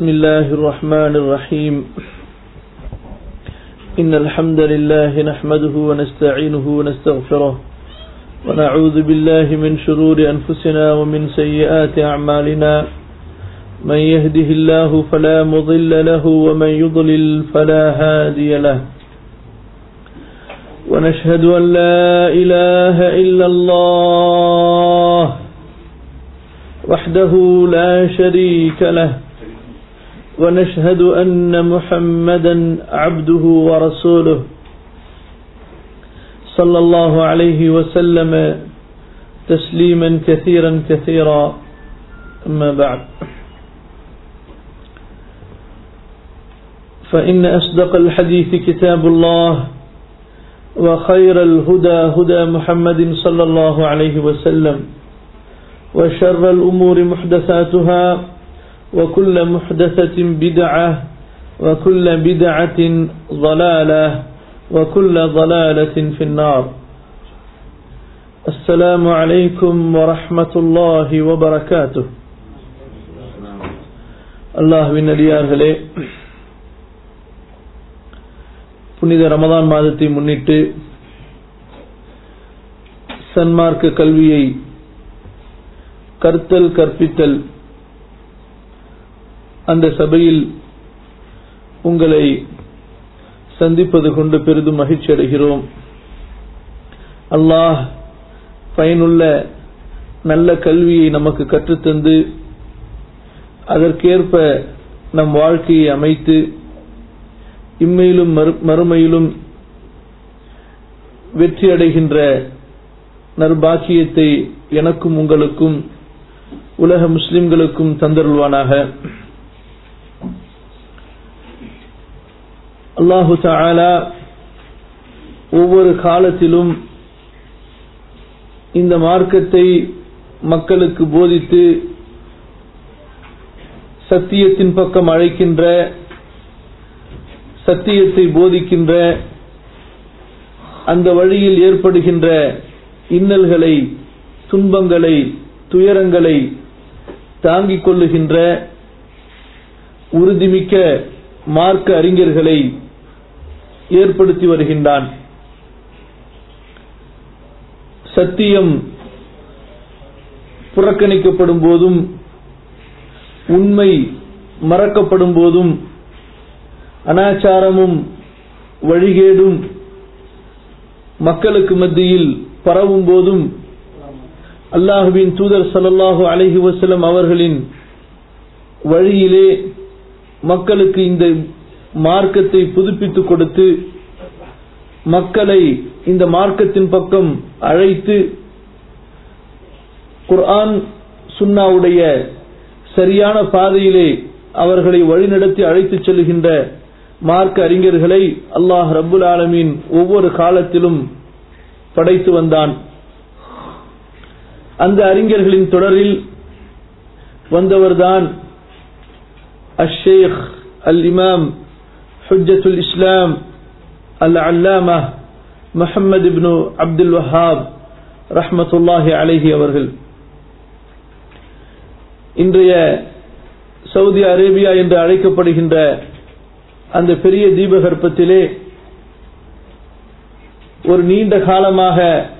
بسم الله الرحمن الرحيم إن الحمد لله نحمده ونستعينه ونستغفره ونعوذ بالله من شرور أنفسنا ومن سيئات أعمالنا من يهده الله فلا مضل له ومن يضلل فلا هادي له ونشهد أن لا إله إلا الله وحده لا شريك له ونشهد أن محمدا عبده ورسوله صلى الله عليه وسلم تسليما كثيرا كثيرا أما بعد فإن أصدق الحديث كتاب الله وخير الهدى هدى محمد صلى الله عليه وسلم وشر الأمور محدثاتها وكل محدثة بدعة وكل بدعة ضلالة وكل ضلالة في النار السلام عليكم ورحمة الله وبركاته الله بن அடியார்களே புனித ரமதான் மாதத்தை முன்னிட்டு சன்மார்க்க கல்வியை கற்த்தல் கற்பித்தல் அந்த சபையில் உங்களை சந்திப்பது கொண்டு பெரிதும் மகிழ்ச்சி அடைகிறோம் அல்லாஹ் பயனுள்ள நல்ல கல்வியை நமக்கு கற்றுத்தந்து அதற்கேற்ப நம் வாழ்க்கையை அமைத்து இம்மையிலும் மறுமையிலும் வெற்றி அடைகின்ற நற்பாக்கியத்தை எனக்கும் உங்களுக்கும் உலக முஸ்லிம்களுக்கும் தந்தருள்வானாக அல்லாஹு தாலா ஒவ்வொரு காலத்திலும் இந்த மார்க்கத்தை மக்களுக்கு போதித்து சத்தியத்தின் பக்கம் அழைக்கின்ற சத்தியத்தை போதிக்கின்ற அந்த வழியில் ஏற்படுகின்ற இன்னல்களை துன்பங்களை துயரங்களை தாங்கிக் கொள்ளுகின்ற உறுதிமிக்க மார்க்க அறிஞர்களை ஏற்படுத்தி வருகின்றான் சத்தியம் புறக்கணிக்கப்படும் போதும் உண்மை மறக்கப்படும் போதும் அனாச்சாரமும் வழிகேடும் மக்களுக்கு மத்தியில் பரவும் போதும் அல்லாஹுவின் தூதர் சல்லாஹூ அலஹி வசலம் அவர்களின் வழியிலே மக்களுக்கு இந்த மார்க்கத்தை புதுப்பித்துக் கொடுத்து மக்களை இந்த மார்க்கத்தின் பக்கம் அழைத்து குர்ஆன் சுன்னாவுடைய சரியான பாதையிலே அவர்களை வழிநடத்தி அழைத்துச் செல்கின்ற மார்க்க அறிஞர்களை அல்லாஹ் ரபுல் ஆலமீன் ஒவ்வொரு காலத்திலும் படைத்து வந்தான் அந்த அறிஞர்களின் தொடரில் வந்தவர்தான் அஷேக் அல் இமாம் ஹுஜத்துல் இஸ்லாம் அல் அல்லாமா முஹம்மது இப்னு அப்துல் வஹாப் ரஹமத்துல்லாஹி அலைஹி அவர்கள் இன்றைய சவுதி அரேபியா என்று அழைக்கப்படுகின்ற அந்த பெரிய தீபகற்பத்திலே ஒரு நீண்ட காலமாக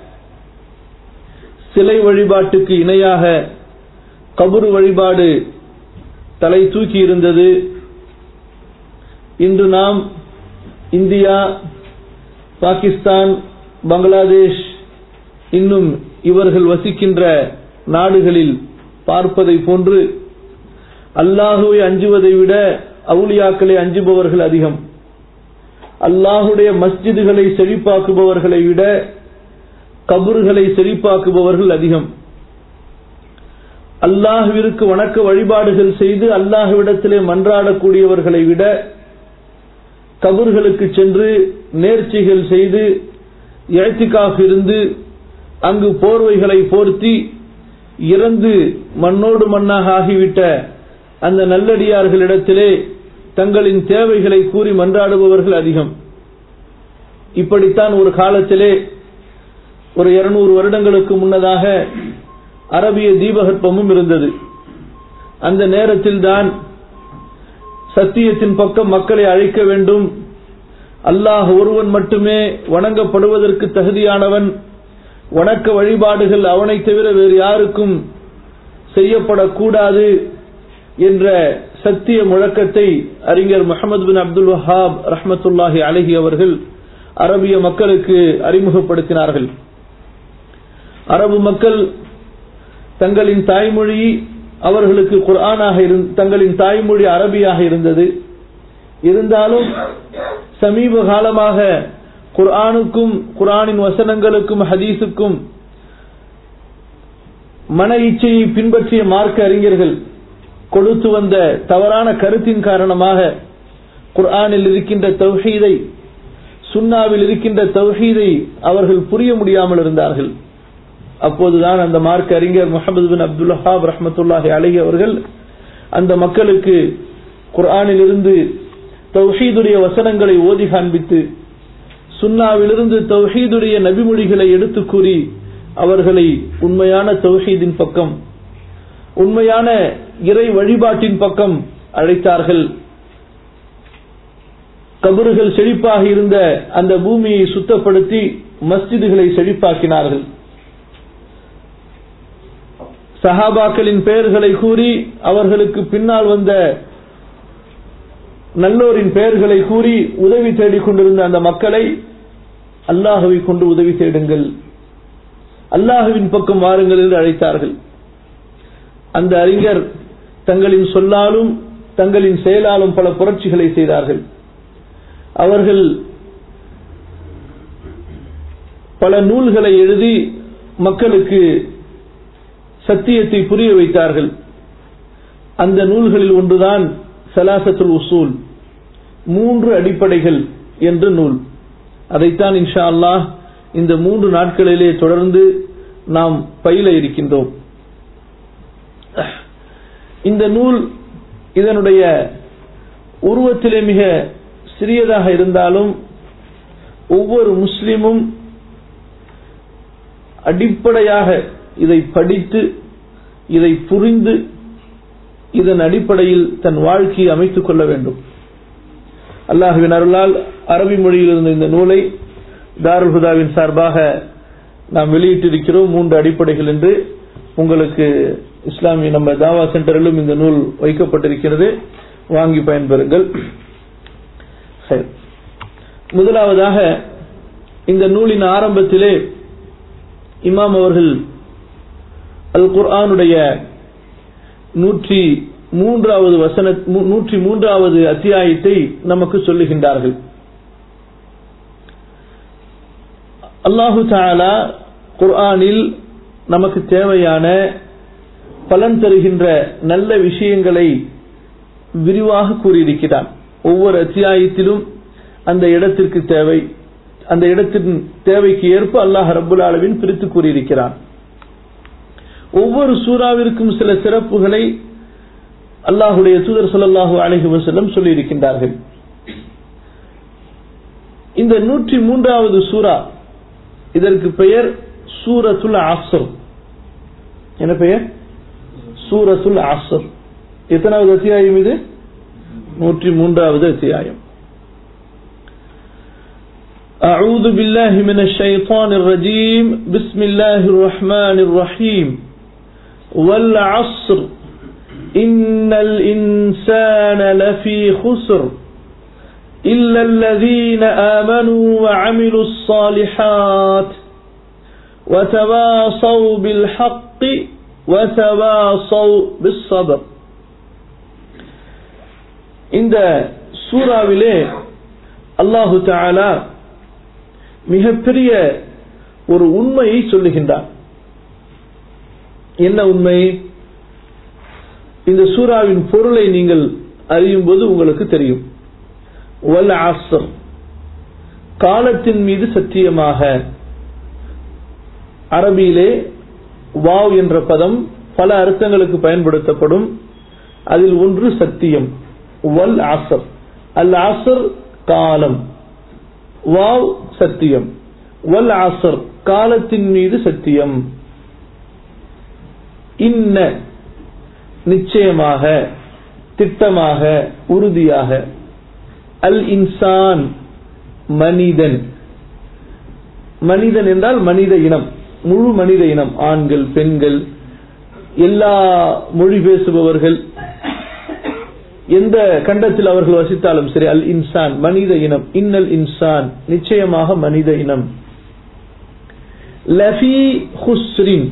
சிலை வழிபாட்டுக்கு இணையாக கபுரு வழிபாடு தலை தூக்கி இருந்தது இன்று நாம் இந்தியா பாகிஸ்தான் பங்களாதேஷ் இன்னும் இவர்கள் வசிக்கின்ற நாடுகளில் பார்ப்பதை போன்று அல்லாஹுவை அஞ்சுவதை விட அவுளியாக்களை அஞ்சுபவர்கள் அதிகம் அல்லாஹுடைய மஸ்ஜிதுகளை செழிப்பாக்குபவர்களை விட கபறுகளை செழிப்பாக்குபவர்கள் அதிகம் அல்லாஹுவிற்கு வணக்க வழிபாடுகள் செய்து அல்லாஹுவிடத்திலே மன்றாடக்கூடியவர்களை விட கபர்களுக்கு சென்று நேர்ச்சிகள் செய்து எழுத்திக்காக இருந்து அங்கு போர்வைகளை போர்த்தி இறந்து மண்ணோடு மண்ணாக ஆகிவிட்ட அந்த நல்லடியார்களிடத்திலே தங்களின் தேவைகளை கூறி மன்றாடுபவர்கள் அதிகம் இப்படித்தான் ஒரு காலத்திலே ஒரு இருநூறு வருடங்களுக்கு முன்னதாக அரபிய தீபகற்பமும் இருந்தது அந்த நேரத்தில் தான் சத்தியத்தின் பக்கம் மக்களை அழைக்க வேண்டும் அல்லாஹ் ஒருவன் மட்டுமே வணங்கப்படுவதற்கு தகுதியானவன் வணக்க வழிபாடுகள் அவனை தவிர வேறு யாருக்கும் செய்யப்படக்கூடாது என்ற சத்திய முழக்கத்தை அறிஞர் முகமது பின் அப்துல் வஹாப் ரஹமத்துல்லாஹி அலஹி அவர்கள் அரபிய மக்களுக்கு அறிமுகப்படுத்தினார்கள் அரபு மக்கள் தங்களின் தாய்மொழி அவர்களுக்கு குர்ஆனாக தங்களின் தாய்மொழி அரபியாக இருந்தது இருந்தாலும் சமீப காலமாக குர்ஆனுக்கும் குர்ஆனின் வசனங்களுக்கும் ஹதீஸுக்கும் மன இச்சையை பின்பற்றிய மார்க்க அறிஞர்கள் கொடுத்து வந்த தவறான கருத்தின் காரணமாக குர்ஆனில் இருக்கின்ற தௌஹீதை சுன்னாவில் இருக்கின்ற தௌஹீதை அவர்கள் புரிய முடியாமல் இருந்தார்கள் அப்போதுதான் அந்த மார்க்க அறிஞர் முகமது பின் அப்துல் ஹாப் ரஹமத்துல்லாஹி அலஹி அவர்கள் அந்த மக்களுக்கு குர்ஆனில் இருந்து தௌஹீதுடைய வசனங்களை ஓதி காண்பித்து சுன்னாவிலிருந்து தௌஹீதுடைய நபிமொழிகளை எடுத்து கூறி அவர்களை உண்மையான தௌஹீதின் பக்கம் உண்மையான இறை வழிபாட்டின் பக்கம் அழைத்தார்கள் கபறுகள் செழிப்பாக இருந்த அந்த பூமியை சுத்தப்படுத்தி மஸ்ஜிதுகளை செழிப்பாக்கினார்கள் சஹாபாக்களின் பெயர்களை கூறி அவர்களுக்கு பின்னால் வந்த நல்லோரின் பெயர்களை கூறி உதவி தேடிக் கொண்டிருந்த அந்த மக்களை அல்லாஹுவை கொண்டு உதவி தேடுங்கள் அல்லாஹுவின் பக்கம் வாருங்கள் என்று அழைத்தார்கள் அந்த அறிஞர் தங்களின் சொல்லாலும் தங்களின் செயலாலும் பல புரட்சிகளை செய்தார்கள் அவர்கள் பல நூல்களை எழுதி மக்களுக்கு சத்தியத்தை புரிய வைத்தார்கள் அந்த நூல்களில் ஒன்றுதான் சலாசத்துல் உசூல் மூன்று அடிப்படைகள் என்ற நூல் அதைத்தான் இன்ஷா அல்லாஹ் இந்த மூன்று நாட்களிலே தொடர்ந்து நாம் பயில இருக்கின்றோம் இந்த நூல் இதனுடைய உருவத்திலே மிக சிறியதாக இருந்தாலும் ஒவ்வொரு முஸ்லிமும் அடிப்படையாக இதை படித்து இதை புரிந்து இதன் அடிப்படையில் தன் வாழ்க்கையை அமைத்துக் கொள்ள வேண்டும் அல்லாஹுவின் அருளால் அரபி மொழியில் இருந்த இந்த நூலை தாருல் ஹுதாவின் சார்பாக நாம் வெளியிட்டிருக்கிறோம் மூன்று அடிப்படைகள் என்று உங்களுக்கு இஸ்லாமிய நம்ம தாவா சென்டரிலும் இந்த நூல் வைக்கப்பட்டிருக்கிறது வாங்கி பயன்பெறுங்கள் முதலாவதாக இந்த நூலின் ஆரம்பத்திலே இமாம் அவர்கள் அல் குர்ஆனுடைய நூற்றி மூன்றாவது வசன நூற்றி மூன்றாவது அத்தியாயத்தை நமக்கு சொல்லுகின்றார்கள் அல்லாஹு தாலா குர்ஆனில் நமக்கு தேவையான பலன் தருகின்ற நல்ல விஷயங்களை விரிவாக கூறியிருக்கிறான் ஒவ்வொரு அத்தியாயத்திலும் அந்த இடத்திற்கு தேவை அந்த இடத்தின் தேவைக்கு ஏற்ப அல்லாஹ் ரபுல் அளவின் பிரித்து கூறியிருக்கிறான் ஒவ்வொரு சூறாவிற்கும் சில சிறப்புகளை அல்லாஹுடைய தூதர் சொல்லல்லாஹு அலஹி வசல்லம் சொல்லியிருக்கின்றார்கள் இந்த நூற்றி மூன்றாவது சூரா இதற்கு பெயர் சூரத்துல் ஆசர் என்ன பெயர் சூரத்துல் ஆசர் எத்தனாவது அத்தியாயம் இது நூற்றி மூன்றாவது அத்தியாயம் أعوذ بالله من الشيطان الرجيم بسم الله الرحمن الرحيم والعصر إن الإنسان لفي خسر إلا الذين آمنوا وعملوا الصالحات وتواصوا بالحق وتواصوا بالصبر இந்த சூறாவிலே அல்லாஹு தாலா மிகப்பெரிய ஒரு உண்மையை சொல்லுகின்றார் என்ன உண்மை இந்த சூறாவின் பொருளை நீங்கள் அறியும் போது உங்களுக்கு தெரியும் வல் ஆசர் காலத்தின் மீது சத்தியமாக அரபியிலே வாவ் என்ற பதம் பல அர்த்தங்களுக்கு பயன்படுத்தப்படும் அதில் ஒன்று சத்தியம் வல் ஆசர் அல் ஆசர் காலம் வாவ் சத்தியம் வல் ஆசர் காலத்தின் மீது சத்தியம் இன்ன நிச்சயமாக திட்டமாக உறுதியாக அல் இன்சான் மனிதன் மனிதன் என்றால் மனித இனம் முழு மனித இனம் ஆண்கள் பெண்கள் எல்லா மொழி பேசுபவர்கள் எந்த கண்டத்தில் அவர்கள் வசித்தாலும் சரி அல் இன்சான் மனித இனம் இன்னல் இன்சான் நிச்சயமாக மனித இனம் லஃபி ஹுஸ்ரின்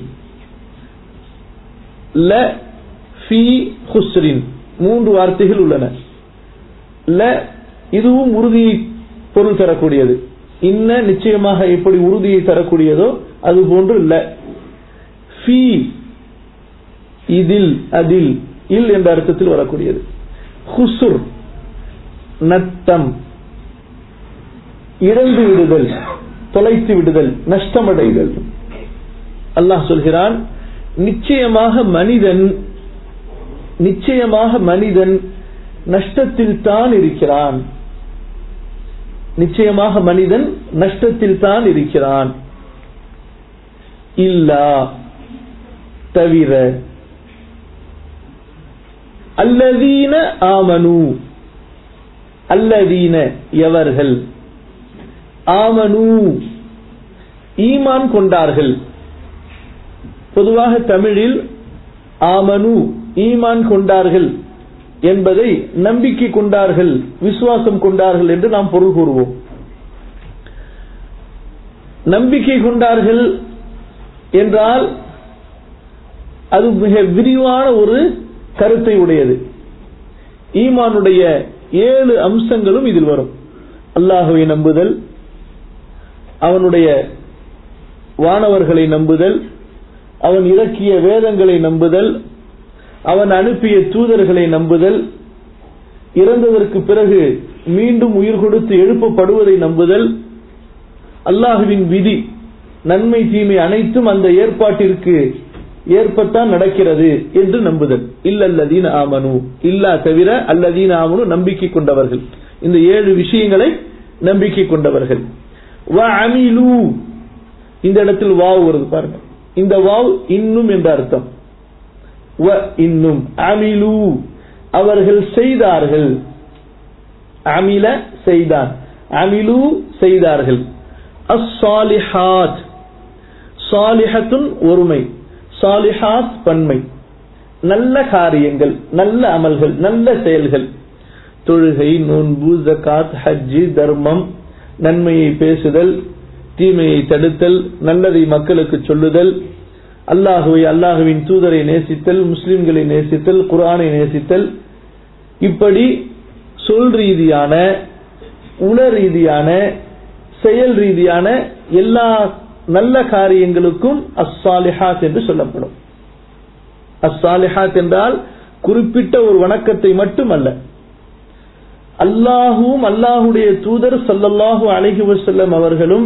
ல ஃபி ஹுஸ்ரின் மூன்று வார்த்தைகள் உள்ளன ல இதுவும் உறுதியை பொருள் தரக்கூடியது இன்ன நிச்சயமாக எப்படி உறுதியை தரக்கூடியதோ அது போன்று ல ஃபி இதில் அதில் இல் என்ற அர்த்தத்தில் வரக்கூடியது ஹுசுர் நட்டம் இழந்து விடுதல் தொலைத்து விடுதல் நஷ்டமடைதல் அல்லாஹ் சொல்கிறான் நிச்சயமாக மனிதன் நிச்சயமாக மனிதன் நஷ்டத்தில் தான் இருக்கிறான் நிச்சயமாக மனிதன் நஷ்டத்தில் தான் இருக்கிறான் இல்லா தவிர அல்லதீன ஆமனு அல்லதீன எவர்கள் ஆமனு ஈமான் கொண்டார்கள் பொதுவாக தமிழில் ஆமனு ஈமான் கொண்டார்கள் என்பதை நம்பிக்கை கொண்டார்கள் விசுவாசம் கொண்டார்கள் என்று நாம் பொருள் கூறுவோம் நம்பிக்கை கொண்டார்கள் என்றால் அது மிக விரிவான ஒரு கருத்தை உடையது ஈமானுடைய ஏழு அம்சங்களும் இதில் வரும் அல்லாஹுவை நம்புதல் அவனுடைய வானவர்களை நம்புதல் அவன் இறக்கிய வேதங்களை நம்புதல் அவன் அனுப்பிய தூதர்களை நம்புதல் இறந்ததற்கு பிறகு மீண்டும் உயிர் கொடுத்து எழுப்பப்படுவதை நம்புதல் அல்லாஹுவின் விதி நன்மை தீமை அனைத்தும் அந்த ஏற்பாட்டிற்கு ஏற்பத்தான் நடக்கிறது என்று நம்புதல் இல்லல்லதீன ஆமனு இல்லா தவிர அல்லதீன ஆமனு நம்பிக்கை கொண்டவர்கள் இந்த ஏழு விஷயங்களை நம்பிக்கை கொண்டவர்கள் வ அமிலு இந்த இடத்தில் வாவ் வருது பாருங்க இந்த வாவ் இன்னும் என்ற அர்த்தம் வ இன்னும் அமிலு அவர்கள் செய்தார்கள் அமில செய்தான் அமிலு செய்தார்கள் அஸ்ஸாலிஹாத் சாலிஹத்துன் ஒருமை சாலிஹாத் பன்மை நல்ல காரியங்கள் நல்ல அமல்கள் நல்ல செயல்கள் தொழுகை நோன்பு ஜகாத் ஹஜ்ஜி தர்மம் நன்மையை பேசுதல் தீமையை தடுத்தல் நல்லதை மக்களுக்கு சொல்லுதல் அல்லாஹுவை அல்லாஹுவின் தூதரை நேசித்தல் முஸ்லிம்களை நேசித்தல் குரானை நேசித்தல் இப்படி சொல் ரீதியான உண ரீதியான செயல் ரீதியான எல்லா நல்ல காரியங்களுக்கும் அஸ்ஸாலிஹாத் என்று சொல்லப்படும் அஸ்ஸாலிஹாத் என்றால் குறிப்பிட்ட ஒரு வணக்கத்தை மட்டுமல்ல அல்லாஹும் அல்லாஹுடைய தூதர் சல்லல்லாஹு அலைஹி வஸல்லம் அவர்களும்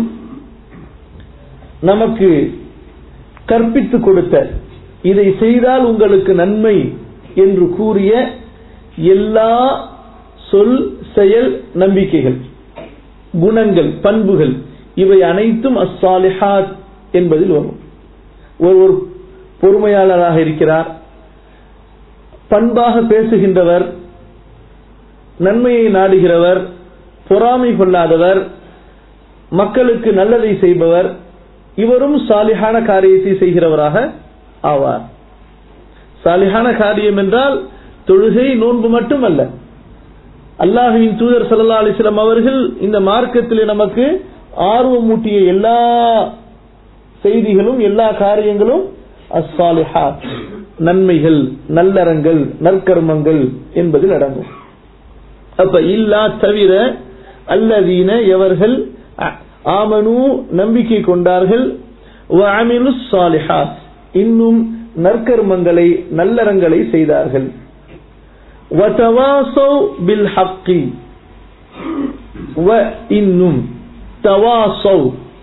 நமக்கு கற்பித்து கொடுத்த இதை செய்தால் உங்களுக்கு நன்மை என்று கூறிய எல்லா சொல் செயல் நம்பிக்கைகள் குணங்கள் பண்புகள் இவை அனைத்தும் அஸ்ஸாலிஹாத் என்பதில் வரும் ஒருவர் பொறுமையாளராக இருக்கிறார் பண்பாக பேசுகின்றவர் நன்மையை நாடுகிறவர் பொறாமை கொள்ளாதவர் மக்களுக்கு நல்லதை செய்பவர் இவரும் சாலிஹான காரியத்தை செய்கிறவராக ஆவார் சாலிஹான காரியம் என்றால் தொழுகை நோன்பு மட்டுமல்ல அல்லாஹுவின் தூதர் சல்லா அலிஸ்லாம் அவர்கள் இந்த மார்க்கத்தில் நமக்கு ஆர்வமூட்டிய எல்லா செய்திகளும் எல்லா காரியங்களும் அஸ்ஸாலிஹாத் நன்மைகள் நல்லறங்கள் நற்கர்மங்கள் என்பதில் அடங்கும் அப்ப இல்லா தவிர அல்லதீன எவர்கள் ஆமனு நம்பிக்கை கொண்டார்கள் அமிலு சாலிஹாத் இன்னும் நற்கர்மங்களை நல்லறங்களை செய்தார்கள் பில் ஹக்கி இன்னும் தவாசௌ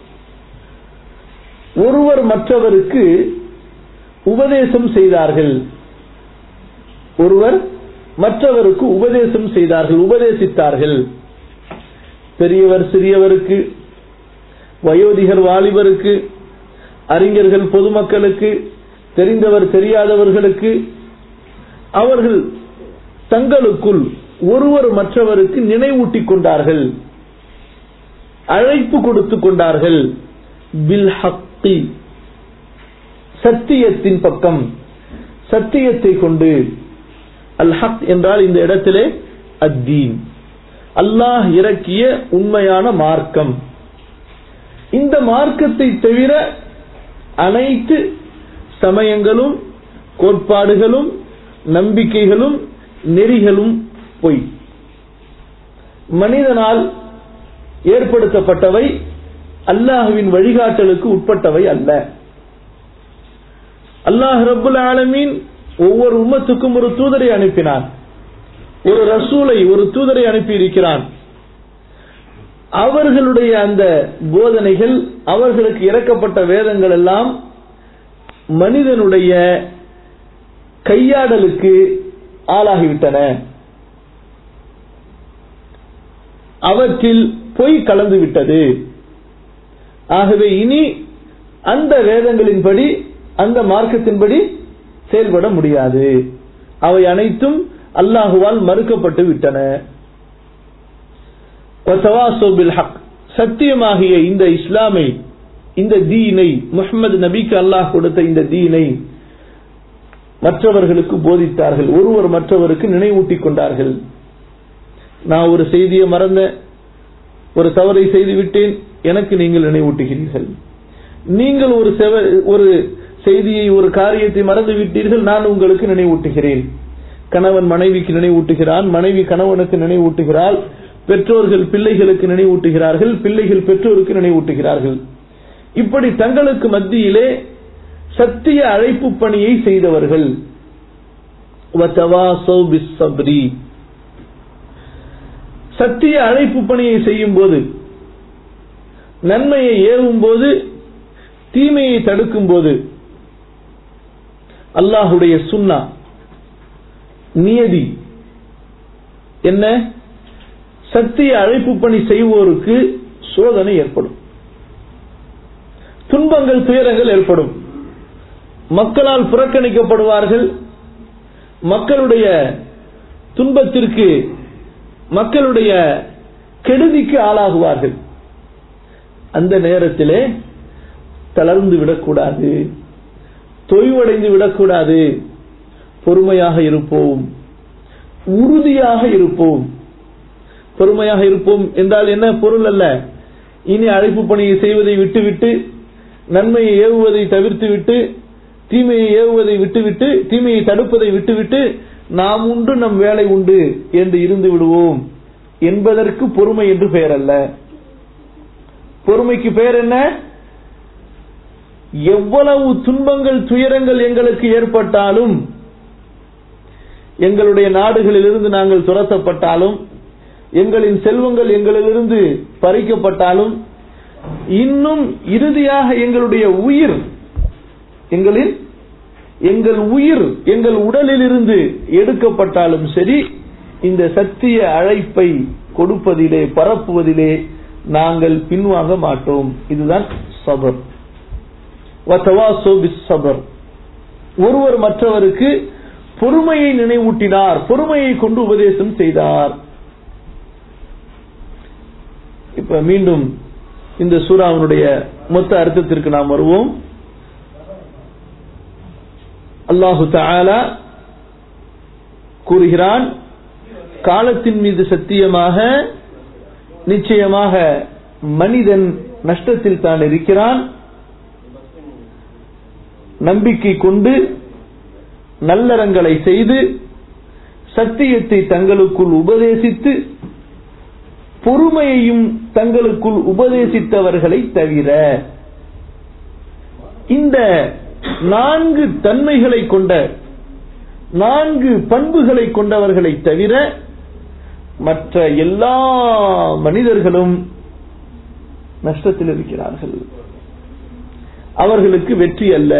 ஒருவர் மற்றவருக்கு உபதேசம் செய்தார்கள் ஒருவர் மற்றவருக்கு உபதேசம் செய்தார்கள் உபதேசித்தார்கள் பெரியவர் சிறியவருக்கு வயோதிகர் வாலிபருக்கு அறிஞர்கள் பொதுமக்களுக்கு தெரிந்தவர் தெரியாதவர்களுக்கு அவர்கள் தங்களுக்குள் ஒருவர் மற்றவருக்கு நினைவூட்டிக் கொண்டார்கள் அழைப்பு கொடுத்து கொண்டார்கள் பில் ஹக்கி சத்தியத்தின் பக்கம் சத்தியத்தை கொண்டு அல் ஹக் என்றால் இந்த இடத்திலே அத்தீன் அல்லாஹ் இறக்கிய உண்மையான மார்க்கம் இந்த மார்க்கத்தை தவிர அனைத்து சமயங்களும் கோட்பாடுகளும் நம்பிக்கைகளும் நெறிகளும் பொய் மனிதனால் ஏற்படுத்தப்பட்டவை அல்லாஹுவின் வழிகாட்டலுக்கு உட்பட்டவை அல்ல அல்லாஹ் ரபுல் ஆலமீன் ஒவ்வொரு உம்மத்துக்கும் ஒரு தூதரை அனுப்பினான் ஒரு ரசூலை ஒரு தூதரை அனுப்பி இருக்கிறான் அவர்களுடைய அந்த போதனைகள் அவர்களுக்கு இறக்கப்பட்ட வேதங்கள் எல்லாம் மனிதனுடைய கையாடலுக்கு ஆளாகிவிட்டன அவற்றில் பொய் கலந்து விட்டது ஆகவே இனி அந்த வேதங்களின்படி அந்த மார்க்கத்தின்படி செயல்பட முடியாது அவை அனைத்தும் அல்லாஹுவால் மறுக்கப்பட்டு விட்டன சத்தியமாகிய இந்த இஸ்லாமை இந்த தீனை முகமது நபிக்கு அல்லாஹ் கொடுத்த இந்த தீனை மற்றவர்களுக்கு போதித்தார்கள் ஒருவர் மற்றவருக்கு நினைவூட்டிக் கொண்டார்கள் நான் ஒரு செய்தியை மறந்த ஒரு தவறை செய்து விட்டேன் எனக்கு நீங்கள் நினைவூட்டுகிறீர்கள் நீங்கள் ஒரு ஒரு செய்தியை ஒரு காரியத்தை மறந்து விட்டீர்கள் நான் உங்களுக்கு நினைவூட்டுகிறேன் கணவன் மனைவிக்கு நினைவூட்டுகிறான் மனைவி கணவனுக்கு நினைவூட்டுகிறாள் பெற்றோர்கள் பிள்ளைகளுக்கு நினைவூட்டுகிறார்கள் பிள்ளைகள் பெற்றோருக்கு நினைவூட்டுகிறார்கள் இப்படி தங்களுக்கு மத்தியிலே சத்திய அழைப்பு பணியை செய்தவர்கள் சத்திய அழைப்பு பணியை செய்யும் போது நன்மையை ஏவும் போது தீமையை தடுக்கும் போது அல்லாஹுடைய சுன்னா நியதி என்ன சத்திய அழைப்பு பணி செய்வோருக்கு சோதனை ஏற்படும் துன்பங்கள் துயரங்கள் ஏற்படும் மக்களால் புறக்கணிக்கப்படுவார்கள் மக்களுடைய துன்பத்திற்கு மக்களுடைய கெடுதிக்கு ஆளாகுவார்கள் அந்த நேரத்திலே தளர்ந்து விடக்கூடாது தொய்வடைந்து விடக்கூடாது பொறுமையாக இருப்போம் உறுதியாக இருப்போம் பொறுமையாக இருப்போம் என்றால் என்ன பொருள் அல்ல இனி அழைப்பு பணியை செய்வதை விட்டுவிட்டு நன்மையை ஏவுவதை தவிர்த்து விட்டு தீமையை ஏவுவதை விட்டுவிட்டு தீமையை தடுப்பதை விட்டுவிட்டு நாம் உண்டு நம் வேலை உண்டு என்று இருந்து விடுவோம் என்பதற்கு பொறுமை என்று பெயர் அல்ல பொறுமைக்கு பெயர் என்ன எவ்வளவு துன்பங்கள் துயரங்கள் எங்களுக்கு ஏற்பட்டாலும் எங்களுடைய நாடுகளிலிருந்து நாங்கள் துரத்தப்பட்டாலும் எங்களின் செல்வங்கள் எங்களிலிருந்து பறிக்கப்பட்டாலும் இன்னும் இறுதியாக எங்களுடைய உயிர் எங்களின் எங்கள் உயிர் எங்கள் உடலில் இருந்து எடுக்கப்பட்டாலும் சரி இந்த சத்திய அழைப்பை கொடுப்பதிலே பரப்புவதிலே நாங்கள் பின்வாங்க மாட்டோம் இதுதான் சபர் சபர் ஒருவர் மற்றவருக்கு பொறுமையை நினைவூட்டினார் பொறுமையை கொண்டு உபதேசம் செய்தார் இப்ப மீண்டும் இந்த சூறாவினுடைய மொத்த அர்த்தத்திற்கு நாம் வருவோம் அல்லாஹு தாலா கூறுகிறான் காலத்தின் மீது சத்தியமாக நிச்சயமாக மனிதன் நஷ்டத்தில் தான் இருக்கிறான் நம்பிக்கை கொண்டு நல்லறங்களை செய்து சத்தியத்தை தங்களுக்குள் உபதேசித்து பொறுமையையும் தங்களுக்குள் உபதேசித்தவர்களை தவிர இந்த நான்கு தன்மைகளை கொண்ட நான்கு பண்புகளை கொண்டவர்களை தவிர மற்ற எல்லா மனிதர்களும் நஷ்டத்தில் இருக்கிறார்கள் அவர்களுக்கு வெற்றி அல்ல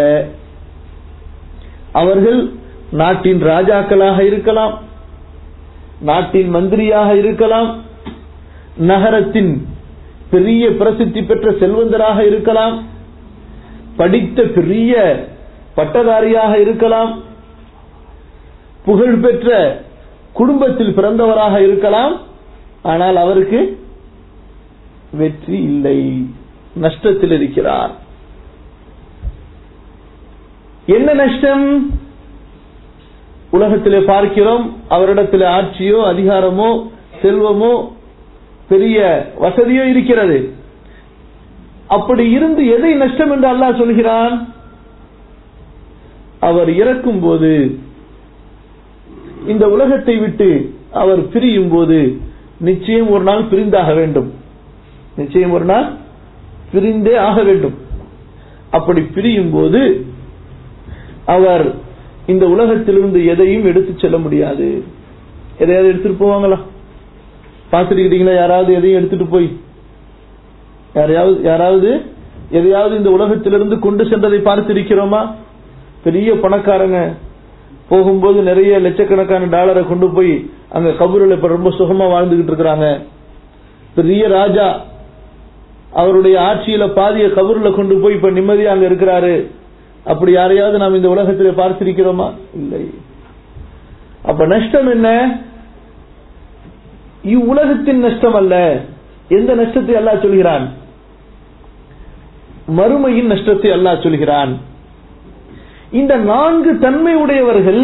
அவர்கள் நாட்டின் ராஜாக்களாக இருக்கலாம் நாட்டின் மந்திரியாக இருக்கலாம் நகரத்தின் பெரிய பிரசித்தி பெற்ற செல்வந்தராக இருக்கலாம் படித்த பெரிய பட்டதாரியாக இருக்கலாம் புகழ்பெற்ற குடும்பத்தில் பிறந்தவராக இருக்கலாம் ஆனால் அவருக்கு வெற்றி இல்லை நஷ்டத்தில் இருக்கிறார் என்ன நஷ்டம் உலகத்திலே பார்க்கிறோம் அவரிடத்தில் ஆட்சியோ அதிகாரமோ செல்வமோ பெரிய வசதியோ இருக்கிறது அப்படி இருந்து எதை நஷ்டம் என்று அல்லாஹ் சொல்கிறான் அவர் இறக்கும் போது இந்த உலகத்தை விட்டு அவர் பிரியும் போது நிச்சயம் ஒரு நாள் பிரிந்தாக வேண்டும் நிச்சயம் ஒரு நாள் பிரிந்தே ஆக வேண்டும் அப்படி பிரியும் போது அவர் இந்த உலகத்திலிருந்து எதையும் எடுத்துச் செல்ல முடியாது எதையாவது எடுத்துட்டு போவாங்களா பார்த்துருக்கிறீங்களா யாராவது எதையும் எடுத்துட்டு போய் யாரையாவது யாராவது எதையாவது இந்த உலகத்திலிருந்து கொண்டு சென்றதை பார்த்திருக்கிறோமா பெரிய பணக்காரங்க போகும்போது நிறைய லட்சக்கணக்கான டாலரை கொண்டு போய் அங்க கபூரில் இப்ப ரொம்ப சுகமா வாழ்ந்துகிட்டு இருக்கிறாங்க பெரிய ராஜா அவருடைய ஆட்சியில பாதிய கபூர்ல கொண்டு போய் இப்ப நிம்மதியா அங்க இருக்கிறாரு அப்படி யாரையாவது நாம் இந்த உலகத்தில் பார்த்திருக்கிறோமா இல்லை அப்ப நஷ்டம் என்ன இவ்வுலகத்தின் நஷ்டம் அல்ல எந்த நஷ்டத்தை அல்லாஹ் சொல்கிறான் மறுமையின் நஷ்டத்தை அல்லாஹ் சொல்கிறான் இந்த நான்கு தன்மை உடையவர்கள்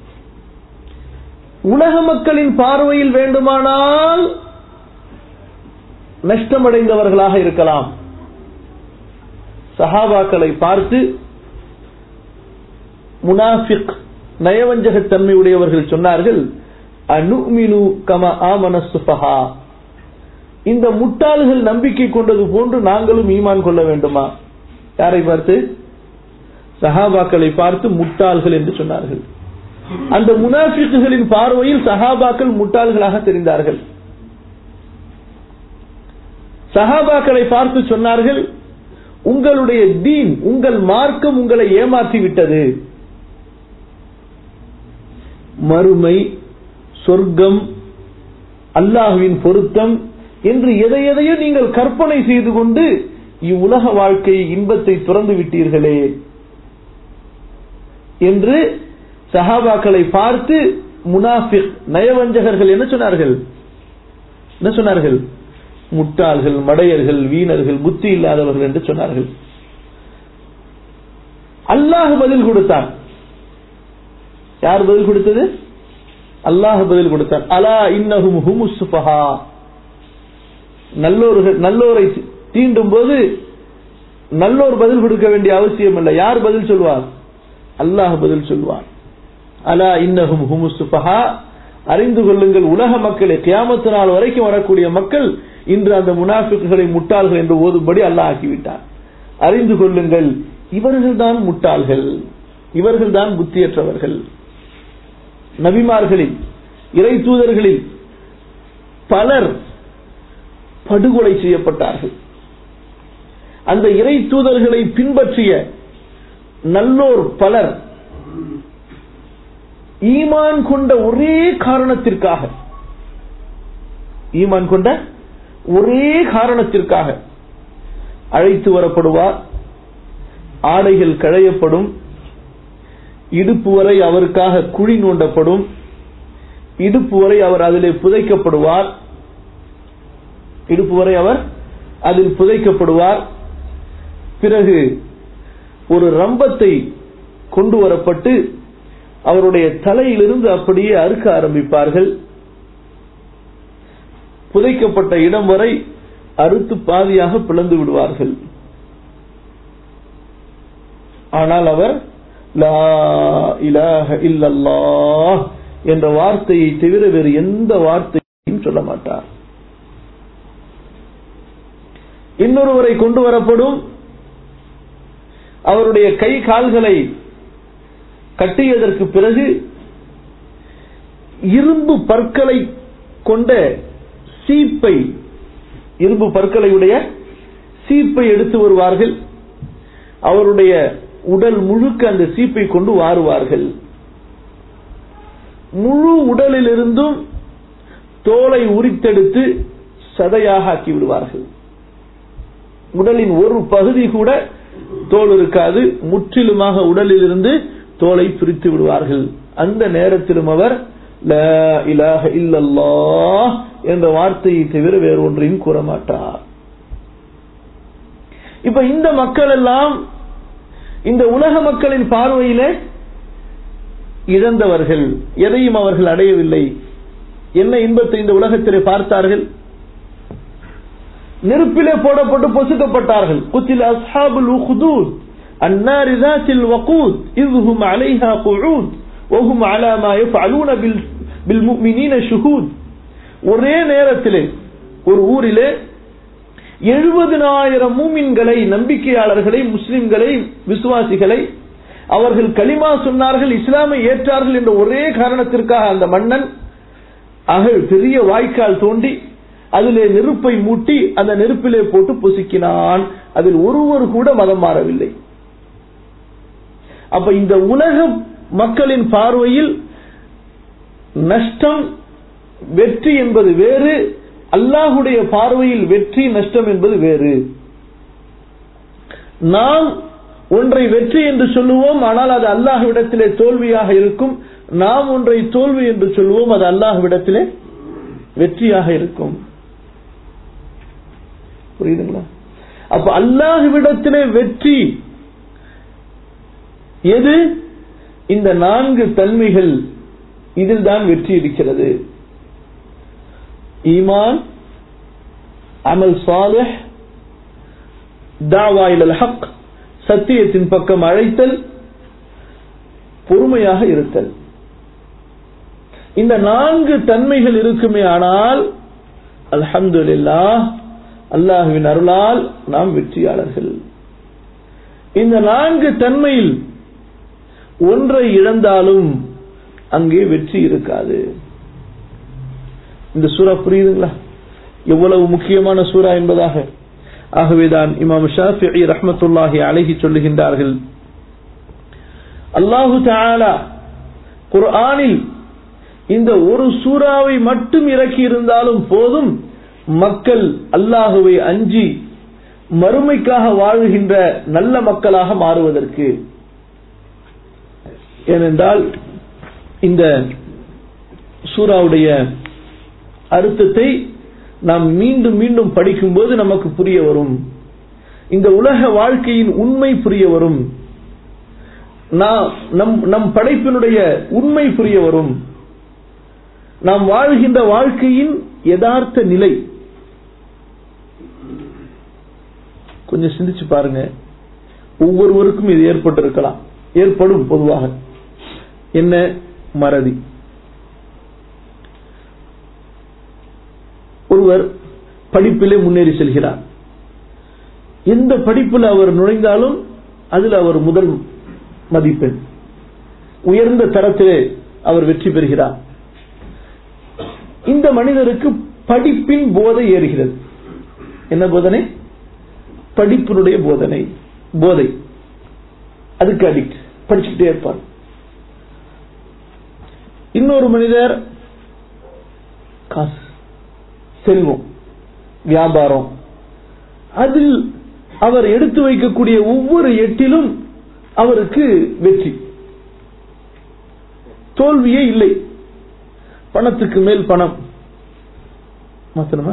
உலக மக்களின் பார்வையில் வேண்டுமானால் நஷ்டமடைந்தவர்களாக இருக்கலாம் சஹாபாக்களை பார்த்து முனாஃபிக் நயவஞ்சகத்தன்மை உடையவர்கள் சொன்னார்கள் அனுமினு கம ஆமன சுபஹா இந்த முட்டாள்கள் நம்பிக்கை கொண்டது போன்று நாங்களும் ஈமான் கொள்ள வேண்டுமா யாரை பார்த்து சஹாபாக்களை பார்த்து முட்டாள்கள் என்று சொன்னார்கள் அந்த முனாஃபிக்குகளின் பார்வையில் சஹாபாக்கள் முட்டாள்களாக தெரிந்தார்கள் சஹாபாக்களை பார்த்து சொன்னார்கள் உங்களுடைய தீன் உங்கள் மார்க்கம் உங்களை ஏமாற்றி விட்டது மறுமை சொர்க்கம் அல்லாஹுவின் பொருத்தம் என்று எதை எதையோ நீங்கள் கற்பனை செய்து கொண்டு இவ்வுலக வாழ்க்கை இன்பத்தை துறந்து விட்டீர்களே என்று சஹாபாக்களை பார்த்து முனாஃபிக் நயவஞ்சகர்கள் என்ன சொன்னார்கள் என்ன சொன்னார்கள் முட்டாள்கள் மடையர்கள் வீணர்கள் புத்தி இல்லாதவர்கள் என்று சொன்னார்கள் அல்லாஹ் பதில் கொடுத்தான் யார் பதில் கொடுத்தது அல்லாஹ் பதில் கொடுத்தான் அலா இன்னஹும் ஹுமுஸ் சுபஹா நல்லோர்கள் நல்லோரை தீண்டும் போது நல்லோர் பதில் கொடுக்க வேண்டிய அவசியம் இல்லை யார் பதில் சொல்வார் அல்லாஹ் பதில் சொல்வார் அலா இன்னஹும் ஹுமுஸ் சுபஹா அறிந்து கொள்ளுங்கள் உலக மக்களை கியாமத்து நாள் வரைக்கும் வரக்கூடிய மக்கள் இன்று அந்த முனாஃபிக்குகளை முட்டாள்கள் என்று ஓதும்படி அல்லாஹ் ஆக்கிவிட்டார் அறிந்து கொள்ளுங்கள் இவர்கள்தான் முட்டாள்கள் இவர்கள்தான் புத்தியற்றவர்கள் நபிமார்களில் இறை தூதர்களில் பலர் படுகொலை செய்யப்பட்டார்கள் அந்த இறை தூதர்களை பின்பற்றிய நல்லோர் பலர் ஈமான் கொண்ட ஒரே காரணத்திற்காக ஈமான் கொண்ட ஒரே காரணத்திற்காக அழைத்து வரப்படுவார் ஆடைகள் களையப்படும் இடுப்பு வரை அவருக்காக குழி நோண்டப்படும் இடுப்பு வரை அவர் அதிலே புதைக்கப்படுவார் இடுப்பு வரை அவர் அதில் புதைக்கப்படுவார் பிறகு ஒரு ரம்பத்தை கொண்டு வரப்பட்டு அவருடைய தலையிலிருந்து அப்படியே அறுக்க ஆரம்பிப்பார்கள் புதைக்கப்பட்ட இடம் வரை அறுத்து பாதியாக பிளந்து விடுவார்கள் ஆனால் அவர் லா இலாஹ இல்லல்லாஹ் என்ற வார்த்தையை தவிர வேறு எந்த வார்த்தையும் சொல்ல மாட்டார் இன்னொருவரை கொண்டு வரப்படும் அவருடைய கை கால்களை கட்டியதற்கு பிறகு இரும்பு பற்களை கொண்ட சீப்பை இரும்பு பற்களை உடைய சீப்பை எடுத்து வருவார்கள் அவருடைய உடல் முழுக்க அந்த சீப்பை கொண்டு வாருவார்கள் முழு உடலிலிருந்தும் தோலை உரித்தெடுத்து சதையாக ஆக்கி விடுவார்கள் உடலின் ஒரு பகுதி கூட தோல் இருக்காது முற்றிலுமாக உடலில் இருந்து தோலை பிரித்து விடுவார்கள் அந்த நேரத்திலும் அவர் லா இலாஹ இல்லல்லாஹ் என்ற வார்த்தையை தவிர வேறு ஒன்றையும் கூற மாட்டார் இப்ப இந்த மக்கள் எல்லாம் இந்த உலக மக்களின் பார்வையில இழந்தவர்கள் எதையும் அவர்கள் அடையவில்லை என்ன இன்பத்தை இந்த உலகத்திலே பார்த்தார்கள் நெருப்பிலே போடப்பட்டு பொசுக்கப்பட்டார்கள் குத்தில் அஸ்ஹாபுல் உஹுதூத் النار ذات الوقود إذ هم عليها قعود وهم على ما يفعلون بالمؤمنين شهود ஒரே நேரத்திலே ஒரு ஊரிலே எழுபதினாயிரம் மூமின்களை நம்பிக்கையாளர்களை முஸ்லிம்களை விசுவாசிகளை அவர்கள் களிமா சொன்னார்கள் இஸ்லாமை ஏற்றார்கள் என்ற ஒரே காரணத்திற்காக அந்த மன்னன் அகழ் பெரிய வாய்க்கால் தோண்டி அதிலே நெருப்பை மூட்டி அந்த நெருப்பிலே போட்டு பொசுக்கினான் அதில் ஒருவர் கூட மதம் மாறவில்லை அப்ப இந்த உலக மக்களின் பார்வையில் நஷ்டம் வெற்றி என்பது வேறு அல்லாஹுடைய பார்வையில் வெற்றி நஷ்டம் என்பது வேறு நாம் ஒன்றை வெற்றி என்று சொல்லுவோம் ஆனால் அது அல்லாஹ்விடத்திலே தோல்வியாக இருக்கும் நாம் ஒன்றை தோல்வி என்று சொல்லுவோம் அது அல்லாஹ்விடத்திலே வெற்றியாக இருக்கும் புரியுதுங்களா அப்ப அல்லாஹ்விடத்திலே வெற்றி எது இந்த நான்கு தன்மைகள் இதில் தான் வெற்றி இருக்கிறது ஈமான் அமல் சாலிஹ் தாவா இலல் ஹக் சத்தியத்தின் பக்கம் அழைத்தல் பொறுமையாக இருத்தல் இந்த நான்கு தன்மைகள் இருக்குமே ஆனால் அல்ஹம்துலில்லா அல்லாஹுவின் அருளால் நாம் வெற்றியாளர்கள் இந்த நான்கு தன்மையில் ஒன்றை இழந்தாலும் அங்கே வெற்றி இருக்காது இந்த சூறா புரியுதுங்களா எவ்வளவு முக்கியமான சூறா என்பதாக ஆகவேதான் இமாம் ஷாஃபி ரஹமத்துல்லாஹி அழகி சொல்லுகின்றார்கள் அல்லாஹு தாலா குர்ஆனில் இந்த ஒரு சூறாவை மட்டும் இறக்கி இருந்தாலும் போதும் மக்கள் அல்லாஹுவை அஞ்சி மறுமைக்காக வாழுகின்ற நல்ல மக்களாக மாறுவதற்கு ஏனென்றால் இந்த சூறாவுடைய அர்த்தத்தை நாம் மீண்டும் மீண்டும் படிக்கும்போது நமக்கு புரிய வரும் இந்த உலக வாழ்க்கையின் உண்மை புரிய வரும் நம் நம் படைப்பினுடைய உண்மை புரிய வரும் நாம் வாழ்கின்ற வாழ்க்கையின் யதார்த்த நிலை கொஞ்சம் சிந்திச்சு பாருங்க ஒவ்வொருவருக்கும் இது ஏற்பட்டிருக்கலாம் ஏற்படும் பொதுவாக என்ன மறதி ஒருவர் படிப்பிலே முன்னேறி செல்கிறார் எந்த படிப்பில் அவர் நுழைந்தாலும் அதில் அவர் முதல் மதிப்பெண் உயர்ந்த தரத்திலே அவர் வெற்றி பெறுகிறார் இந்த மனிதருக்கு படிப்பின் போதை ஏறுகிறது என்ன போதனை படிப்பினுடைய போதனை போதை அதுக்கு அடிக்ட் படிச்சுக்கிட்டே இருப்பார் இன்னொரு மனிதர் காசு செல்வம் வியாபாரம் அதில் அவர் எடுத்து வைக்கக்கூடிய ஒவ்வொரு எட்டிலும் அவருக்கு வெற்றி தோல்வியே இல்லை பணத்துக்கு மேல் பணம் மாத்தணுமா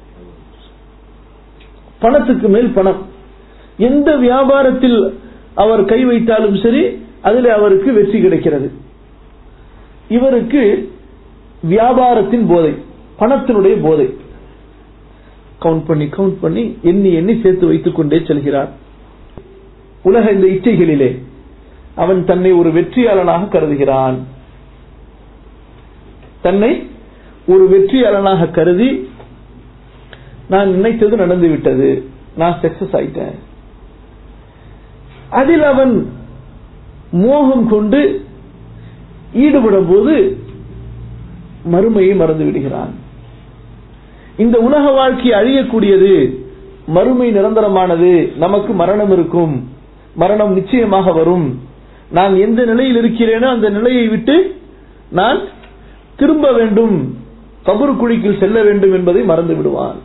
பணத்துக்கு மேல் பணம் எந்த வியாபாரத்தில் அவர் கை வைத்தாலும் சரி அதில் அவருக்கு வெற்றி கிடைக்கிறது இவருக்கு வியாபாரத்தின் போதை பணத்தினுடைய போதை கவுண்ட் பண்ணி கவுண்ட் பண்ணி எண்ணி எண்ணி சேர்த்து வைத்துக் கொண்டே செல்கிறார் உலக இந்த இச்சைகளிலே அவன் தன்னை ஒரு வெற்றியாளனாக கருதுகிறான் தன்னை ஒரு வெற்றியாளனாக கருதி நான் நினைத்தது நடந்து விட்டது நான் சக்சஸ் ஆயிட்டேன் அதில் அவன் மோகம் கொண்டு ஈடுபடும் போது மறுமையை மறந்து விடுகிறான் இந்த உலக வாழ்க்கை அழியக்கூடியது மறுமை நிரந்தரமானது நமக்கு மரணம் இருக்கும் மரணம் நிச்சயமாக வரும் நான் எந்த நிலையில் இருக்கிறேனோ அந்த நிலையை விட்டு நான் திரும்ப வேண்டும் கபரு குழிக்குள் செல்ல வேண்டும் என்பதை மறந்து விடுவான்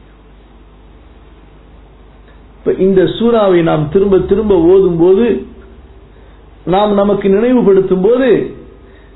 இந்த சூறாவை நாம் திரும்ப திரும்ப ஓதும் போது நாம் நமக்கு நினைவுபடுத்தும் போது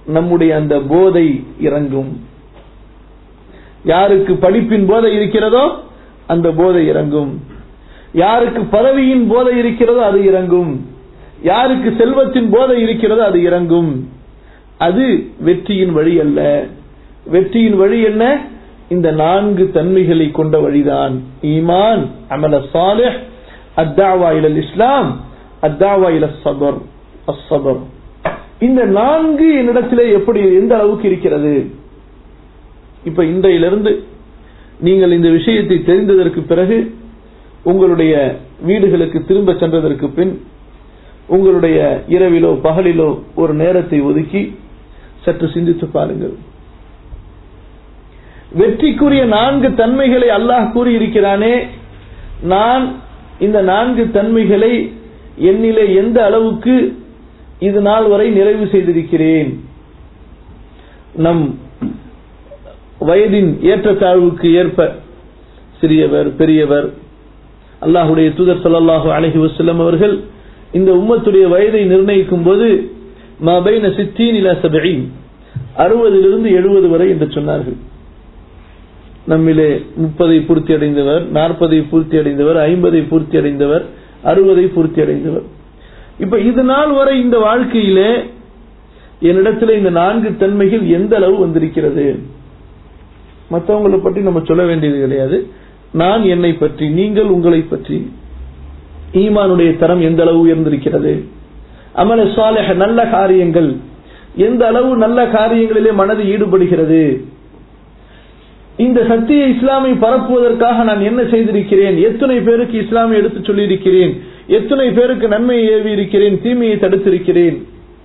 நம்முடைய அந்த போதை இறங்கும் யாருக்கு படிப்பின் போதை இருக்கிறதோ அந்த போதை இறங்கும் யாருக்கு பதவியின் போதை இருக்கிறதோ அது இறங்கும் யாருக்கு செல்வத்தின் போதை இருக்கிறதோ அது இறங்கும் அது வெற்றியின் வழி அல்ல வெற்றியின் வழி என்ன இந்த நான்கு தன்மைகளை கொண்ட வழிதான் ஈமான் அமல சாலிஹ் அத்தாவா இலல் இஸ்லாம் அத்தாவா இல சபர் அஸ்ஸபர் இந்த நான்கு என்னிடத்திலே எப்படி எந்த அளவுக்கு இருக்கிறது இப்ப இன்றையிலிருந்து நீங்கள் இந்த விஷயத்தை தெரிந்ததற்கு பிறகு உங்களுடைய வீடுகளுக்கு திரும்ப சென்றதற்கு பின் உங்களுடைய இரவிலோ பகலிலோ ஒரு நேரத்தை ஒதுக்கி சற்று சிந்தித்து பாருங்கள் வெற்றிக்குரிய நான்கு தன்மைகளை அல்லாஹ் கூறியிருக்கிறானே நான் இந்த நான்கு தன்மைகளை என்னிலே எந்த அளவுக்கு இது நாள் வரை நிறைவு செய்திருக்கிறேன் நம் வயதின் ஏற்றத்தாழ்வுக்கு ஏற்ப சிறியவர் பெரியவர் அல்லாஹுடைய தூதர் ஸல்லல்லாஹு அலைஹி வஸல்லம் அவர்கள் இந்த உம்மத்துடைய வயதை நிர்ணயிக்கும் போது மபைன சித்தீன் இலா சபீன் அறுபதிலிருந்து எழுபது வரை என்று சொன்னார்கள் நம்மிலே முப்பதை பூர்த்தி அடைந்தவர் நாற்பதை பூர்த்தி அடைந்தவர் ஐம்பதை பூர்த்தி அடைந்தவர் அறுபதை பூர்த்தி அடைந்தவர் இப்ப இது நாள் வரை இந்த வாழ்க்கையிலே என்னிடத்தில் இந்த நான்கு தன்மைகள் எந்த அளவு வந்திருக்கிறது மற்றவங்களை பற்றி நம்ம சொல்ல வேண்டியது கிடையாது நான் என்னை பற்றி நீங்கள் உங்களை பற்றி ஈமானுடைய தரம் எந்த அளவு உயர்ந்திருக்கிறது அமல சாலிஹ நல்ல காரியங்கள் எந்த அளவு நல்ல காரியங்களிலே மனது ஈடுபடுகிறது இந்த சத்திய இஸ்லாமை பரப்புவதற்காக நான் என்ன செய்திருக்கிறேன் எத்தனை பேருக்கு இஸ்லாமை எடுத்து சொல்லியிருக்கிறேன் எத்தனை பேருக்கு நன்மையை ஏவி இருக்கிறேன் தீமையை தடுத்திருக்கிறேன்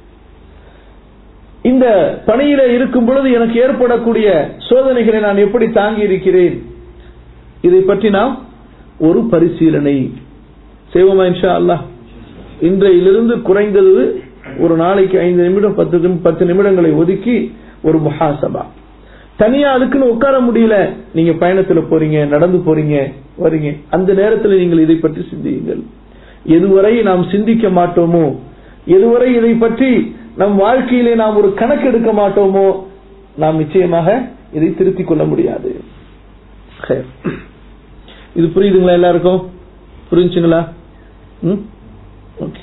இந்த பணியில இருக்கும் பொழுது எனக்கு ஏற்படக்கூடிய சோதனைகளை நான் எப்படி தாங்கி இருக்கிறேன் இதை பற்றி நாம் ஒரு பரிசீலனை செய்வோமா இன்ஷா அல்லாஹ் இன்றையிலிருந்து குறைந்தது ஒரு நாளைக்கு ஐந்து நிமிடம் பத்து நிமி- பத்து நிமிடங்களை ஒதுக்கி ஒரு முஹாசபா தனியா அதுக்குன்னு உட்கார முடியல நீங்க பயணத்துல போறீங்க நடந்து போறீங்க வரீங்க அந்த நேரத்தில் நீங்கள் இதை பற்றி சிந்தியுங்கள் எதுவரை நாம் சிந்திக்க மாட்டோமோ எதுவரை இதை பற்றி நம் வாழ்க்கையிலே நாம் ஒரு கணக்கு எடுக்க மாட்டோமோ நாம் நிச்சயமாக இதை திருத்திக் கொள்ள முடியாது சரி. இது புரியுதுங்களா எல்லாருக்கும் புரிஞ்சுங்களா ம் ஓகே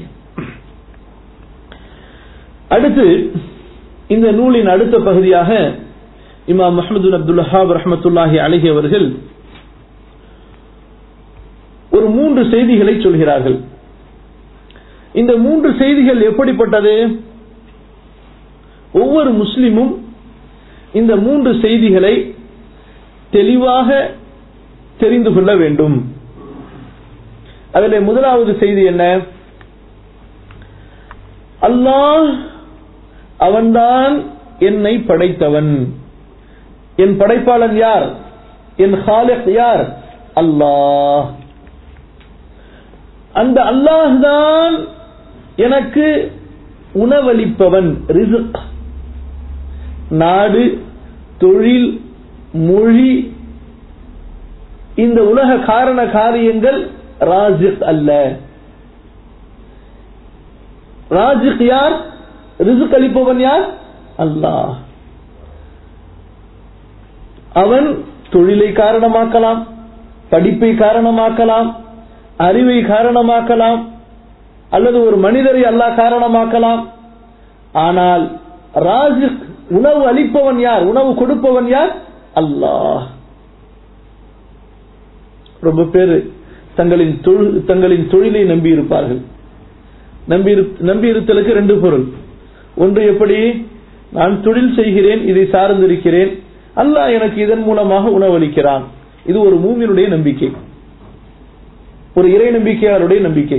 அடுத்து இந்த நூலின் அடுத்த பகுதியாக இமாம் முஹம்மது அப்துல் வஹாப் ரஹமத்துல்லாஹி அலிஹி அவர்கள் ஒரு மூன்று செய்திகளை சொல்கிறார்கள் இந்த மூன்று செய்திகள் எப்படிப்பட்டது ஒவ்வொரு முஸ்லிமும் இந்த மூன்று செய்திகளை தெளிவாக தெரிந்து கொள்ள வேண்டும் அதில் முதலாவது செய்தி என்ன அல்லாஹ் அவன்தான் என்னை படைத்தவன் என் படைப்பாளன் யார் என் ஹாலிக் யார் அல்லாஹ் அந்த அல்லாஹ் தான் எனக்கு உணவளிப்பவன் ரிசுக் நாடு தொழில் மொழி இந்த உலக காரண காரியங்கள் ராஜிக் அல்ல ராஜிக் யார் ரிசுக் அளிப்பவன் யார் அல்லாஹ் அவன் தொழிலை காரணமாக்கலாம் படிப்பை காரணமாக்கலாம் அறிவை காரணமாக்கலாம் அல்லது ஒரு மனிதரை அல்லாஹ் காரணமாக்கலாம் ஆனால் ராஜிக் உணவு அளிப்பவன் யார் உணவு கொடுப்பவன் யார் அல்லாஹ் ரொம்ப பேர் தங்களின் தொழில் தங்களின் தொழிலை நம்பி இருப்பார்கள் நம்பி நம்பி இருத்தலுக்கு ரெண்டு பொருள் ஒன்று எப்படி நான் தொழில் செய்கிறேன் இதை சார்ந்திருக்கிறேன் அல்லாஹ் எனக்கு இதன் மூலமாக உணவளிக்கிறான் இது ஒரு மூமியினுடைய நம்பிக்கை ஒரு இறை நம்பிக்கையாளருடைய நம்பிக்கை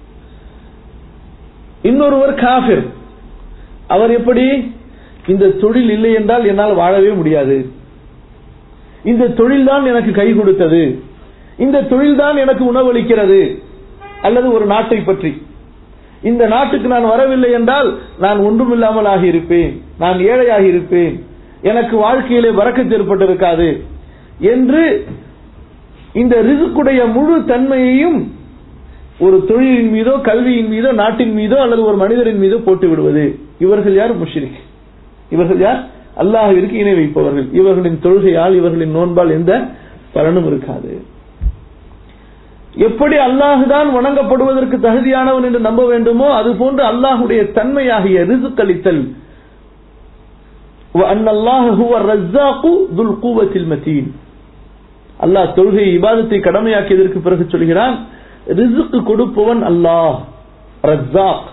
இன்னொருவர் காஃபிர் அவர் எப்படி இந்த தொழில் இல்லை என்றால் என்னால் வாழவே முடியாது இந்த தொழில் தான் எனக்கு கை கொடுத்தது இந்த தொழில் தான் எனக்கு உணவளிக்கிறது அல்லது ஒரு நாட்டை பற்றி இந்த நாட்டுக்கு நான் வரவில்லை என்றால் நான் ஒன்றுமில்லாமல் ஆகியிருப்பேன் நான் ஏழையாகி இருப்பேன் எனக்கு வாழ்க்கையிலே வரக்கத்து ஏற்பட்டிருக்காது என்று இந்த ரிசுக்குடைய முழு தன்மையையும் ஒரு தொழிலின் மீதோ கல்வியின் மீதோ நாட்டின் மீதோ அல்லது ஒரு மனிதரின் மீதோ போட்டு விடுவது இவர்கள் யார் முஷ்ரிக் இவர்கள் யார் அல்லாஹ்விற்கு இணை வைப்பவர்கள் இவர்களின் தொழுகையால் இவர்களின் நோன்பால் எந்த பலனும் இருக்காது எப்படி அல்லாஹுதான் வணங்கப்படுவதற்கு தகுதியானவன் என்று நம்ப வேண்டுமோ அது போன்று அல்லாஹுடைய தன்மையாகிய ரிசுக்களித்தல் அல்லாஹ் தொழுகை இபாதத்தை கடமையாக்கியதற்கு பிறகு சொல்கிறான் ரிசுக்கு கொடுப்பவன் அல்லாஹ் ரஸ்ஸாக்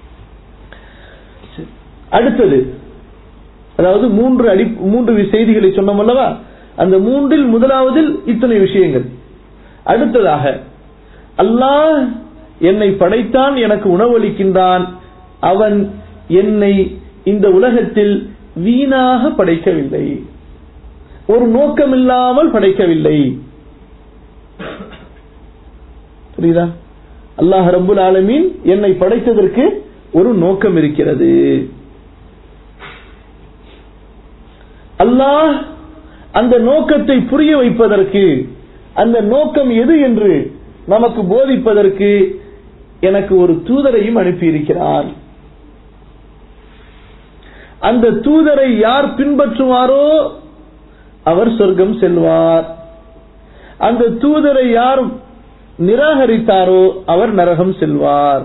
அடுத்தது அதாவது மூன்று அடி மூன்று செய்திகளை சொன்னோம் அல்லவா அந்த மூன்றில் முதலாவதில் இத்தனை விஷயங்கள் அடுத்ததாக அல்லாஹ் என்னை படைத்தான் எனக்கு உணவளிக்கின்றான் அவன் என்னை இந்த உலகத்தில் வீணாக படைக்கவில்லை ஒரு நோக்கமில்லாமல் படைக்கவில்லை புரியுதா அல்லாஹ் ரபுல் ஆலமீன் என்னை படைத்ததற்கு ஒரு நோக்கம் இருக்கிறது அல்லாஹ் அந்த நோக்கத்தை புரிய வைப்பதற்கு அந்த நோக்கம் எது என்று நமக்கு போதிப்பதற்கு எனக்கு ஒரு தூதரையும் அனுப்பியிருக்கிறார் அந்த தூதரை யார் பின்பற்றுவாரோ அவர் சொர்க்கம் செல்வார் அந்த தூதரை யார் நிராகரித்தாரோ அவர் நரகம் செல்வார்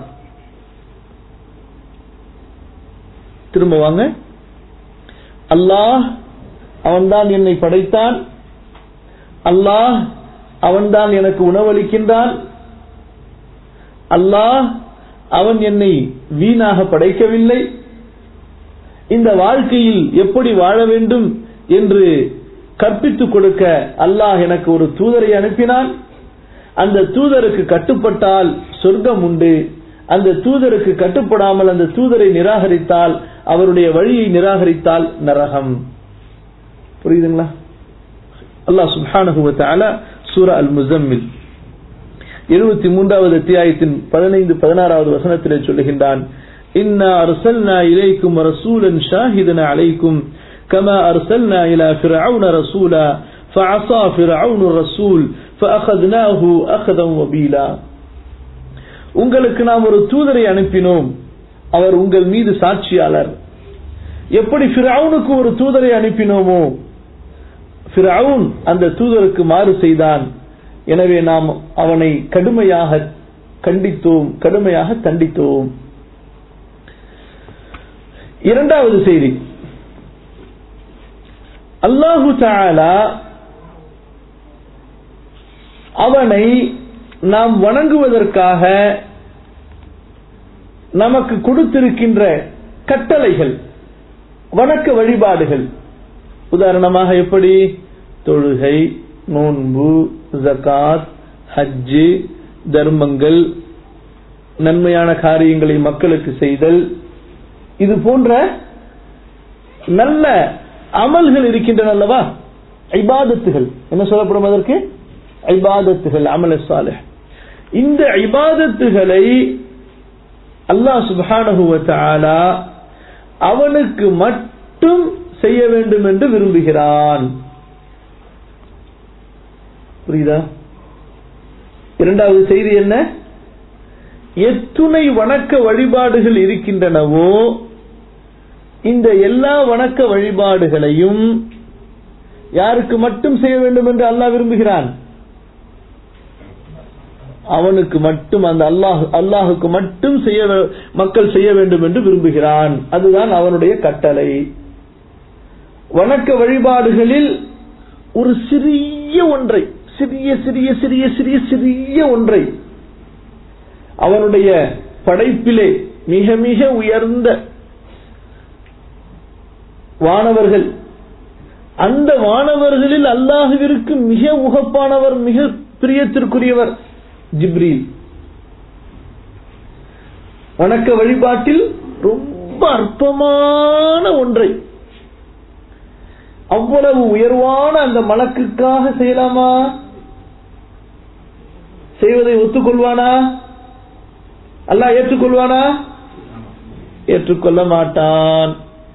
திரும்ப வாங்க அல்லாஹ் அவன்தான் என்னை படைத்தான் அல்லாஹ் அவன்தான் எனக்கு உணவளிக்கின்றான் அல்லாஹ் அவன் என்னை வீணாக படைக்கவில்லை இந்த வாழ்க்கையில் எப்படி வாழ வேண்டும் என்று கற்பித்துக் கொடுக்க அல்லாஹ் எனக்கு ஒரு தூதரை அனுப்பினான் அந்த தூதருக்கு கட்டுப்பட்டால் சொர்க்கம் உண்டு அந்த தூதருக்கு கட்டுப்படாமல் அந்த தூதரை நிராகரித்தால் அவருடைய வழியை நிராகரித்தால் நரகம் புரியுதுங்களா அல்லாஹ் சுப்ஹானஹு வ தஆலா சூரா அல் முஸம்மில் எழுபத்தி மூன்றாவது அத்தியாயத்தின் பதினைந்து பதினாறாவது வசனத்திலே சொல்லுகின்றான் இன்னா அர்சல்னா இலைக்கும் ரசூலன் ஷாஹிதன் அலைக்கும் كما أرسلنا إلى فرعون رسولا فعصى فرعون الرسول فأخذناه أخذا وبيلا உங்களுக்கு நாம் ஒரு தூதரை அனுப்பினோம் அவர் உங்கள் மீது சாட்சியாளர் எப்படி ஃபிரவுனுக்கு ஒரு தூதரை அனுப்பினோமோ ஃபிரவுன் அந்த தூதருக்கு மாறு செய்தான் எனவே நாம் அவனை கடுமையாக கண்டித்தோம் கடுமையாக தண்டித்தோம் இரண்டாவது செய்தி அல்லாஹு தாலா அவனை நாம் வணங்குவதற்காக நமக்கு கொடுத்திருக்கின்ற கட்டளைகள் வணக்க வழிபாடுகள் உதாரணமாக எப்படி தொழுகை நோன்பு ஜகாத் ஹஜ்ஜு தர்மங்கள் நன்மையான காரியங்களை மக்களுக்கு செய்தல் இது போன்ற நல்ல அமல்கள் இருக்கின்றன அல்லவா ஐபாதத்துகள் என்ன சொல்லப்படும் அதற்கு ஐபாதத்துகள் அமல் சாலிஹ் இந்த ஐபாதத்துகளை அல்லாஹ் சுபஹானஹு தஆலா அவனுக்கு மட்டும் செய்ய வேண்டும் என்று விரும்புகிறான் புரியுதா இரண்டாவது செய்தி என்ன எத்துணை வணக்க வழிபாடுகள் இருக்கின்றனவோ இந்த எல்லா வணக்க வழிபாடுகளையும் யாருக்கு மட்டும் செய்ய வேண்டும் என்று அல்லாஹ் விரும்புகிறான் அவனுக்கு மட்டும் அந்த அல்லாஹ் அல்லாஹுக்கு மட்டும் செய்ய மக்கள் செய்ய வேண்டும் என்று விரும்புகிறான் அதுதான் அவனுடைய கட்டளை வணக்க வழிபாடுகளில் ஒரு சிறிய ஒன்றை சிறிய சிறிய சிறிய சிறிய சிறிய ஒன்றை அவனுடைய படைப்பிலே மிக மிக உயர்ந்த வானவர்கள் அந்த வானவர்களில் அல்லாஹுவிற்கு மிக உகப்பானவர் மிக பிரியத்திற்குரியவர் ஜிப்ரீல் வணக்க வழிபாட்டில் ரொம்ப அற்பமான ஒன்றை அவ்வளவு உயர்வான அந்த மலக்குக்காக செய்யலாமா செய்வதை ஒத்துக்கொள்வானா அல்லாஹ் ஏற்றுக்கொள்வானா ஏற்றுக்கொள்ள மாட்டான்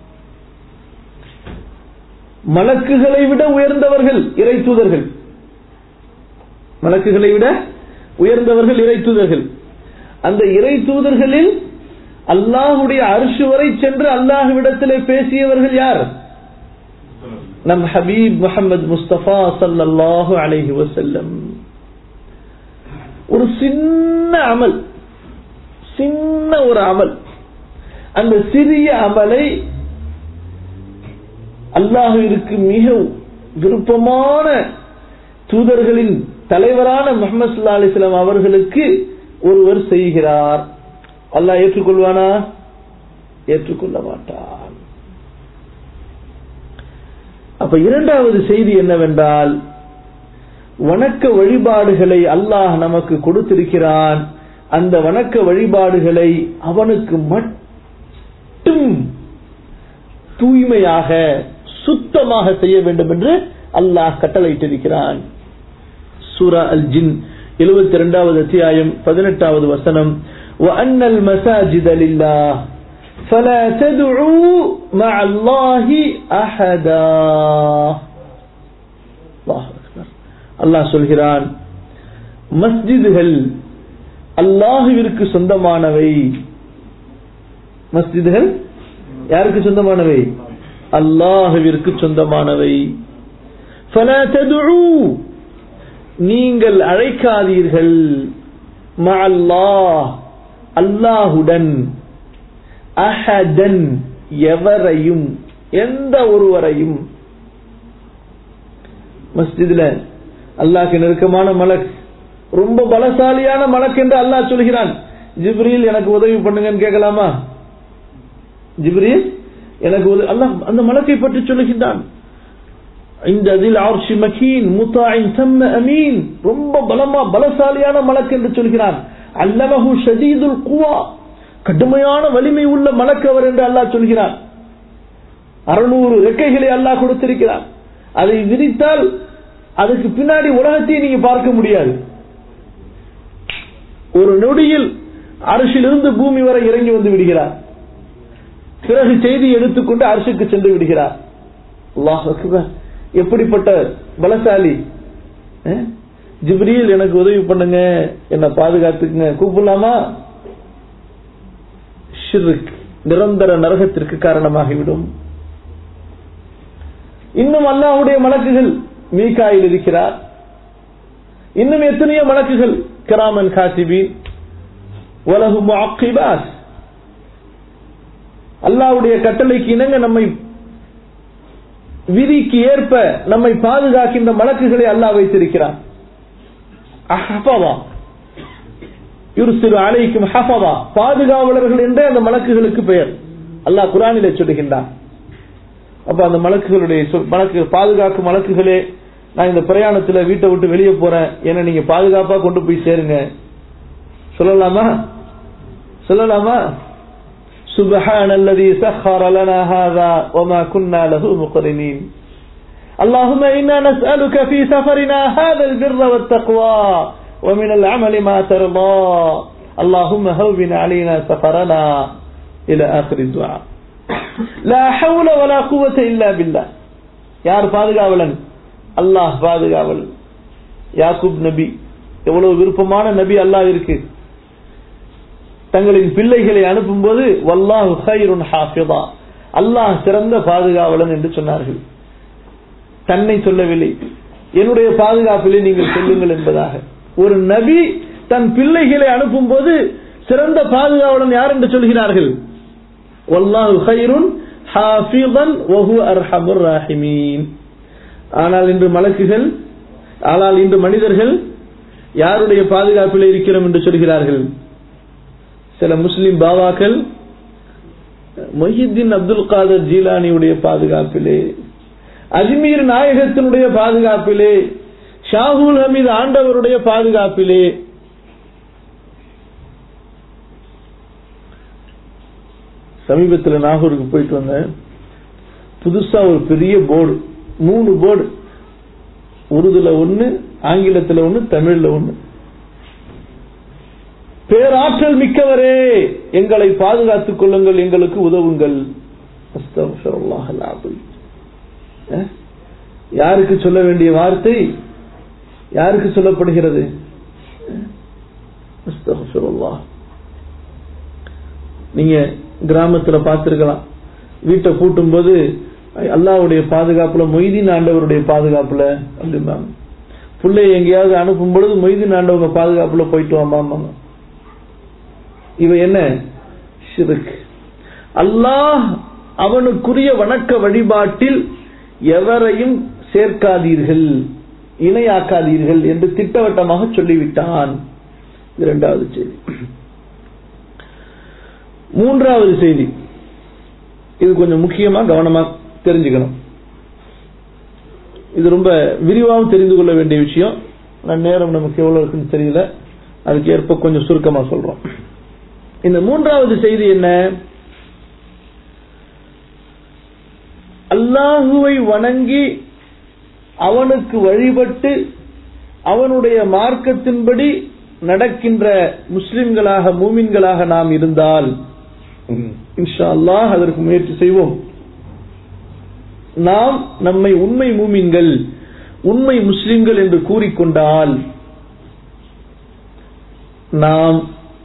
மலக்குகளை விட உயர்ந்தவர்கள் இறை தூதர்கள் மலக்குகளை விட உயர்ந்தவர்கள் இறை தூதர்கள் அந்த இறை தூதர்களில் அல்லாஹுடைய அரிசு வரை சென்று அல்லாஹுவிடத்திலே பேசியவர்கள் யார் நம் ஹபீப் முகமது முஸ்தபா சல்லல்லாஹு அலைஹி வசல்லம் ஒரு சின்ன அமல் சின்ன ஒரு அமல் அந்த சிறிய அமலை அல்லாஹுவிற்கு மிக விருப்பமான தூதர்களின் தலைவரான முகமது சல்லா அலிஸ்லாம் அவர்களுக்கு ஒருவர் செய்கிறார் அல்லாஹ் ஏற்றுக்கொள்வானா ஏற்றுக்கொள்ள மாட்டான் அப்ப இரண்டாவது செய்தி என்னவென்றால் வணக்க வழிபாடுகளை அல்லாஹ் நமக்கு கொடுத்திருக்கிறான் அந்த வணக்க வழிபாடுகளை அவனுக்கு மட்டும் தூய்மையாக சுத்தமாக செய்ய வேண்டும் என்று அல்லாஹ் கட்டளையிட்டிருக்கிறான் சூரா அல் ஜின் எழுபத்தி இரண்டாவது அத்தியாயம் பதினெட்டாவது வசனம் وأن المساجد لله فلا تدعوا مع الله أحدا الله أكبر அல்லாஹ் சொல்கிறான் மஸ்ஜிதுகள் அல்லாஹுவிற்கு சொந்தமானவை மஸ்ஜிதுகள் யாருக்கு சொந்தமானவை அல்லாஹுவிற்கு சொந்தமானவை فلا تدعوا நீங்கள் அழைக்காதீர்கள் அல்லாஹ் அல்லாஹுடன் அஹதன் எவரையும் எந்த ஒருவரையும் மஸ்ஜிதுல அல்லாஹ்க்கு நெருக்கமான மலக் ரொம்ப பலசாலியான மலக் என்று அல்லாஹ் சொல்கிறான் ஜிப்ரீல் எனக்கு உதவி பண்ணுங்கன்னு கேட்கலாமா ஜிப்ரீல் எனக்கு உதவி அல்லாஹ் அந்த மலக்கை பற்றி சொல்லுகின்றான் இந்த அதில் ஆர்ஷி மகீன் முத்தாயின் தம்ம அமீன் ரொம்ப பலமா பலசாலியான மலக் என்று சொல்கிறான் அல்லமஹு ஷதீதுல் குவா கடுமையான வலிமை உள்ள மலக்கு அவர் என்று அல்லாஹ் சொல்கிறான் அறுநூறு ரெக்கைகளை அல்லாஹ் கொடுத்திருக்கிறான் அதை விரித்தால் அதுக்கு பின்னாடி உலகத்தை நீங்க பார்க்க முடியாது ஒரு நொடியில் அரசிலிருந்து பூமி வரை இறங்கி வந்து விடுகிறார் பிறகு செய்தி எடுத்துக்கொண்டு அரசுக்கு சென்று விடுகிறார் அல்லாஹ் அக்பர். எப்படிப்பட்ட பலசாலி அஹ்? ஜிப்ரீல் எனக்கு உதவி பண்ணுங்க என்ன பாதுகாத்துக்குங்க கூப்பிடலாமா ஷிர்க் நிரந்தர நரகத்திற்கு காரணமாகிவிடும் இன்னும் அல்லாஹ்வுடைய மலக்குகள் மீகாயில் இருக்கிறார் இன்னும் எத்தனையோ மலக்குகள் கிராமன் காசிபி உலகு முஅக்கிபாத் அல்லாஹ்வுடைய கட்டளைக்கு இணங்க நம்மை விதிக்கு ஏற்ப நம்மை பாதுகாக்கின்ற மலக்குகளை அல்லாஹ் வைத்திருக்கிறார் அஹ்ஃபதா யுர்சிலு அலைக்கும் ஹஃபதா பாதுகாவலர்கள் என்றே அந்த மலக்குகளுக்கு பெயர் அல்லாஹ் குரானிலே சொல்லுகின்றான் அப்ப அந்த மலக்குகளுடைய சொல்- மலக்கு பாதுகாக்கும் மலக்குகளே நான் இந்த பிரயாணத்துல வீட்டை விட்டு வெளியே போறேன் என்ன நீங்க பாதுகாப்பா கொண்டு போய் சேருங்க சொல்லலாமா சொல்லலாமா سبحان الذي سخر لنا هذا وما كنا له مقرنين اللهم إنا نسألك في سفرنا هذا البر والتقوى ومن العمل ما ترضى اللهم هون علينا سفرنا إلى آخر الدعاء لا حول ولا قوة إلا بالله யார் பாதுகாவலன் அல்லாஹ் பாதுகாவலன் யாக்கூப் நபி எவ்வளவு விருப்பமான நபி அல்லாஹ் இருக்கு தங்களின் பிள்ளைகளை அனுப்பும்போது வல்லாஹு ஹைருன் ஹாஃபிதா அல்லாஹ் சிறந்த பாதுகாவலன் என்று சொன்னார்கள் தன்னை சொல்லவில்லை என்னுடைய பாதுகாப்பிலே நீங்கள் சொல்லுங்கள் என்பதாக ஒரு நபி தன் பிள்ளைகளை அனுப்பும் போது சிறந்த பாதுகாவலன் யார் என்று சொல்கிறார்கள் வல்லாஹு ஹைருன் ஹாஃபிதன் வஹு அர்ஹமுர் ராஹிமீன் ஆனால் இன்று மலக்குகள் ஆனால் இன்று மனிதர்கள் யாருடைய பாதுகாப்பில் இருக்கிறோம் என்று சொல்கிறார்கள் சில முஸ்லிம் பாபாக்கள் மொஹித்தீன் அப்துல் காதர் ஜீலானியுடைய பாதுகாப்பிலே அஜ்மீர் நாயகத்தினுடைய பாதுகாப்பிலே ஷாகுல் ஹமீது ஆண்டவருடைய பாதுகாப்பிலே சமீபத்தில் நாகூருக்கு போயிட்டு வந்தேன் புதுசா ஒரு பெரிய போர்டு மூணு போர்டு உருதுல ஒன்னு ஆங்கிலத்துல ஒன்னு தமிழ்ல ஒன்னு பேராற்றல் மிக்கவரே எங்களை பாதுகாத்துக் கொள்ளுங்கள் எங்களுக்கு உதவுங்கள் அஸ்தக்ஃபிருல்லாஹ் அல்-அஸீம். அஹ்? யாருக்கு சொல்ல வேண்டிய வார்த்தை யாருக்கு சொல்லப்படுகிறது அஸ்தக்ஃபிருல்லாஹ். நீங்க கிராமத்துல பார்த்திருக்கலாம் வீட்டை பூட்டும் போது அல்லாவுடைய பாதுகாப்புல மொய்தீன் ஆண்டவருடைய பாதுகாப்புல அப்படிம்பாங்க பிள்ளைய எங்கேயாவது அனுப்பும் பொழுது மொய்தீன் ஆண்டவங்க பாதுகாப்புல போயிட்டு வாம்பாங்க இவ என்ன ஷிருக் அல்லாஹ் அவனுக்குரிய வணக்க வழிபாட்டில் எவரையும் சேர்க்காதீர்கள் இணையாக்காதீர்கள் என்று திட்டவட்டமாக சொல்லிவிட்டான் இரண்டாவது செய்தி மூன்றாவது செய்தி இது கொஞ்சம் முக்கியமா கவனமா தெரிஞ்சுக்கணும் இது ரொம்ப விரிவாகவும் தெரிந்து கொள்ள வேண்டிய விஷயம் நான் நேரம் நமக்கு எவ்வளவு இருக்குன்னு தெரியல அதுக்கு ஏற்ப கொஞ்சம் சுருக்கமா சொல்றோம் இந்த மூன்றாவது செய்தி என்ன அல்லாஹுவை வணங்கி அவனுக்கு வழிபட்டு அவனுடைய மார்க்கத்தின்படி நடக்கின்ற முஸ்லிம்களாக மூமின்களாக நாம் இருந்தால் இன்ஷா அல்லாஹ் அதற்கு முயற்சி செய்வோம் நாம் நம்மை உண்மை மூமின்கள் உண்மை முஸ்லிம்கள் என்று கூறிக்கொண்டால் நாம்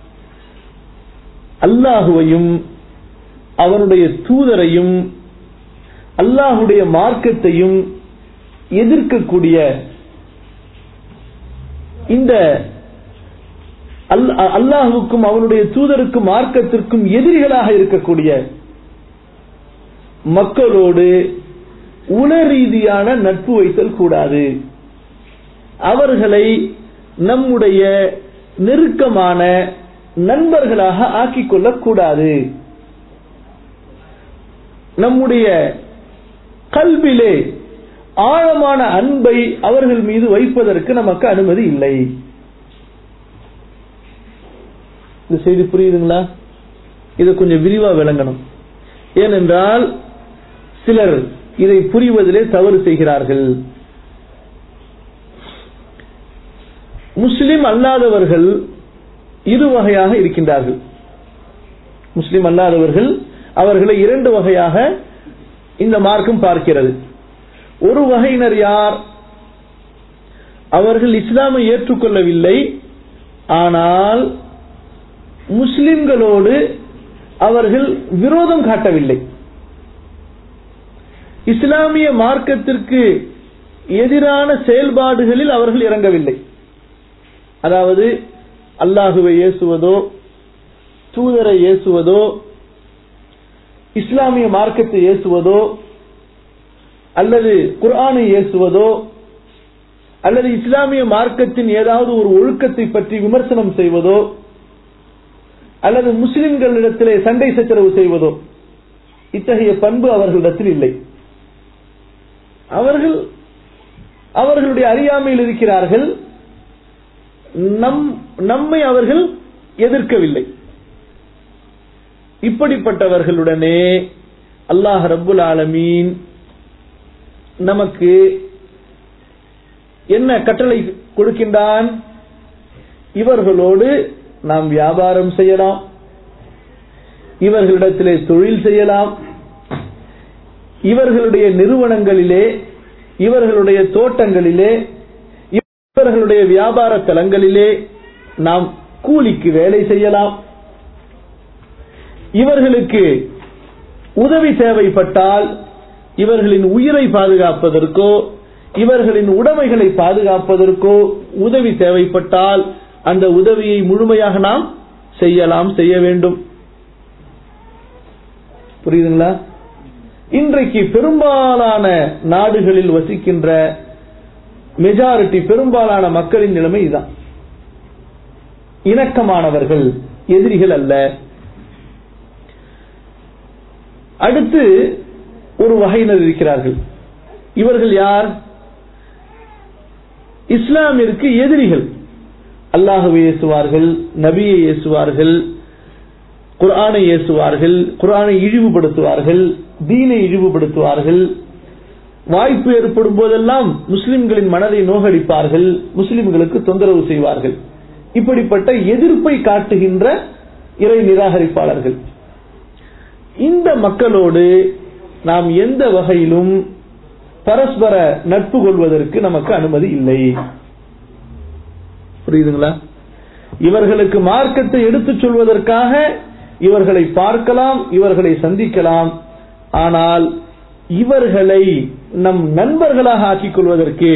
அல்லாஹுவையும் அவனுடைய தூதரையும் அல்லாஹுடைய மார்க்கத்தையும் எதிர்க்கக்கூடிய இந்த அல்லாஹுக்கும் அவனுடைய தூதருக்கும் மார்க்கத்திற்கும் எதிரிகளாக இருக்கக்கூடிய மக்களோடு உள ரீதியான நட்பு வைத்தல் கூடாது அவர்களை நம்முடைய நெருக்கமான நண்பர்களாக ஆக்கிக் கொள்ளக்கூடாது நம்முடைய கல்விலே ஆழமான அன்பை அவர்கள் மீது வைப்பதற்கு நமக்கு அனுமதி இல்லை இந்த செய்தி புரியுதுங்களா இதை கொஞ்சம் விரிவா விளங்கணும் ஏனென்றால் சிலர் இதை புரிவதிலே தவறு செய்கிறார்கள் முஸ்லிம் அல்லாதவர்கள் இரு வகையாக இருக்கின்றார்கள் முஸ்லிம் அல்லாதவர்கள் அவர்களை இரண்டு வகையாக இந்த மார்க்கம் பார்க்கிறது ஒரு வகையினர் யார் அவர்கள் இஸ்லாமை ஏற்றுக்கொள்ளவில்லை ஆனால் முஸ்லிம்களோடு அவர்கள் விரோதம் காட்டவில்லை இஸ்லாமிய மார்க்கத்திற்கு எதிரான செயல்பாடுகளில் அவர்கள் இறங்கவில்லை அதாவது அல்லாஹுவை ஏசுவதோ தூதரை ஏசுவதோ இஸ்லாமிய மார்க்கத்தை ஏசுவதோ அல்லது குர்ஆனை ஏசுவதோ அல்லது இஸ்லாமிய மார்க்கத்தின் ஏதாவது ஒரு ஒழுக்கத்தை பற்றி விமர்சனம் செய்வதோ அல்லது முஸ்லிம்களிடத்திலே சண்டை சச்சரவு செய்வதோ இத்தகைய பண்பு அவர்களிடத்தில் இல்லை அவர்கள் அவர்களுடைய அறியாமையில் இருக்கிறார்கள் நம் நம்மை அவர்கள் எதிர்க்கவில்லை இப்படிப்பட்டவர்களுடனே அல்லாஹ் ரப்புல் ஆலமீன் நமக்கு என்ன கட்டளை கொடுக்கின்றான் இவர்களோடு நாம் வியாபாரம் செய்யலாம் இவர்களிடத்திலே தொழில் செய்யலாம் இவர்களுடைய நிறுவனங்களிலே இவர்களுடைய தோட்டங்களிலே இவர்களுடைய வியாபார தலங்களிலே நாம் கூலிக்கு வேலை செய்யலாம் இவர்களுக்கு உதவி தேவைப்பட்டால் இவர்களின் உயிரை பாதுகாப்பதற்கோ இவர்களின் உடைமைகளை பாதுகாப்பதற்கோ உதவி தேவைப்பட்டால் அந்த உதவியை முழுமையாக நாம் செய்யலாம் செய்ய வேண்டும் புரியுதுங்களா இன்றைக்கு பெரும்பாலான நாடுகளில் வசிக்கின்ற மெஜாரிட்டி பெரும்பாலான மக்களின் நிலைமை இதுதான் இணக்கமானவர்கள் எதிரிகள் அல்ல அடுத்து ஒரு வகையினர் இருக்கிறார்கள் இவர்கள் யார் இஸ்லாமிற்கு எதிரிகள் அல்லாஹுவை ஏசுவார்கள் நபியை ஏசுவார்கள் குர்ஆனை ஏசுவார்கள் குர்ஆனை இழிவுபடுத்துவார்கள் தீனை இழிவுபடுத்துவார்கள் வாய்ப்பு ஏற்படும் போதெல்லாம் முஸ்லிம்களின் மனதை நோகடிப்பார்கள் முஸ்லிம்களுக்கு தொந்தரவு செய்வார்கள் இப்படிப்பட்ட எதிர்ப்பை காட்டுகின்ற இறை நிராகரிப்பாளர்கள் இந்த மக்களோடு நாம் எந்த வகையிலும் பரஸ்பர நட்பு கொள்வதற்கு நமக்கு அனுமதி இல்லை புரியுதுங்களா இவர்களுக்கு மார்க்கத்தை எடுத்துச் சொல்வதற்காக இவர்களை பார்க்கலாம் இவர்களை சந்திக்கலாம் ஆனால் இவர்களை நம் நண்பர்களாக ஆக்கிக் கொள்வதற்கு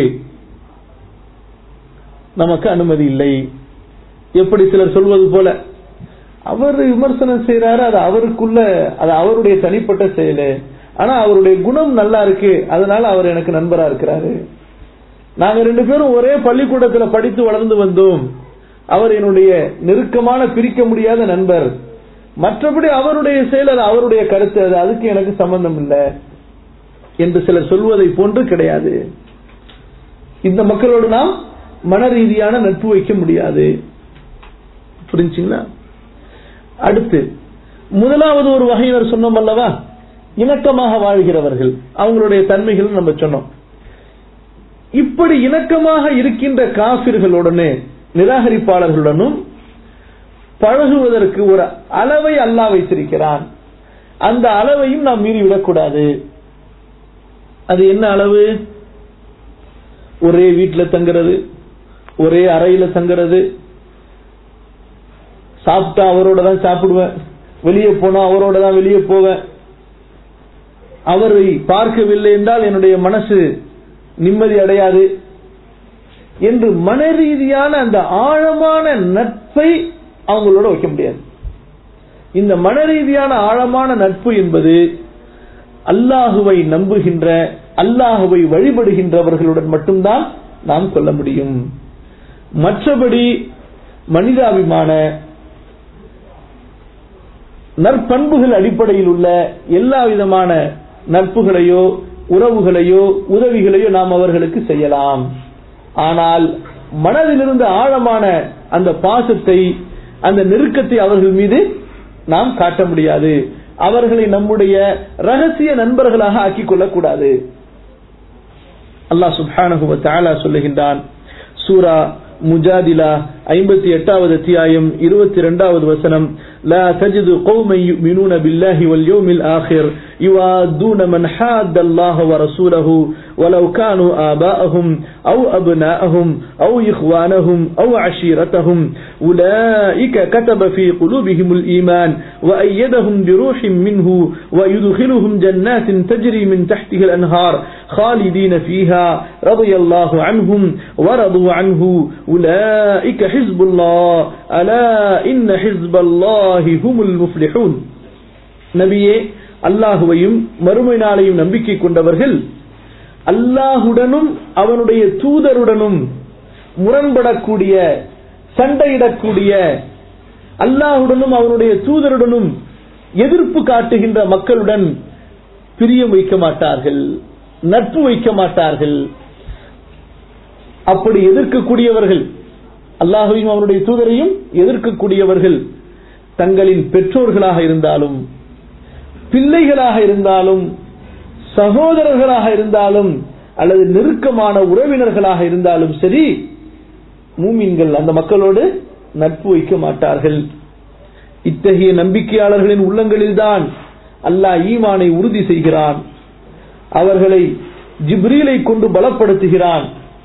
நமக்கு அனுமதி இல்லை எப்படி சிலர் சொல்வது போல அவர் விமர்சனம் செய்யறாரு அது அவருக்குள்ள அது அவருடைய தனிப்பட்ட செயலு ஆனா அவருடைய குணம் நல்லா இருக்கு அதனால அவர் எனக்கு நண்பரா இருக்கிறாரு நாங்க ரெண்டு பேரும் ஒரே பள்ளிக்கூடத்துல படித்து வளர்ந்து வந்தோம் அவர் என்னுடைய நெருக்கமான பிரிக்க முடியாத நண்பர் மற்றபடி அவருடைய செயல் அது அவருடைய கருத்து அது அதுக்கு எனக்கு சம்பந்தம் இல்லை என்று சிலர் சொல்வதை போன்று கிடையாது இந்த மக்களோடு நாம் மன ரீதியான நட்பு வைக்க முடியாது புரிஞ்சுங்களா அடுத்து முதலாவது ஒரு வகையினர் சொன்னோம் அல்லவா இணக்கமாக வாழ்கிறவர்கள் அவங்களுடைய தன்மைகள் நம்ம சொன்னோம் இப்படி இணக்கமாக இருக்கின்ற காபிர்களுடனே நிராகரிப்பாளர்களுடனும் பழகுவதற்கு ஒரு அளவை அல்லாஹ் வைத்திருக்கிறான் அந்த அளவையும் நாம் மீறிவிடக்கூடாது அது என்ன அளவு ஒரே வீட்டுல தங்குறது ஒரே அறையில தங்குறது சாப்பிட்டா அவரோட தான் சாப்பிடுவேன் வெளியே போனா அவரோட தான் வெளியே போவேன் அவரை பார்க்கவில்லை என்றால் என்னுடைய மனசு நிம்மதி அடையாது என்று மன ரீதியான அந்த ஆழமான நட்பை அவங்களோட வைக்க முடியாது இந்த மன ரீதியான ஆழமான நட்பு என்பது அல்லாஹுவை நம்புகின்ற அல்லாஹுவை வழிபடுகின்றவர்களுடன் மட்டும்தான் நாம் கொள்ள முடியும் மற்றபடி மனிதாபிமான நற்பண்புகள் அடிப்படையில் உள்ள எல்லா விதமான நட்புகளையோ உறவுகளையோ உதவிகளையோ நாம் அவர்களுக்கு செய்யலாம் ஆனால் மனதிலிருந்து ஆழமான அந்த பாசத்தை அந்த நெருக்கத்தை அவர்கள் மீது நாம் காட்ட முடியாது அவர்களை நம்முடைய ரகசிய நண்பர்களாக ஆக்கிக் கொள்ளக்கூடாது அல்லாஹ் சுப்ஹானஹு வ தஆலா சொல்லுகின்றான் சூரா முஜாதிலா ஐம்பத்தி எட்டாவது அத்தியாயம் இருபத்தி இரண்டாவது வசனம் لا تجد قوما يؤمنون بالله واليوم الآخر يوادون من حاد الله ورسوله ولو كانوا آباءهم أو أبناءهم أو إخوانهم أو عشيرتهم أولئك كتب في قلوبهم الإيمان وأيدهم بروح منه ويدخلهم جنات تجري من تحتها الأنهار خالدين فيها رضي الله عنهم ورضوا عنه أولئك حزب الله ألا إن حزب الله هم المفلحون நபியே அல்லாஹுவையும் மறுமை நாளையும் நம்பிக்கை கொண்டவர்கள் அல்லாஹுடனும் அவனுடைய தூதருடனும் முரண்படக்கூடிய சண்டையிடக்கூடிய அல்லாஹுடனும் அவனுடைய தூதருடனும் எதிர்ப்பு காட்டுகின்ற மக்களுடன் பிரியம் வைக்க மாட்டார்கள் நட்பு வைக்க மாட்டார்கள் அப்படி எதிர்க்கக்கூடியவர்கள் அல்லாஹுவையும் அவனுடைய தூதரையும் எதிர்க்கக்கூடியவர்கள் தங்களின் பெற்றோர்களாக இருந்தாலும் பிள்ளைகளாக இருந்தாலும் சகோதரர்களாக இருந்தாலும் அல்லது நெருக்கமான உறவினர்களாக இருந்தாலும் சரி மூமின்கள் அந்த மக்களோடு நட்பு வைக்க மாட்டார்கள் இத்தகைய நம்பிக்கையாளர்களின் உள்ளங்களில்தான் அல்லாஹ் ஈமானை உறுதி செய்கிறான் அவர்களை ஜிப்ரீலை கொண்டு பலப்படுத்துகிறான்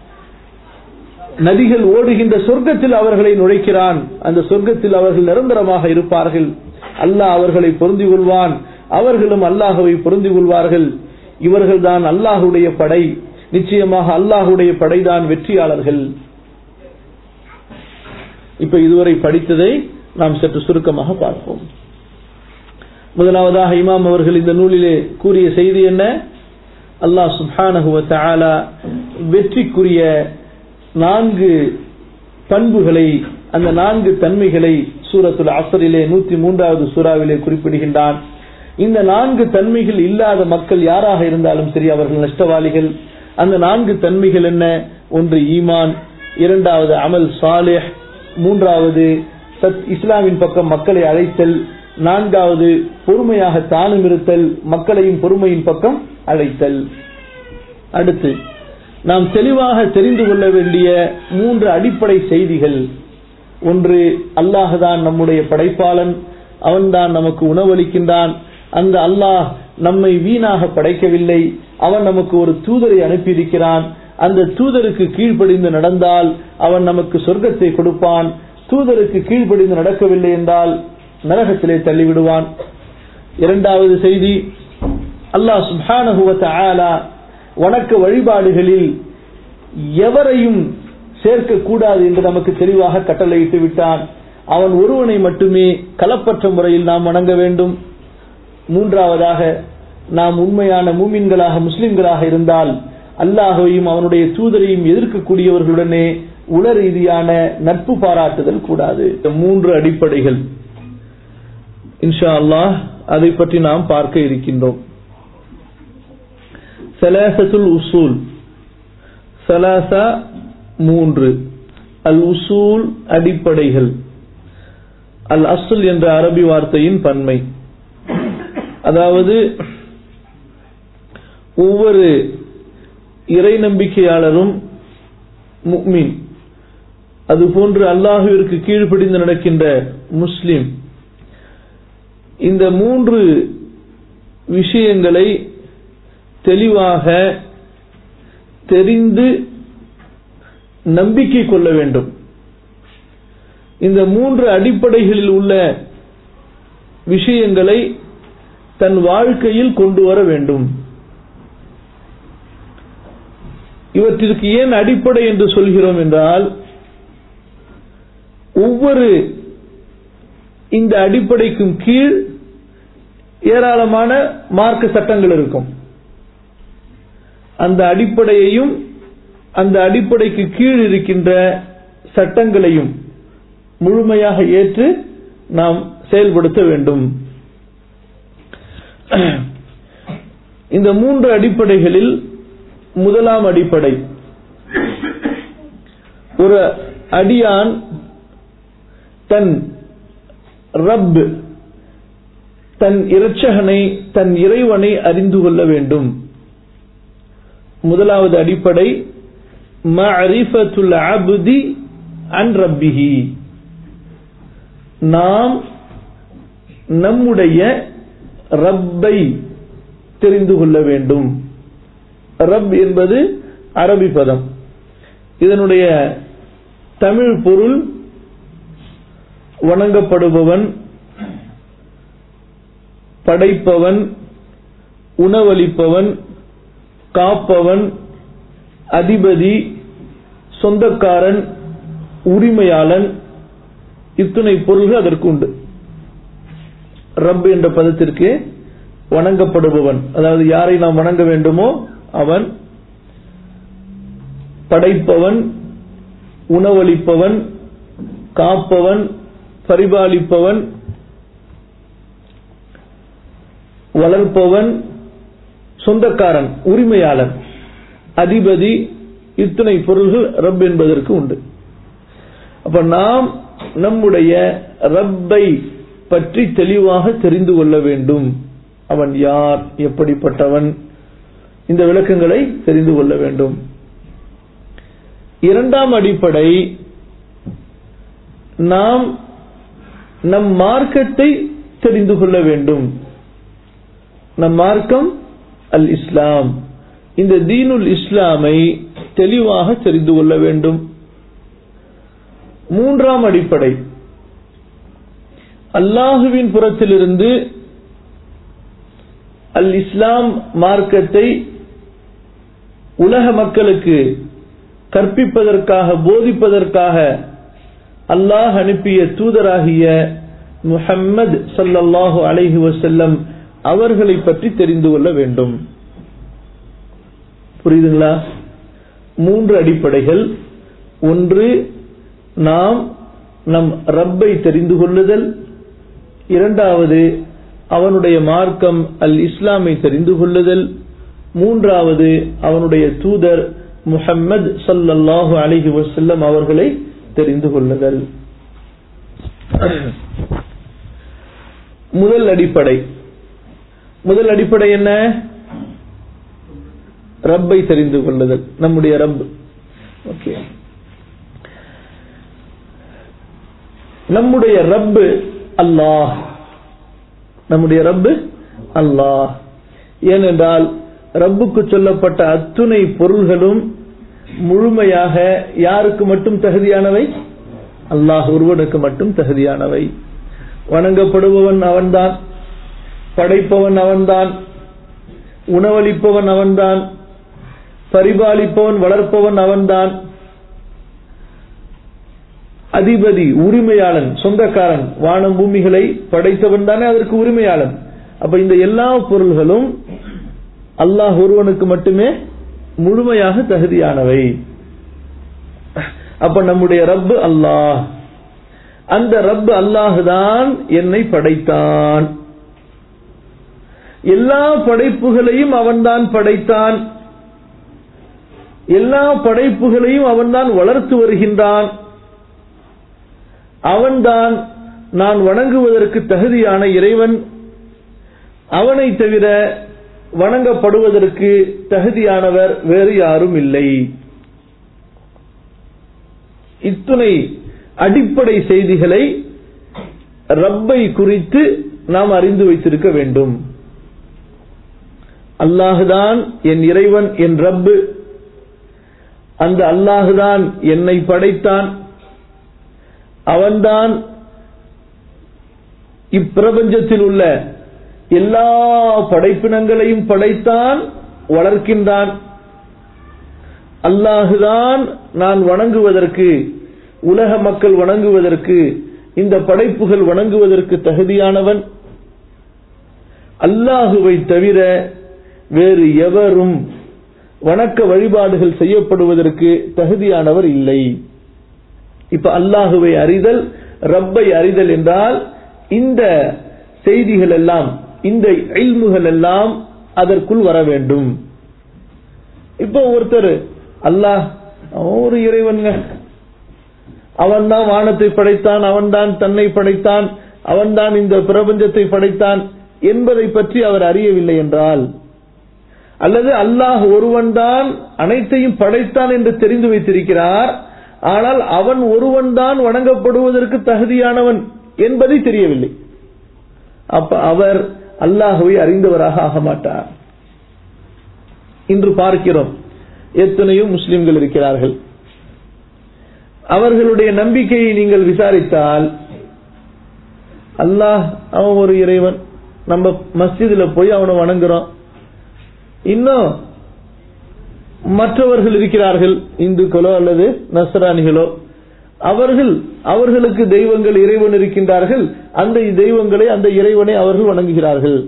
நதிகள் ஓடுகின்ற சொர்க்கத்தில் அவர்களை நுழைக்கிறான் அந்த சொர்க்கத்தில் அவர்கள் நிரந்தரமாக இருப்பார்கள் அல்லாஹ் அவர்களை பொருந்தி கொள்வான் அவர்களும் அல்லாஹுவை பொருந்தி கொள்வார்கள் இவர்கள்தான் அல்லாஹுடைய படை நிச்சயமாக அல்லாஹுடைய படைதான் வெற்றியாளர்கள் இப்ப இதுவரை படித்ததை நாம் சற்று சுருக்கமாக பார்ப்போம் முதலாவதாக இமாம் அவர்கள் இந்த நூலிலே கூறிய செய்தி என்ன அல்லாஹ் சுப்ஹானஹுவ தஆலா வெற்றிக்குரிய நான்கு பண்புகளை அந்த நான்கு தன்மைகளை சூரத்துல் அசரிலே நூத்தி மூன்றாவது சூறாவிலே குறிப்பிடுகின்றான் இந்த நான்கு தன்மைகள் இல்லாத மக்கள் யாராக இருந்தாலும் சரி அவர்கள் நஷ்டவாளிகள் அந்த நான்கு தன்மைகள் என்ன ஒன்று ஈமான் இரண்டாவது அமல் சாலிஹ் மூன்றாவது சத் இஸ்லாமின் பக்கம் மக்களை அழைத்தல் நான்காவது பொறுமையாக தானும் இருத்தல் மக்களையும் பொறுமையின் பக்கம் அழைத்தல் அடுத்து நாம் தெளிவாக தெரிந்து கொள்ள வேண்டிய மூன்று அடிப்படை செய்திகள் ஒன்று அல்லாஹுதான் நம்முடைய படைப்பாளன் அவன்தான் நமக்கு உணவளிக்கின்றான் அந்த அல்லாஹ் நம்மை வீணாக படைக்கவில்லை அவன் நமக்கு ஒரு தூதரை அனுப்பியிருக்கிறான் அந்த தூதருக்கு கீழ்ப்படிந்து நடந்தால் அவன் நமக்கு சொர்க்கத்தை கொடுப்பான் தூதருக்கு கீழ்ப்படிந்து நடக்கவில்லை என்றால் நரகத்திலே தள்ளிவிடுவான் இரண்டாவது செய்தி அல்லாஹ் சுப்ஹானஹு வ தஆலா வணக்க வழிபாடுகளில் எவரையும் சேர்க்க கூடாது என்று நமக்கு தெளிவாக கட்டளையிட்டு விட்டான் அவன் ஒருவனை மட்டுமே கலப்பற்ற முறையில் நாம் வணங்க வேண்டும் மூன்றாவதாக நாம் உண்மையான மூமின்களாக முஸ்லிம்களாக இருந்தால் அல்லாஹையும் அவனுடைய தூதரையும் எதிர்க்கக்கூடியவர்களுடனே உள ரீதியான நட்பு பாராட்டுதல் கூடாது இந்த மூன்று அடிப்படைகள் இன்ஷா அல்லாஹ் அதை பற்றி நாம் பார்க்க இருக்கின்றோம் சலாசத்துல் உசூல் சலாசா மூன்று அல் உசூல் அடிப்படைகள் அல் அசுல் என்ற அரபி வார்த்தையின் பன்மை அதாவது ஒவ்வொரு இறை நம்பிக்கையாளரும் முக்மின் அதுபோன்று அல்லாஹுவிற்கு கீழ்ப்படிந்து நடக்கின்ற முஸ்லிம் இந்த மூன்று விஷயங்களை தெளிவாக தெரிந்து நம்பிக்கை கொள்ள வேண்டும் இந்த மூன்று அடிப்படைகளில் உள்ள விஷயங்களை தன் வாழ்க்கையில் கொண்டு வர வேண்டும் இவற்றிற்கு ஏன் அடிப்படை என்று சொல்கிறோம் என்றால் ஒவ்வொரு இந்த அடிப்படைக்கும் கீழ் ஏராளமான மார்க்க சட்டங்கள் இருக்கும் அந்த அடிப்படையையும் அந்த அடிப்படைக்கு கீழ் இருக்கின்ற சட்டங்களையும் முழுமையாக ஏற்று நாம் செயல்படுத்த வேண்டும் இந்த மூன்று அடிப்படைகளில் முதலாம் அடிப்படை ஒரு அடியான் தன் ரப் தன் இரட்சகனை தன் இறைவனை அறிந்து கொள்ள வேண்டும் முதலாவது அடிப்படை மஅரிஃபத்துல் அப்தி அன் ரப்பிஹி நாம் நம்முடைய ரப்பை தெரிந்து கொள்ள வேண்டும் ரப் என்பது அரபி பதம் இதனுடைய தமிழ் பொருள் வணங்கப்படுபவன் படைப்பவன் உணவளிப்பவன் காப்பவன் அதிபதி சொந்தக்காரன் உரிமையாளன் இத்துணை பொருள்கள் அதற்கு உண்டு ரப் என்ற பதத்திற்கு வணங்கப்படுபவன் அதாவது யாரை நாம் வணங்க வேண்டுமோ அவன் படைப்பவன் உணவளிப்பவன் காப்பவன் பரிபாலிப்பவன் வளர்ப்பவன் சொந்தக்காரன் உரிமையாளன் அதிபதி இத்தனை பொருள்கள் ரப் என்பதற்கு உண்டு அப்ப நாம் நம்முடைய ரப்பை பற்றி தெளிவாக தெரிந்து கொள்ள வேண்டும் அவன் யார் எப்படிப்பட்டவன் இந்த விளக்கங்களை தெரிந்து கொள்ள வேண்டும் இரண்டாம் அடிப்படை நாம் நம் மார்க்கத்தை தெரிந்து கொள்ள வேண்டும் நம் மார்க்கம் அல் இஸ்லாம் இந்த தீனுல் இஸ்லாமை தெளிவாக தெரிந்து கொள்ள வேண்டும் மூன்றாம் அடிப்படை அல்லாஹுவின் புறத்திலிருந்து அல் இஸ்லாம் மார்க்கத்தை உலக மக்களுக்கு கற்பிப்பதற்காக போதிப்பதற்காக அல்லாஹ் அனுப்பிய தூதராகிய முஹம்மது சல்லல்லாஹு அலைஹி வசல்லம் அவர்களை பற்றி தெரிந்து கொள்ள வேண்டும் புரியுதுங்களா மூன்று அடிப்படைகள் ஒன்று நாம் நம் ரப்பை தெரிந்து கொள்ளுதல் இரண்டாவது அவனுடைய மார்க்கம் அல் இஸ்லாமை தெரிந்து கொள்ளுதல் மூன்றாவது அவனுடைய தூதர் முஹம்மது சல்லல்லாஹு அலிஹி வசல்லம் அவர்களை தெரிந்து கொள்ளுதல் முதல் அடிப்படை முதல் அடிப்படை என்ன ரப்பை தெரிந்து கொள்ளுதல் நம்முடைய ரப் ஓகே நம்முடைய ரப்பு அல்லாஹ் நம்முடைய ரப்பு அல்லாஹ் ஏனென்றால் ரப்புக்கு சொல்லப்பட்ட அத்துணை பொருள்களும் முழுமையாக யாருக்கு மட்டும் தகுதியானவை அல்லாஹ் ஒருவனுக்கு மட்டும் தகுதியானவை வணங்கப்படுபவன் அவன்தான் படைப்பவன் அவன்தான் உணவளிப்பவன் அவன்தான் பரிபாலிப்பவன் வளர்ப்பவன் அவன்தான் அதிபதி உரிமையாளன் சொந்தக்காரன் வானம் பூமிகளை படைத்தவன் தானே அதற்கு உரிமையாளன் அப்ப இந்த எல்லா பொருள்களும் அல்லாஹ் ஒருவனுக்கு மட்டுமே முழுமையாக தகுதியானவை அப்ப நம்முடைய ரப்பு அல்லாஹ் அந்த ரப்பு அல்லாஹ் தான் என்னை படைத்தான் எல்லா படைப்புகளையும் அவன்தான் படைத்தான் எல்லா படைப்புகளையும் அவன்தான் வளர்த்து வருகின்றான் அவன்தான் நான் வணங்குவதற்கு தகுதியான இறைவன் அவனை தவிர வணங்கப்படுவதற்கு தகுதியானவர் வேறு யாரும் இல்லை இத்துணை அடிப்படை செய்திகளை ரப்பை குறித்து நாம் அறிந்து வைத்திருக்க வேண்டும் அல்லாஹுதான் என் இறைவன் என் ரப்பு அந்த அல்லாஹுதான் என்னை படைத்தான் அவன்தான் இப்பிரபஞ்சத்தில் உள்ள எல்லா படைப்பினங்களையும் படைத்தான் வளர்க்கின்றான் அல்லாஹுதான் நான் வணங்குவதற்கு உலக மக்கள் வணங்குவதற்கு இந்த படைப்புகள் வணங்குவதற்கு தகுதியானவன் அல்லாஹுவை தவிர வேறு எவரும் வணக்க வழிபாடுகள் செய்யப்படுவதற்கு தகுதியானவர் இல்லை இப்ப அல்லாஹுவை அறிதல் ரப்பை அறிதல் என்றால் இந்த செய்திகள் எல்லாம் இந்த இல்முகள் எல்லாம் அதற்குள் வர வேண்டும் இப்போ ஒருத்தர் அல்லாஹ் ஒரு இறைவன்க அவன் தான் வானத்தை படைத்தான் அவன்தான் தன்னை படைத்தான் அவன்தான் இந்த பிரபஞ்சத்தை படைத்தான் என்பதை பற்றி அவர் அறியவில்லை என்றால் அல்லது அல்லாஹ் ஒருவன்தான் அனைத்தையும் படைத்தான் என்று தெரிந்து வைத்திருக்கிறார் ஆனால் அவன் ஒருவன்தான் வணங்கப்படுவதற்கு தகுதியானவன் என்பதை தெரியவில்லை அப்ப அவர் அல்லாஹுவை அறிந்தவராக ஆக மாட்டார் இன்று பார்க்கிறோம் எத்தனையோ முஸ்லிம்கள் இருக்கிறார்கள் அவர்களுடைய நம்பிக்கையை நீங்கள் விசாரித்தால் அல்லாஹ் அவன் ஒரு இறைவன் நம்ம மஸ்ஜிதில் போய் அவனை வணங்குறோம் இன்னும் மற்றவர்கள் இருக்கிறார்கள் இந்துக்களோ அல்லது நசராணிகளோ அவர்கள் அவர்களுக்கு தெய்வங்கள் இறைவன் இருக்கின்றார்கள் அந்த தெய்வங்களை அந்த இறைவனை அவர்கள் வணங்குகிறார்கள்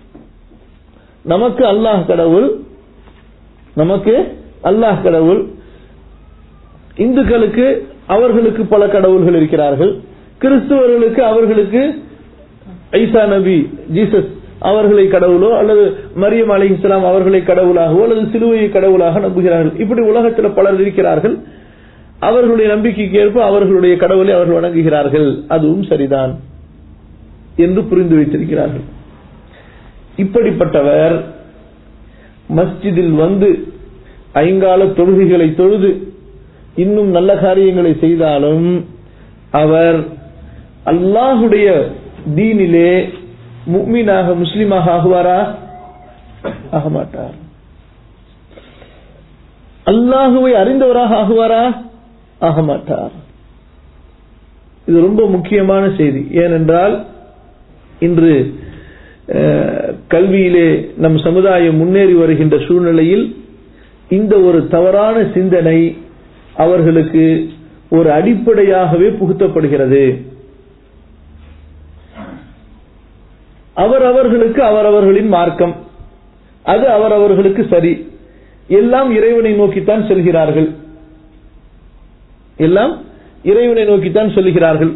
நமக்கு அல்லாஹ் கடவுள் நமக்கு அல்லாஹ் கடவுள் இந்துக்களுக்கு அவர்களுக்கு பல கடவுள்கள் இருக்கிறார்கள் கிறிஸ்துவர்களுக்கு அவர்களுக்கு ஐசா நபி ஜீசஸ் அவர்களை கடவுளோ அல்லது மரியம் அலி இஸ்லாம் அவர்களை கடவுளாகவோ அல்லது சிலுவையை கடவுளாக நம்புகிறார்கள் இப்படி உலகத்தில் பலர் இருக்கிறார்கள் அவர்களுடைய நம்பிக்கைக்கு ஏற்ப அவர்களுடைய கடவுளை அவர்கள் வணங்குகிறார்கள் அதுவும் சரிதான் என்று புரிந்து வைத்திருக்கிறார்கள் இப்படிப்பட்டவர் மஸ்ஜிதில் வந்து ஐங்கால தொழுகைகளை தொழுது இன்னும் நல்ல காரியங்களை செய்தாலும் அவர் அல்லாஹுடைய தீனிலே முக்மீனாக முஸ்லிமாக ஆகுவாரா ஆக மாட்டார் அல்லாஹுவை அறிந்தவராக ஆகுவாரா ஆக மாட்டார் இது ரொம்ப முக்கியமான செய்தி ஏனென்றால் இன்று கல்வியிலே நம் சமுதாயம் முன்னேறி வருகின்ற சூழ்நிலையில் இந்த ஒரு தவறான சிந்தனை அவர்களுக்கு ஒரு அடிப்படையாகவே புகுத்தப்படுகிறது அவரவர்களுக்கு அவரவர்களின் மார்க்கம் அது அவரவர்களுக்கு சரி எல்லாம் இறைவனை நோக்கித்தான் செல்கிறார்கள் எல்லாம் இறைவனை நோக்கித்தான் செல்கிறார்கள்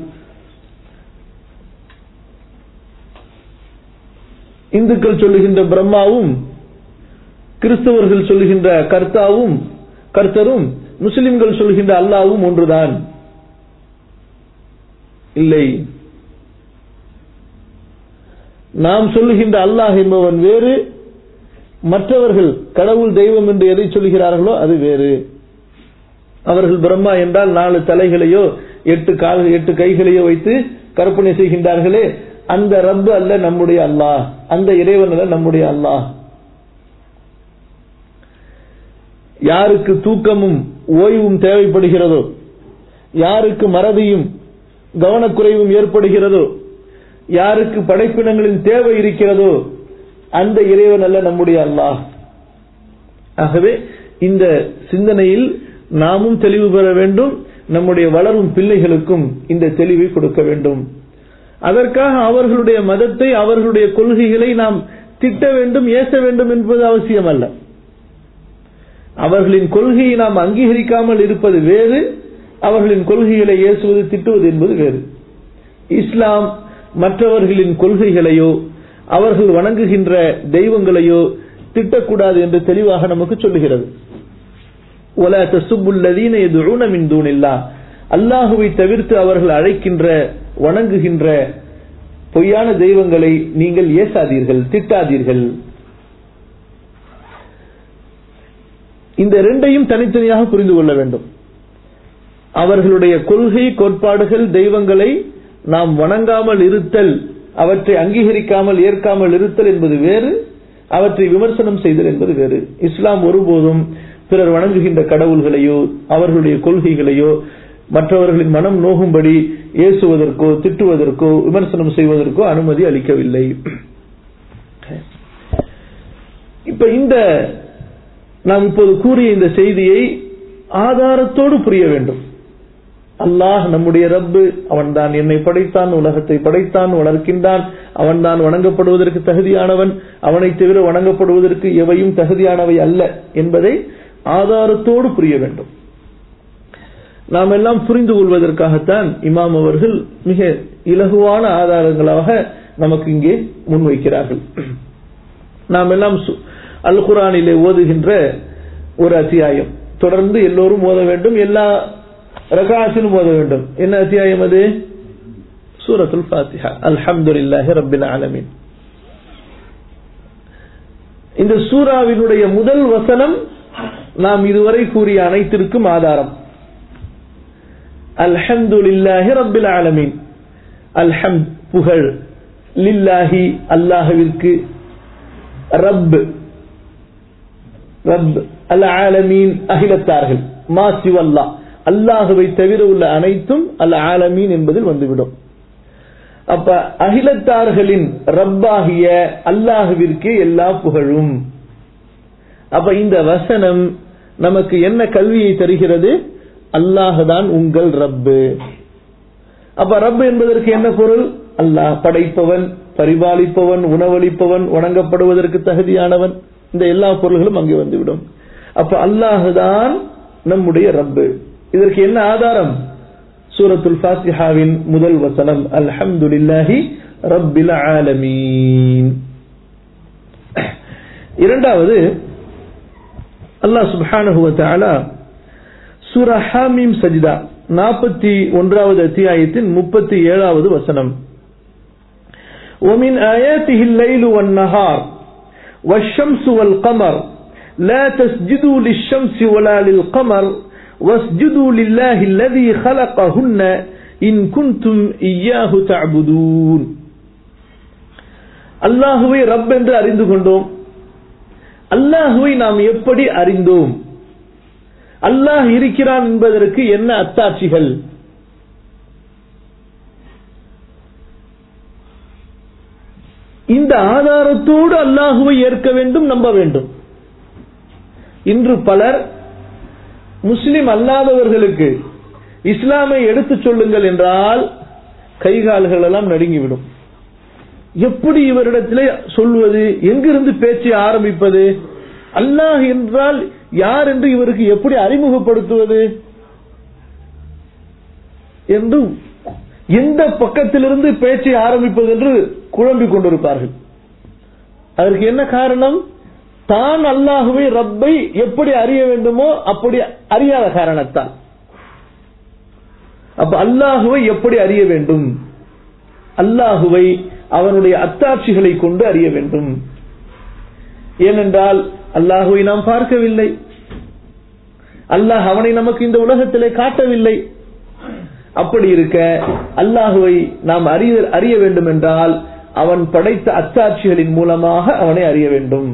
இந்துக்கள் சொல்லுகின்ற பிரம்மாவும் கிறிஸ்தவர்கள் சொல்லுகின்ற கர்த்தாவும் கர்த்தரும் முஸ்லிம்கள் சொல்கின்ற அல்லாவும் ஒன்றுதான் இல்லை நாம் சொல்லுகின்ற அல்லாஹ் என்பவன் வேறு மற்றவர்கள் கடவுள் தெய்வம் என்று எதை சொல்கிறார்களோ அது வேறு அவர்கள் பிரம்மா என்றால் நாலு தலைகளையோ எட்டு கால்கள் எட்டு கைகளையோ வைத்து கற்பனை செய்கின்றார்களே அந்த ரப்பு அல்ல நம்முடைய அல்லாஹ் அந்த இறைவன் அல்ல நம்முடைய அல்லாஹ் யாருக்கு தூக்கமும் ஓய்வும் தேவைப்படுகிறதோ யாருக்கு மறதியும் கவனக்குறைவும் ஏற்படுகிறதோ யாருக்கு படைப்பினங்களின் தேவை இருக்கிறதோ அந்த இறைவன் அல்ல நம்முடைய அல்லாஹ் ஆகவே இந்த சிந்தனையில் நாமும் தெளிவு பெற வேண்டும் நம்முடைய வளரும் பிள்ளைகளுக்கும் இந்த தெளிவை கொடுக்க வேண்டும் அதற்காக அவர்களுடைய மதத்தை அவர்களுடைய கொள்கைகளை நாம் திட்ட வேண்டும் ஏச வேண்டும் என்பது அவசியம் அல்ல அவர்களின் கொள்கையை நாம் அங்கீகரிக்காமல் இருப்பது வேறு அவர்களின் கொள்கைகளை ஏசுவது திட்டுவது என்பது வேறு இஸ்லாம் மற்றவர்களின் கொள்கைகளையோ அவர்கள் வணங்குகின்ற தெய்வங்களையோ திட்டக்கூடாது என்று தெளிவாக நமக்கு சொல்லுகிறது ولا تسبوا الذين يدعون من دون الله அல்லாஹுவை தவிர்த்து அவர்கள் அழைக்கின்ற வணங்குகின்ற பொய்யான தெய்வங்களை நீங்கள் ஏசாதீர்கள் திட்டாதீர்கள் இந்த ரெண்டையும் தனித்தனியாக புரிந்து கொள்ள வேண்டும் அவர்களுடைய கொள்கை கோட்பாடுகள் தெய்வங்களை நாம் வணங்காமல் இருத்தல் அவற்றை அங்கீகரிக்காமல் ஏற்காமல் இருத்தல் என்பது வேறு அவற்றை விமர்சனம் செய்தல் என்பது வேறு இஸ்லாம் ஒருபோதும் பிறர் வணங்குகின்ற கடவுள்களையோ அவர்களுடைய கொள்கைகளையோ மற்றவர்களின் மனம் நோகும்படி ஏசுவதற்கோ திட்டுவதற்கோ விமர்சனம் செய்வதற்கோ அனுமதி அளிக்கவில்லை இப்ப இந்த நாம் இப்போது கூறிய இந்த செய்தியை ஆதாரத்தோடு புரிய வேண்டும் அல்லாஹ் நம்முடைய ரப்பு அவன்தான் என்னை படைத்தான் உலகத்தை படைத்தான் வளர்க்கின்றான் அவன்தான் வணங்கப்படுவதற்கு தகுதியானவன் அவனை தவிர வணங்கப்படுவதற்கு எவையும் தகுதியானவை அல்ல என்பதை ஆதாரத்தோடு புரிய வேண்டும் நாம் எல்லாம் புரிந்து கொள்வதற்காகத்தான் இமாம் அவர்கள் மிக இலகுவான ஆதாரங்களாக நமக்கு இங்கே முன்வைக்கிறார்கள் நாம் எல்லாம் அல் குரானிலே ஓதுகின்ற ஒரு அத்தியாயம் தொடர்ந்து எல்லோரும் ஓத வேண்டும் எல்லா ரகாசிலும் ஓத வேண்டும் என்ன அத்தியாயம் அது சூரத்துல் ஃபாத்திஹா அல்ஹம்துலில்லாஹி ரப்பில் ஆலமீன் இந்த சூராவினுடைய முதல் வசனம் நாம் இதுவரை கூறிய அனைத்திற்கும் ஆதாரம் அல்ஹம்துலில்லாஹி ரப்பில் ஆலமீன் அல்ஹம்த் புகழ் லில்லாஹி அல்லாஹ்விற்கு ரப் ரப் அல் ஆலமீன் அகிலத்தார்கள் மா சிவல்லா அல்லாஹுவை தவிர உள்ள அனைத்தும் அல் ஆலமீன் என்பதில் வந்துவிடும் அப்ப அகிலத்தார்களின் ரப்பாகிய அல்லாஹுவிற்கே எல்லா புகழும் அப்ப இந்த வசனம் நமக்கு என்ன கல்வியை தருகிறது அல்லாஹுதான் உங்கள் ரப்பு அப்ப ரப் என்பதற்கு என்ன பொருள் அல்லாஹ் படைப்பவன் பரிபாலிப்பவன் உணவளிப்பவன் வணங்கப்படுவதற்கு தகுதியானவன் இந்த எல்லா பொருள்களும் அங்கே வந்துவிடும் அப்ப அல்லாஹுதான் நம்முடைய ரப்பு இதற்கு என்ன ஆதாரம் சூரத்துல் ஃபாத்திஹாவின் முதல் வசனம் அல்ஹம்துலில்லாஹி ரப்பில் ஆலமீன் இரண்டாவது அல்லாஹ் சுப்ஹானஹு வ தஆலா சூரா ஹாமீம் சஜிதா நாற்பத்தி ஒன்றாவது அத்தியாயத்தின் முப்பத்தி ஏழாவது வசனம் ومن آياته الليل والنهار والشمس والقمر لا تسجدوا للشمس ولا للقمر واسجدوا لله الذي خلقهن إن كنتم إياه تعبدون அல்லாஹுவை ரப் என்று அறிந்து கொண்டோம் அல்லாஹுவை நாம் எப்படி அறிந்தோம் அல்லாஹ் இருக்கிறான் என்பதற்கு என்ன அத்தாட்சிகள் இந்த ஆதாரத்தோடு அல்லாஹுவை ஏற்க வேண்டும் நம்ப வேண்டும் இன்று பலர் முஸ்லிம் அல்லாதவர்களுக்கு இஸ்லாமை எடுத்துச் சொல்லுங்கள் என்றால் கைகால்கள் எல்லாம் நடுங்கிவிடும் எப்படி இவரிடத்திலே சொல்வது எங்கிருந்து பேச்சை ஆரம்பிப்பது அல்லாஹ் என்றால் யார் என்று இவருக்கு எப்படி அறிமுகப்படுத்துவது என்று எந்த பக்கத்திலிருந்து பேச்சை ஆரம்பிப்பது என்று குழம்பிக் கொண்டிருப்பார்கள் அதற்கு என்ன காரணம் தான் அல்லாஹுவை ரப்பை எப்படி அறிய வேண்டுமோ அப்படி அறியாத காரணத்தால் அப்ப அல்லாஹுவை எப்படி அறிய வேண்டும் அல்லாஹுவை அவனுடைய அத்தாட்சிகளை கொண்டு அறிய வேண்டும் ஏனென்றால் அல்லாஹுவை நாம் பார்க்கவில்லை அல்லாஹ் அவனை நமக்கு இந்த உலகத்திலே காட்டவில்லை அப்படி இருக்க அல்லாஹுவை நாம் அறிய அறிய வேண்டும் என்றால் அவன் படைத்த அத்தாட்சிகளின் மூலமாக அவனை அறிய வேண்டும்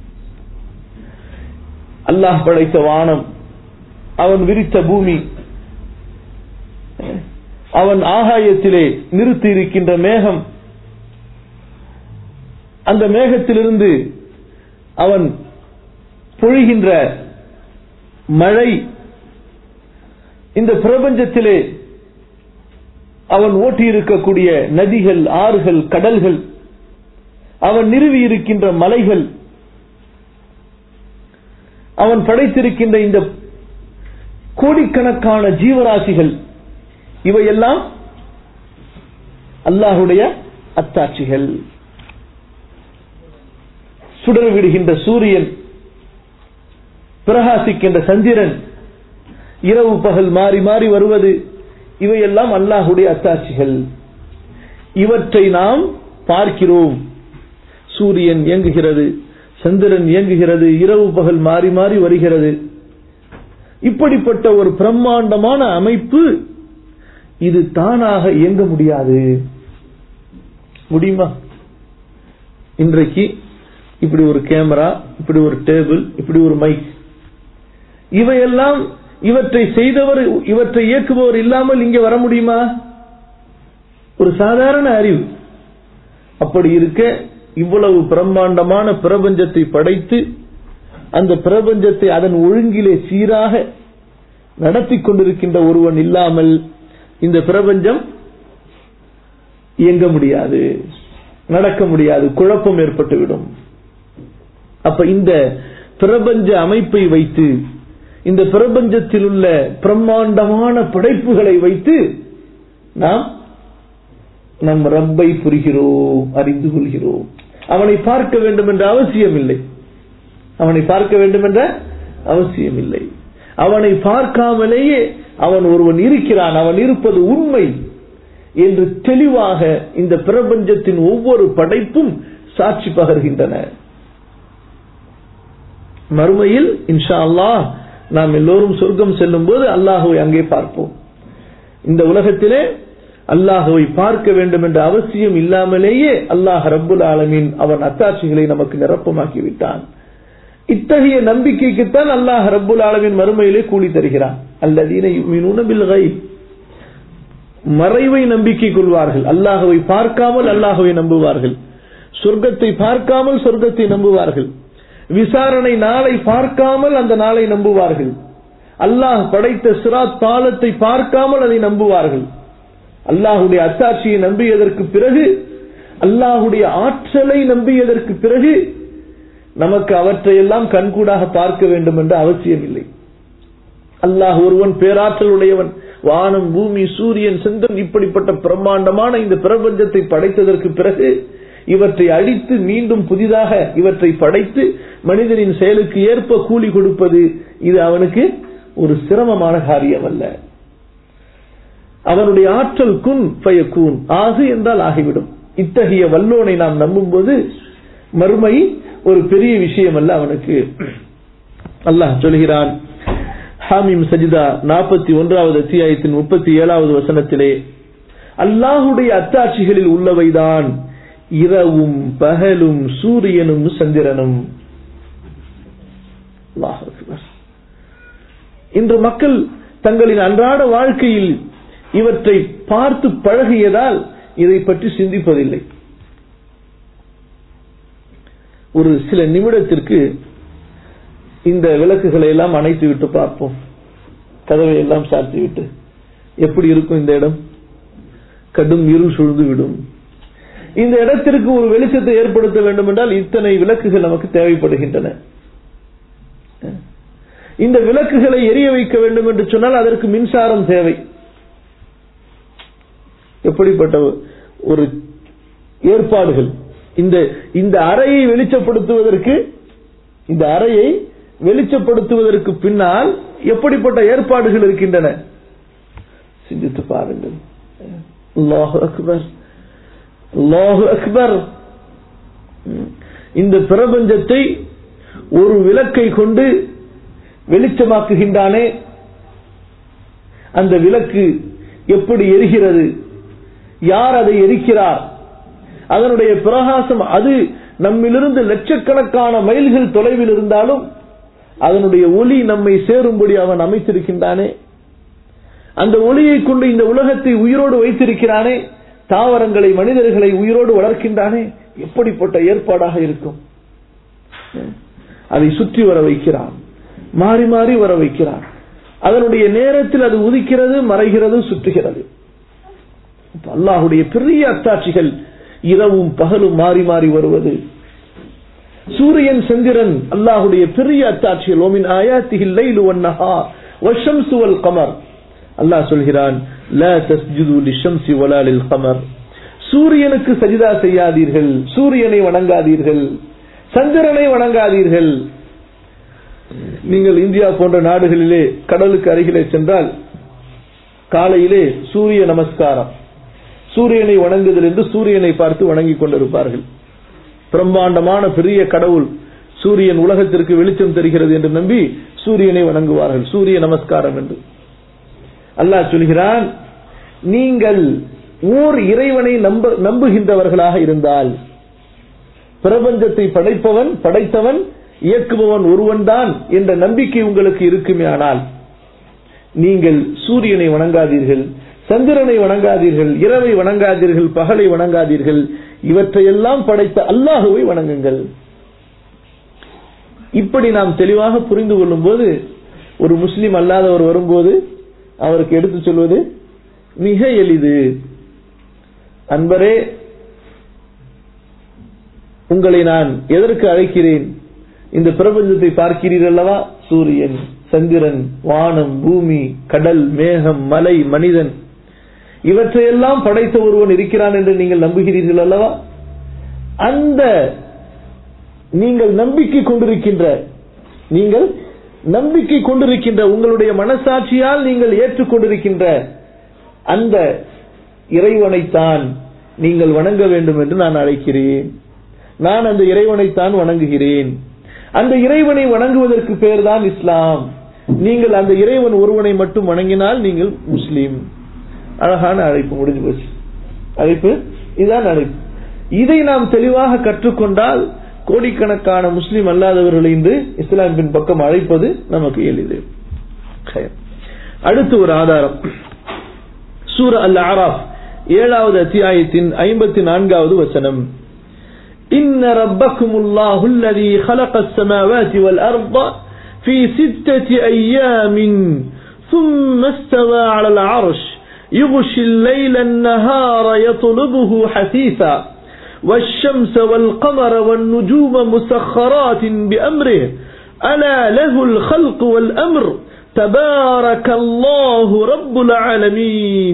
அல்லாஹ் படைத்த வானம் அவன் விரித்த பூமி அவன் ஆகாயத்திலே நிறுத்தி இருக்கின்ற மேகம் அந்த மேகத்திலிருந்து அவன் பொழிகின்ற மழை இந்த பிரபஞ்சத்திலே அவன் ஓட்டியிருக்கக்கூடிய நதிகள் ஆறுகள் கடல்கள் அவன் நிறுவி இருக்கின்ற மலைகள் அவன் படைத்திருக்கின்ற இந்த கோடிக்கணக்கான ஜீவராசிகள் இவையெல்லாம் அல்லாஹுடைய அத்தாட்சிகள் சுடர் விடுகின்ற சூரியன் பிரகாசிக்கின்ற சந்திரன் இரவு பகல் மாறி மாறி வருவது இவையெல்லாம் அல்லாஹுடைய அத்தாட்சிகள் இவற்றை நாம் பார்க்கிறோம் சூரியன் இயங்குகிறது சந்திரன் இயங்குகிறது இரவு பகல் மாறி மாறி வருகிறது இப்படிப்பட்ட ஒரு பிரம்மாண்டமான அமைப்பு இது தானாக இயங்க முடியாது முடியுமா இன்றைக்கு இப்படி ஒரு கேமரா இப்படி ஒரு டேபிள் இப்படி ஒரு மைக் இவையெல்லாம் இவற்றை செய்தவர் இவற்றை இயக்குபவர் இல்லாமல் இங்கே வர முடியுமா ஒரு சாதாரண அறிவு அப்படி இருக்க இவ்வளவு பிரம்மாண்டமான பிரபஞ்சத்தை படைத்து அந்த பிரபஞ்சத்தை அதன் ஒழுங்கிலே சீராக நடத்தி கொண்டிருக்கின்ற ஒருவன் இல்லாமல் இந்த பிரபஞ்சம் இயங்க முடியாது நடக்க முடியாது குழப்பம் ஏற்பட்டுவிடும் அப்ப இந்த பிரபஞ்ச அமைப்பை வைத்து இந்த பிரபஞ்சத்தில் உள்ள பிரம்மாண்டமான படைப்புகளை வைத்து நாம் நம் ரப்பை புரிகிறோம் அறிந்து கொள்கிறோம் அவனை பார்க்க வேண்டும் என்ற அவசியம் இல்லை அவனை பார்க்க வேண்டும் என்ற அவசியம் இல்லை அவனை பார்க்காமலேயே அவன் ஒருவன் இருக்கிறான் அவன் இருப்பது உண்மை என்று தெளிவாக இந்த பிரபஞ்சத்தின் ஒவ்வொரு படைப்பும் சாட்சி பகர்கின்றன மறுமையில் இன்ஷா அல்லாஹ் நாம் எல்லோரும் சொர்க்கம் செல்லும் போது அல்லாஹுவை அங்கே பார்ப்போம் இந்த உலகத்திலே அல்லாஹுவை பார்க்க வேண்டும் என்ற அவசியம் இல்லாமலேயே அல்லாஹ் ரப்புல் ஆலமீன் அவன் அத்தாட்சிகளை நமக்கு நிரப்பமாக்கி விட்டான் இத்தகைய நம்பிக்கைக்குத்தான் அல்லாஹ் ரப்புல் ஆலமின் மறுமையிலே கூலி தருகிறான் அல்லதீன யுமினூன பில் கைப் மறைவை நம்பிக்கை கொள்வார்கள் அல்லாஹுவை பார்க்காமல் அல்லாஹுவை நம்புவார்கள் சொர்க்கத்தை பார்க்காமல் சொர்க்கத்தை நம்புவார்கள் விசாரணை நாளை பார்க்காமல் அந்த நாளை நம்புவார்கள் அல்லாஹ் படைத்த சிராத் பாலத்தை பார்க்காமல் அதை நம்புவார்கள் அல்லாஹுடைய அத்தாட்சியை நம்பியதற்கு பிறகு அல்லாஹுடைய ஆற்றலை நம்பியதற்கு பிறகு நமக்கு அவற்றையெல்லாம் கண்கூடாக பார்க்க வேண்டும் என்ற அவசியம் இல்லை அல்லாஹ் ஒருவன் பேராற்றல் உடையவன் வானம் பூமி சூரியன் சந்திரன் இப்படிப்பட்ட பிரம்மாண்டமான இந்த பிரபஞ்சத்தை படைத்ததற்கு பிறகு இவற்றை அழித்து மீண்டும் புதிதாக இவற்றை படைத்து மனிதனின் செயலுக்கு ஏற்ப கூலி கொடுப்பது இது அவனுக்கு ஒரு சிரமமான காரியம் அல்ல அவனுடைய ஆற்றல் குன் பய கூன் ஆகு என்றால் ஆகிவிடும் இத்தகைய வல்லோனை நாம் நம்பும் போது மறுமை ஒரு பெரிய விஷயம் அல்ல அவனுக்கு அல்லாஹ் சொல்கிறான் ஹாமிம் சஜிதா நாற்பத்தி ஒன்றாவது அத்தியாயத்தின் முப்பத்தி ஏழாவது வசனத்திலே அல்லாஹுடைய அத்தாட்சிகளில் உள்ளவைதான் இரவும் பகலும் சூரியனும் சந்திரனும் அல்லாஹ் அக்பர். இன்று மக்கள் தங்களின் அன்றாட வாழ்க்கையில் இவற்றை பார்த்து பழகியதால் இதை பற்றி சிந்திப்பதில்லை ஒரு சில நிமிடத்திற்கு இந்த விளக்குகளை எல்லாம் அணைத்து விட்டு பார்ப்போம் கதவை எல்லாம் சாத்தி விட்டு எப்படி இருக்கும் இந்த இடம் கடும் இருள் சூழ்ந்து விடும் இந்த இடத்திற்கு ஒரு வெளிச்சத்தை ஏற்படுத்த வேண்டும் என்றால் இத்தனை விளக்குகள் நமக்கு தேவைப்படுகின்றன இந்த விளக்குகளை எரிய வைக்க வேண்டும் என்று சொன்னால் அதற்கு மின்சாரம் தேவை எப்படிப்பட்ட ஒரு ஏற்பாடுகள் இந்த இந்த அறையை வெளிச்சப்படுத்துவதற்கு இந்த அறையை வெளிச்சப்படுத்துவதற்கு பின்னால் எப்படிப்பட்ட ஏற்பாடுகள் இருக்கின்றன சிந்தித்து பாருங்கள் அல்லாஹு அக்பர் அல்லாஹு அக்பர் இந்த பிரபஞ்சத்தை ஒரு விளக்கை கொண்டு வெளிச்சமாக்குகின்றானே அந்த விளக்கு எப்படி எரிகிறது யார் அதை எரிக்கிறார் அதனுடைய பிரகாசம் அது நம்மிலிருந்து லட்சக்கணக்கான மைல்கள் தொலைவில் இருந்தாலும் அதனுடைய ஒளி நம்மை சேரும்படி அவன் அமைத்திருக்கின்றானே அந்த ஒளியை கொண்டு இந்த உலகத்தை உயிரோடு வைத்திருக்கிறானே தாவரங்களை மனிதர்களை உயிரோடு வளர்க்கின்றானே எப்படிப்பட்ட ஏற்பாடாக இருக்கும் அதை சுற்றி வர வைக்கிறான் மாறி மாறி வர வைக்கிறான் அதனுடைய நேரத்தில் அது உதிக்கிறது மறைகிறது சுற்றுகிறது அல்லாஹுடைய பெரிய அத்தாட்சிகள் இரவும் பகலும் மாறி மாறி வருவது சூரியன் சந்திரன் அல்லாஹுடைய பெரிய அத்தாட்சிகள் ஓமின் ஆயாத்திகள் லைலு வன்னஹா வஷம்சு வல் கமர் அல்லாஹ் சொல்கிறான் லா தஸ்ஜுது லிஷம்சி வலா லில் கமர் சூரியனுக்கு சஜிதா செய்யாதீர்கள் சூரியனை வணங்காதீர்கள் சந்திரனை வணங்காதீர்கள் நீங்கள் இந்தியா போன்ற நாடுகளிலே கடலுக்கு அருகிலே சென்றால் காலையிலே சூரிய நமஸ்காரம் சூரியனை வணங்குதல் என்று சூரியனை பார்த்து வணங்கிக் கொண்டிருப்பார்கள் பிரம்மாண்டமான பெரிய கடவுள் சூரியன் உலகத்திற்கு வெளிச்சம் தருகிறது என்று நம்பி சூரியனை வணங்குவார்கள் சூரிய நமஸ்காரம் என்று அல்லாஹ் சொல்கிறான் நீங்கள் ஓர் இறைவனை நம்ப நம்புகின்றவர்களாக இருந்தால் பிரபஞ்சத்தை படைப்பவன் படைத்தவன் இயக்குபவன் ஒருவன்தான் என்ற நம்பிக்கை உங்களுக்கு இருக்குமே ஆனால் நீங்கள் சூரியனை வணங்காதீர்கள் சந்திரனை வணங்காதீர்கள் இரவை வணங்காதீர்கள் பகலை வணங்காதீர்கள் இவற்றையெல்லாம் படைத்த அல்லாஹுவை வணங்குங்கள் இப்படி நாம் தெளிவாக புரிந்து கொள்ளும் போது ஒரு முஸ்லிம் அல்லாதவர் வரும்போது அவருக்கு எடுத்து சொல்வது மிக எளிது அன்பரே உங்களை நான் எதற்கு அழைக்கிறேன் இந்த பிரபஞ்சத்தை பார்க்கிறீர்கள் அல்லவா சூரியன் சந்திரன் வானம் பூமி கடல் மேகம் மலை மனிதன் இவற்றையெல்லாம் படைத்த ஒருவன் இருக்கிறான் என்று நீங்கள் நம்புகிறீர்கள் அல்லவா அந்த நீங்கள் நம்பிக்கை கொண்டிருக்கின்ற நீங்கள் நம்பிக்கை கொண்டிருக்கின்ற உங்களுடைய மனசாட்சியால் நீங்கள் ஏற்றுக்கொண்டிருக்கின்ற அந்த இறைவனைத்தான் நீங்கள் வணங்க வேண்டும் என்று நான் அழைக்கிறேன் நான் அந்த இறைவனைத்தான் வணங்குகிறேன் அந்த இறைவனை வணங்குவதற்கு பேர் தான் இஸ்லாம் நீங்கள் அந்த இறைவன் ஒருவனை மட்டும் வணங்கினால் நீங்கள் முஸ்லீம் அழகான அழைப்பு முடிஞ்சு போச்சு அழைப்பு இதுதான் அழைப்பு இதை நாம் தெளிவாக கற்றுக்கொண்டால் கோடிக்கணக்கான முஸ்லீம் அல்லாதவர்களை இன்று இஸ்லாமின் பக்கம் அழைப்பது நமக்கு எளிது அடுத்து ஒரு ஆதாரம் சூர அல் ஆராப் ஏழாவது அத்தியாயத்தின் ஐம்பத்தி நான்காவது வசனம் إن ربكم الله الذي خلق السماوات والأرض في ستة أيام ثم استوى على العرش يغشي الليل النهار يطلبه حثيثا والشمس والقمر والنجوم مسخرات بأمره ألا له الخلق والأمر تبارك الله رب العالمين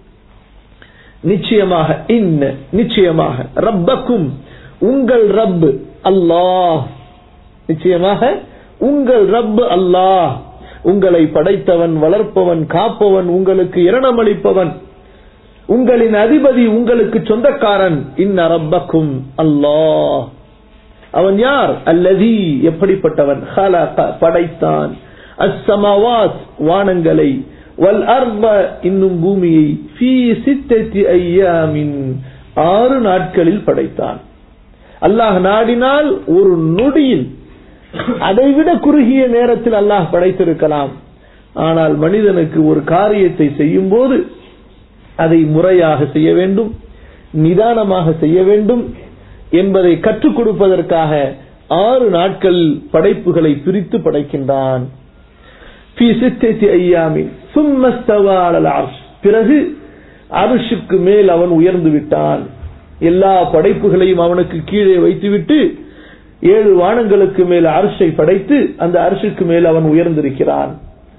நிச்சயமாக இன்ன நிச்சயமாக ரப்பக்கும் உங்கள் ரப் அல்லாஹ் நிச்சயமாக உங்கள் ரப் அல்லாஹ் உங்களை படைத்தவன் வளர்ப்பவன் காப்பவன் உங்களுக்கு இரணமளிப்பவன் உங்களின் அதிபதி உங்களுக்கு சொந்தக்காரன் இன்ன ரப்பக்கும் அல்லாஹ் அவன் யார் அல்லதி எப்படிப்பட்டவன் படைத்தான் அஸ்ஸமாவாத் வானங்களை வல் அர்ப இன்னும் பூமியை ஃபீ சித்தத்தி ஐயாமின் ஆறு நாட்களில் படைத்தான் அல்லாஹ் நாடினால் ஒரு நொடியில் அதைவிட குறுகிய நேரத்தில் அல்லாஹ் படைத்திருக்கலாம் ஆனால் மனிதனுக்கு ஒரு காரியத்தை செய்யும் போது அதை முறையாக செய்ய வேண்டும் நிதானமாக செய்ய வேண்டும் என்பதை கற்றுக் கொடுப்பதற்காக ஆறு நாட்கள் படைப்புகளை பிரித்து படைக்கின்றான் பிறகு அரிசுக்கு மேல் அவன் உயர்ந்து விட்டான் எல்லா படைப்புகளையும் அவனுக்கு கீழே வைத்துவிட்டு ஏழு வானங்களுக்கு மேல் அரசை படைத்து அந்த அரசுக்கு மேல் அவன் உயர்ந்திருக்கிறான்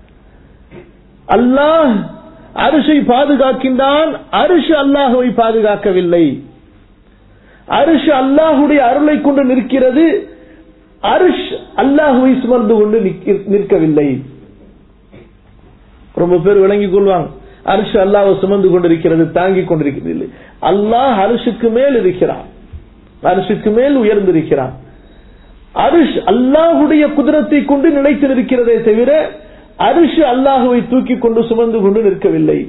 அல்லாஹ் அரிசை பாதுகாக்கின்றான் அரிசு அல்லாஹுவை பாதுகாக்கவில்லை அரிசு அல்லாஹுடைய அருளை கொண்டு நிற்கிறது அரிஷ் அல்லாஹுவை சுமர்ந்து கொண்டு நிற்கவில்லை ரொம்ப பேர் விளங்கிக் கொள்வாங்க அரிசு அல்லாஹ் சுமந்து கொண்டிருக்கிறது தாங்கிக் கொண்டிருக்கிறது அல்லாஹ் அரிசுக்கு மேல் இருக்கிறான் அரிசுக்கு மேல் உயர்ந்திருக்கிறான் அரிஷ் அல்லாஹுடைய குதிரத்தை கொண்டு நிலைத்து நிற்கிறதே தவிர அரிசு அல்லாஹுவை தூக்கி கொண்டு சுமந்து கொண்டு நிற்கவில்லை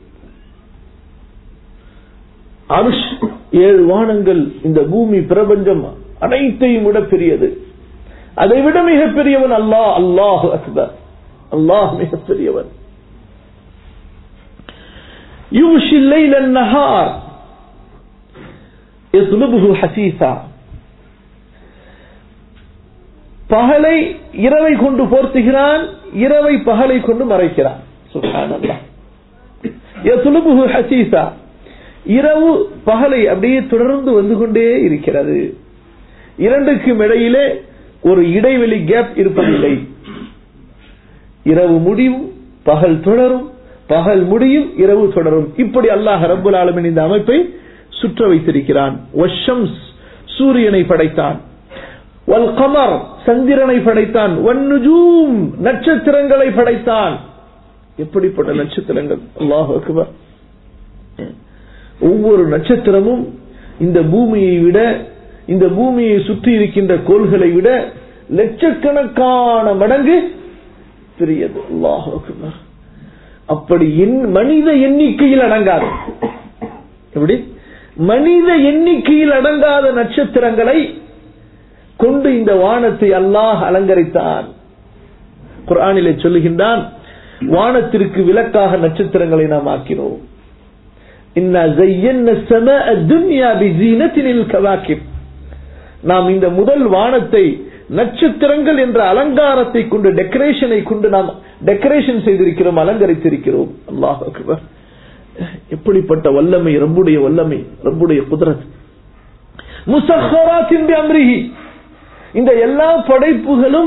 அரிஷ் ஏழு வானங்கள் இந்த பூமி பிரபஞ்சம் அனைத்தையும் விட பெரியது அதை விட மிக பெரியவன் அல்லாஹ் அல்லாஹ் அக்பர் அல்லாஹ் மிக பெரியவன் யூஷி லைல் நஹார் يطلبه حثيثا பகலை இரவை கொண்டு போர்த்துகிறான் இரவை பகலை கொண்டு மறைக்கிறான் சுப்ஹானல்லாஹ் யத்லுபுஹு ஹசீஸா இரவு பகலை அப்படியே தொடர்ந்து வந்து கொண்டே இருக்கிறது இரண்டுக்கும் இடையிலே ஒரு இடைவெளி கேப் இருப்பதில்லை இரவு முடியும் பகல் தொடரும் பகல் முடியும் இரவு தொடரும் இப்படி அல்லாஹ் ரப்புல் ஆலமின் இந்த அமைப்பை சுற்ற வைத்திருக்கிறான் வஷம்ஸ் சூரியனை படைத்தான் வல் கமர் சந்திரனை படைத்தான் வன்னுஜூம் நட்சத்திரங்களை படைத்தான் எப்படிப்பட்ட நட்சத்திரங்கள் அல்லாஹ் அக்பர் ஒவ்வொரு நட்சத்திரமும் இந்த பூமியை விட இந்த பூமியை சுற்றி இருக்கின்ற கோள்களை விட லட்சக்கணக்கான மடங்கு பெரியது அல்லாஹ் அக்பர் அப்படி எண்- மனித எண்ணிக்கையில் அடங்காது எப்படி மனித எண்ணிக்கையில் அடங்காத நட்சத்திரங்களை கொண்டு இந்த வானத்தை அல்லாஹ் அலங்கரித்தான் குர்ஆனிலே சொல்லுகின்றான் வானத்திற்கு விளக்காக நட்சத்திரங்களை நாம் ஆக்கினோம் இன்னா زينا السماء الدنيا بزينة الكواكب நாம் இந்த முதல் வானத்தை நட்சத்திரங்கள் என்ற அலங்காரத்தை கொண்டு டெக்கரேஷனை கொண்டு நாம் டெக்கரேஷன் செய்திருக்கிறோம் அலங்கரித்திருக்கிறோம் அல்லாஹ் அக்பர் எப்படிப்பட்ட வல்லமை ரப்புடைய வல்லமை ரப்புடைய குதிரத் முசஹராத்தின் அம்ரிஹி இந்த எல்லா படைப்புகளும்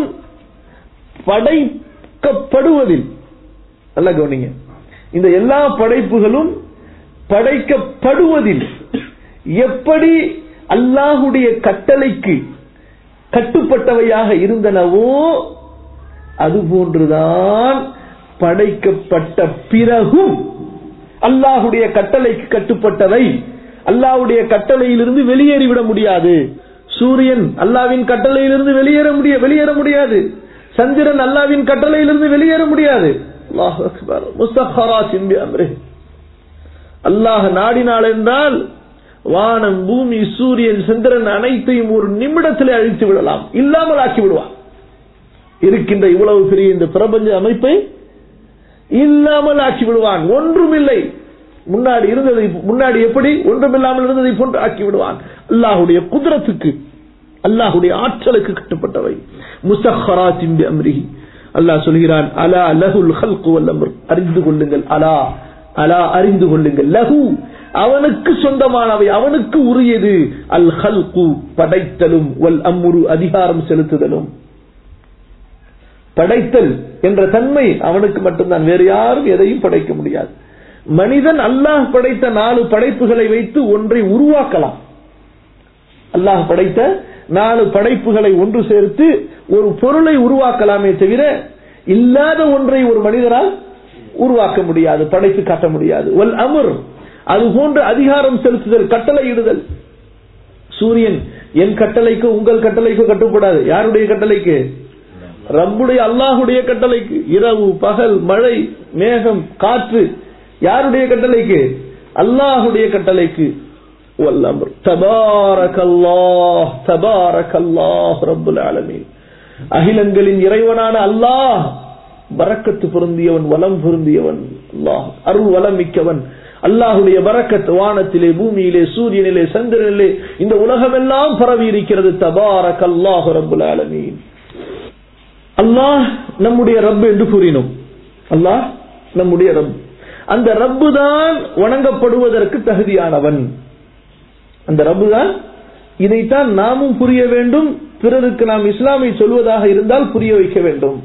படைக்கப்படுவதில் நல்ல கவனிங்க இந்த எல்லா படைப்புகளும் படைக்கப்படுவதில் எப்படி அல்லாஹுடைய கட்டளைக்கு கட்டுப்பட்டவையாக இருந்தனவோ அதுபோன்றுதான் படைக்கப்பட்ட பிறகும் அல்லாஹுடைய கட்டளைக்கு கட்டுப்பட்டவை அல்லாஹ்வுடைய கட்டளையிலிருந்து வெளியேறிவிட முடியாது சூரியன் அல்லாவின் கட்டளையிலிருந்து வெளியேற முடிய வெளியேற முடியாது சந்திரன் அல்லாவின் கட்டளையிலிருந்து வெளியேற முடியாது அல்லாஹ் அக்பர் முஸ்தஹராத்தின் அம்ரே அல்லாஹ் நாடினாள் என்றால் வானம் பூமி சூரியன் சந்திரன் அனைத்தையும் ஒரு நிமிடத்திலே அழித்து விடலாம் இல்லாமல் ஆக்கி விடுவான் இருக்கின்ற இவ்வளவு பெரிய இந்த பிரபஞ்ச அமைப்பை இல்லாமல் ஆக்கி விடுவான் ஒன்றுமில்லை முன்னாடி இருந்ததை முன்னாடி எப்படி ஒன்றுமில்லாமல் இருந்ததை போன்று ஆக்கி விடுவான் அல்லாஹுடைய குதிரத்துக்கு அல்லாஹுடைய ஆற்றலுக்கு கட்டுப்பட்டவை முசஹராத்தின் அம்ரிஹி அல்லாஹ் சொல்கிறான் அலா லஹுல் ஹல்கு வல் அம்ர் அறிந்து கொள்ளுங்கள் அலா அலா அறிந்து கொள்ளுங்கள் லஹு அவனுக்கு சொந்தமானவை அவனுக்கு உரியது அல் ஹல்கு படைத்தலும் வல் அம்முரு அதிகாரம் செலுத்துதலும் படைத்தல் என்ற தன்மை அவனுக்கு மட்டும்தான் வேறு யாரும் எதையும் படைக்க முடியாது மனிதன் அல்லாஹ் படைத்த நாலு படைப்புகளை வைத்து ஒன்றை உருவாக்கலாம் அல்லாஹ் படைத்த நாலு படைப்புகளை ஒன்று சேர்த்து ஒரு பொருளை உருவாக்கலாமே தவிர இல்லாத ஒன்றை ஒரு மனிதரால் உருவாக்க முடியாது படைத்து காட்ட முடியாது வல் அமர் அது போன்ற அதிகாரம் செலுத்துதல் கட்டளையிடுதல் சூரியன் என் கட்டளைக்கு உங்கள் கட்டளைக்கு கட்டுப்படாது யாருடைய கட்டளைக்கு ரப்புடைய அல்லாஹுடைய கட்டளைக்கு இரவு பகல் மழை மேகம் காற்று யாருடைய கட்டளைக்கு அல்லாஹுடைய கட்டளைக்கு வல்லமர் தபாரகல்லாஹ் தபாரகல்லாஹ் ரப்புல் ஆலமீன் அகிலங்களின் இறைவனான அல்லாஹ் பரக்கத்து பொருந்தியவன் வலம் பொருந்தியவன் அல்லாஹ் அருள் வளம் மிக்கவன் அல்லாஹுடைய பரக்கத் வானத்திலே பூமியிலே சூரியனிலே சந்திரனிலே இந்த உலகமெல்லாம் பரவி இருக்கிறது தபாரக் அல்லாஹ் ரப்புல் ஆலமீன் அல்லாஹ் நம்முடைய ரப் என்று கூறினோம் அல்லாஹ் நம்முடைய ரப் அந்த ரப்பு தான் வணங்கப்படுவதற்கு தகுதியானவன் அந்த ரப்பு தான் இதைத்தான் நாமும் புரிய வேண்டும் பிறருக்கு நாம் இஸ்லாமை சொல்வதாக இருந்தால் புரிய வைக்க வேண்டும்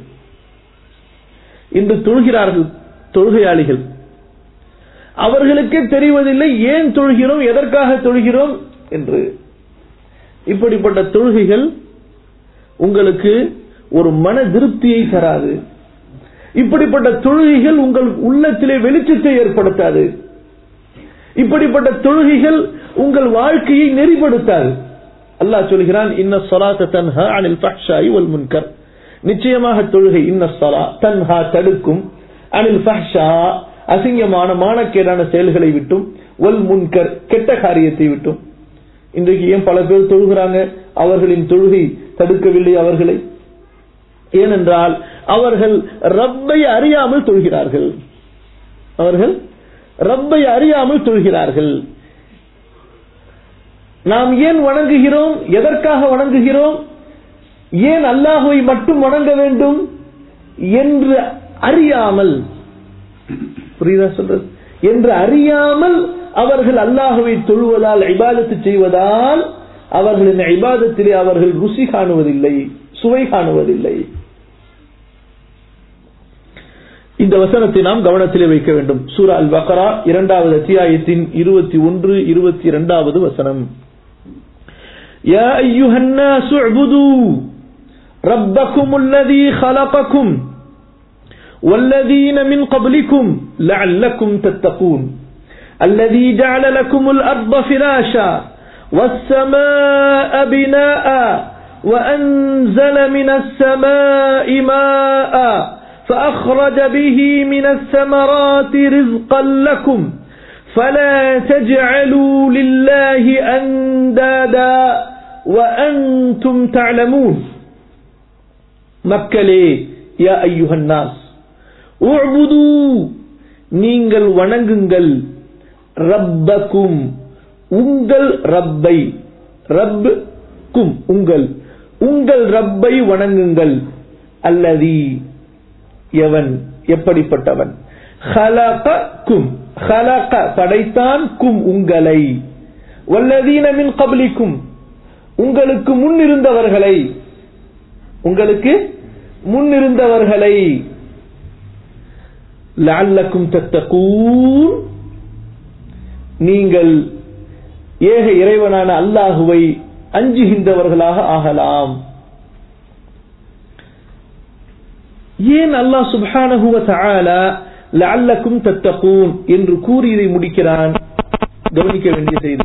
இன்று தொழுகிறார்கள் தொழுகையாளிகள் அவர்களுக்கே தெரிவதில்லை ஏன் தொழுகிறோம் எதற்காக தொழுகிறோம் என்று இப்படிப்பட்ட தொழுகைகள் உங்களுக்கு ஒரு மன திருப்தியை தராது இப்படிப்பட்ட தொழுகைகள் உங்கள் உள்ளத்திலே வெளிச்சத்தை ஏற்படுத்தாது இப்படிப்பட்ட தொழுகைகள் உங்கள் வாழ்க்கையை நெறிப்படுத்தாது அல்லாஹ் சொல்கிறான் இன்ன சொலாத்த தன்ஹா அனில் ஃபஹ்ஷாய் வல் முன்கர் நிச்சயமாக தொழுகை இன்ன சொலா தன்ஹா தடுக்கும் அனில் ஃபஹ்ஷா அசிங்கமான மானக்கேடான செயல்களை விட்டும் வல் முன்கர் கெட்ட காரியத்தை விட்டும் இன்றைக்கு ஏன் பல பேர் தொழுகிறாங்க அவர்களின் தொழுகை தடுக்கவில்லை அவர்களை ஏனென்றால் அவர்கள் ரப்பை அறியாமல் தொழுகிறார்கள் அவர்கள் ரப்பை அறியாமல் தொழுகிறார்கள் நாம் ஏன் வணங்குகிறோம் எதற்காக வணங்குகிறோம் ஏன் அல்லாஹுவை மட்டும் வணங்க வேண்டும் என்று அறியாமல் புரியுதா சொல்றது என்று அறியாமல் அவர்கள் அல்லாஹுவை தொழுவதால் இபாதத்து செய்வதால் அவர்களின் இபாதத்திலே அவர்கள் ருசி காணுவதில்லை சுவை காணுவதில்லை இந்த வசனத்தை நாம் கவனத்திலே வைக்க வேண்டும் சூரா அல் பக்ரா இரண்டாவது அத்தியாயத்தின் இருபத்தி ஒன்று இருபத்தி இரண்டாவது வசனம் يا أيها الناس اعبدوا ربكم الذي خلقكم والذين من قبلكم لعلكم تتقون الذي جعل لكم الأرض فراشا والسماء بناء وأنزل من السماء ماء فأخرج به من الثمرات رزقا لكم فلا تجعلوا لله أندادا وأنتم تعلمون மக்களே யா ஐயுஹன் நாஸ் உஅ்புது நீங்கள் வணங்குங்கள் ரப்பக்கும் உங்கள் ரப்பை ரப் கும் உங்கள் உங்கள் ரப்பை வணங்குங்கள் அல்லதி எவன் எப்படிப்பட்டவன் ஹலகும் ஹலக படைத்தான் கும் உங்களை வல்லதீன மின் கபலிக்கும் உங்களுக்கு முன்னிருந்தவர்களை உங்களுக்கு முன்னிருந்தவர்களை லஅல்லக்கும் தத்தகூன் நீங்கள் ஏக இறைவனான அல்லாஹுவை அஞ்சுகின்றவர்களாக ஆகலாம் ஏன் அல்லாஹ் சுப்ஹானஹு வ தஆலா லஅல்லக்கும் தத்தகூன் என்று கூறி இதை முடிக்கிறான் கவனிக்க வேண்டிய செய்தி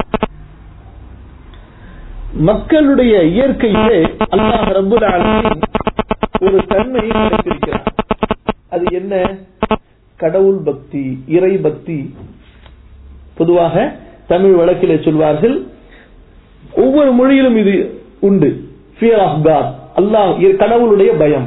மக்களுடைய இயற்கையிலே அல்லாஹ் ரப்புல் ஆலமீன் ஒரு தன்மையை படைத்திருக்கிறார் அது என்ன கடவுள் பக்தி இறை பக்தி பொதுவாக தமிழ் வழக்கிலே சொல்வார்கள் ஒவ்வொரு மொழியிலும் இது உண்டு ஃபியர் ஆஃப் காட் அல்லாஹ் கடவுளுடைய பயம்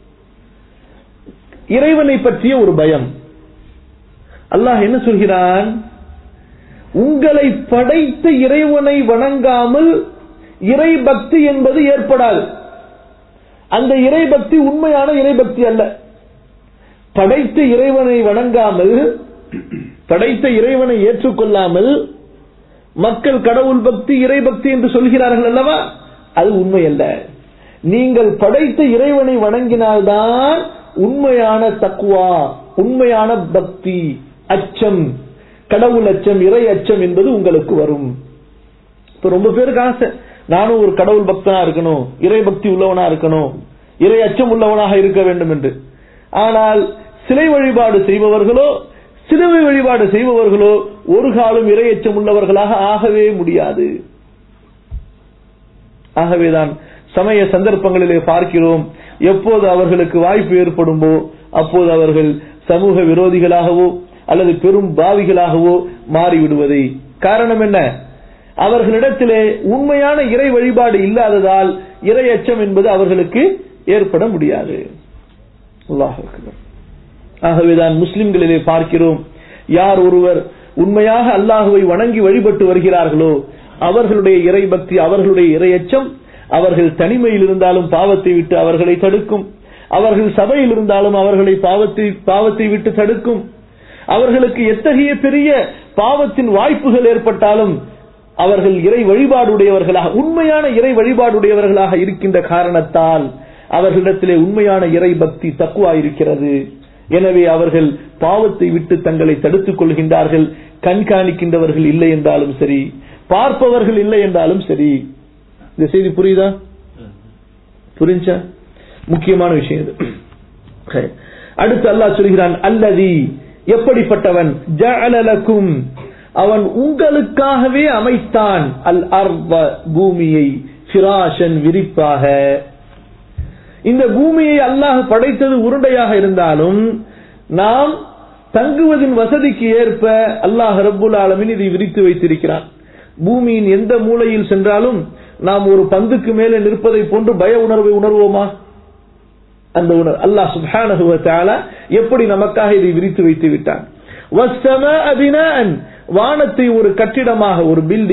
இறைவனை பற்றிய ஒரு பயம் அல்லாஹ் என்ன சொல்கிறான் உங்களை படைத்த இறைவனை வணங்காமல் இறை பக்தி என்பது ஏற்படாது அந்த இறை பக்தி உண்மையான இறை பக்தி அல்ல படைத்த இறைவனை வணங்காமல் படைத்த இறைவனை ஏற்றுக்கொள்ளாமல் மக்கள் கடவுள் பக்தி இறை பக்தி என்று சொல்கிறார்கள் அல்லவா அது உண்மை அல்ல நீங்கள் படைத்த இறைவனை வணங்கினால்தான் உண்மையான தக்குவா உண்மையான பக்தி அச்சம் கடவுள் அச்சம் இறை அச்சம் என்பது உங்களுக்கு வரும் இப்ப ரொம்ப பேருக்கு ஆசை நானும் ஒரு கடவுள் பக்தனா இருக்கணும் இறை பக்தி உள்ளவனா இருக்கணும் இறை அச்சம் உள்ளவனாக இருக்க வேண்டும் என்று ஆனால் சிலை வழிபாடு செய்பவர்களோ சிலுவை வழிபாடு செய்பவர்களோ ஒரு காலம் இறை அச்சம் உள்ளவர்களாக ஆகவே முடியாது ஆகவேதான் சமய சந்தர்ப்பங்களிலே பார்க்கிறோம் எப்போது அவர்களுக்கு வாய்ப்பு ஏற்படுமோ அப்போது அவர்கள் சமூக விரோதிகளாகவோ அல்லது பெரும் பாவிகளாகவோ மாறிவிடுவதை காரணம் என்ன அவர்களிடத்திலே உண்மையான இறை வழிபாடு இல்லாததால் இறை அச்சம் என்பது அவர்களுக்கு ஏற்பட முடியாது ஆகவேதான் முஸ்லிம்களிலே பார்க்கிறோம் யார் ஒருவர் உண்மையாக அல்லாஹுவை வணங்கி வழிபட்டு வருகிறார்களோ அவர்களுடைய இறை பக்தி அவர்களுடைய இரையச்சம் அவர்கள் தனிமையில் இருந்தாலும் பாவத்தை விட்டு அவர்களை தடுக்கும் அவர்கள் சபையில் இருந்தாலும் அவர்களை பாவத்தை பாவத்தை விட்டு தடுக்கும் அவர்களுக்கு எத்தகைய பெரிய பாவத்தின் வாய்ப்புகள் ஏற்பட்டாலும் அவர்கள் இறை வழிபாடுடையவர்களாக உண்மையான இறை வழிபாடுடையவர்களாக இருக்கின்ற காரணத்தால் அவர்களிடத்திலே உண்மையான இறை பக்தி தக்குவா இருக்கிறது எனவே அவர்கள் பாவத்தை விட்டு தங்களை தடுத்துக் கொள்கின்றார்கள் கண்காணிக்கின்றவர்கள் இல்லை என்றாலும் சரி பார்ப்பவர்கள் இல்லை என்றாலும் சரி இந்த செய்தி புரியுதா புரிஞ்சா முக்கியமான விஷயம் இது அடுத்து அல்லாஹ் சொல்கிறான் அல்லதி எப்படிப்பட்டவன் ஜஅலலக்கும் அவன் உங்களுக்காகவே அமைத்தான் அல் அர்வ பூமியை ஃபிராஷன் விரிப்பாக இந்த பூமியை அல்லாஹ் படைத்தது உருண்டையாக இருந்தாலும் நாம் தங்குவதின் வசதிக்கு ஏற்ப அல்லாஹ் ரப்புல் ஆலமின் இதை விரித்து வைத்திருக்கிறான் பூமியின் எந்த மூலையில் சென்றாலும் நாம் ஒரு பந்துக்கு மேலே நிற்பதை போன்று பய உணர்வை உணர்வோமா அந்த உணர்வு அல்லாஹ் சுப்ஹானஹு வ தஆலா எப்படி நமக்காக இதை விரித்து வைத்து விட்டான் வஸ்ஸமாஅ பினாஅன் வானத்தை ஒரு கட்டிடமாக ஒரு பில்டிங்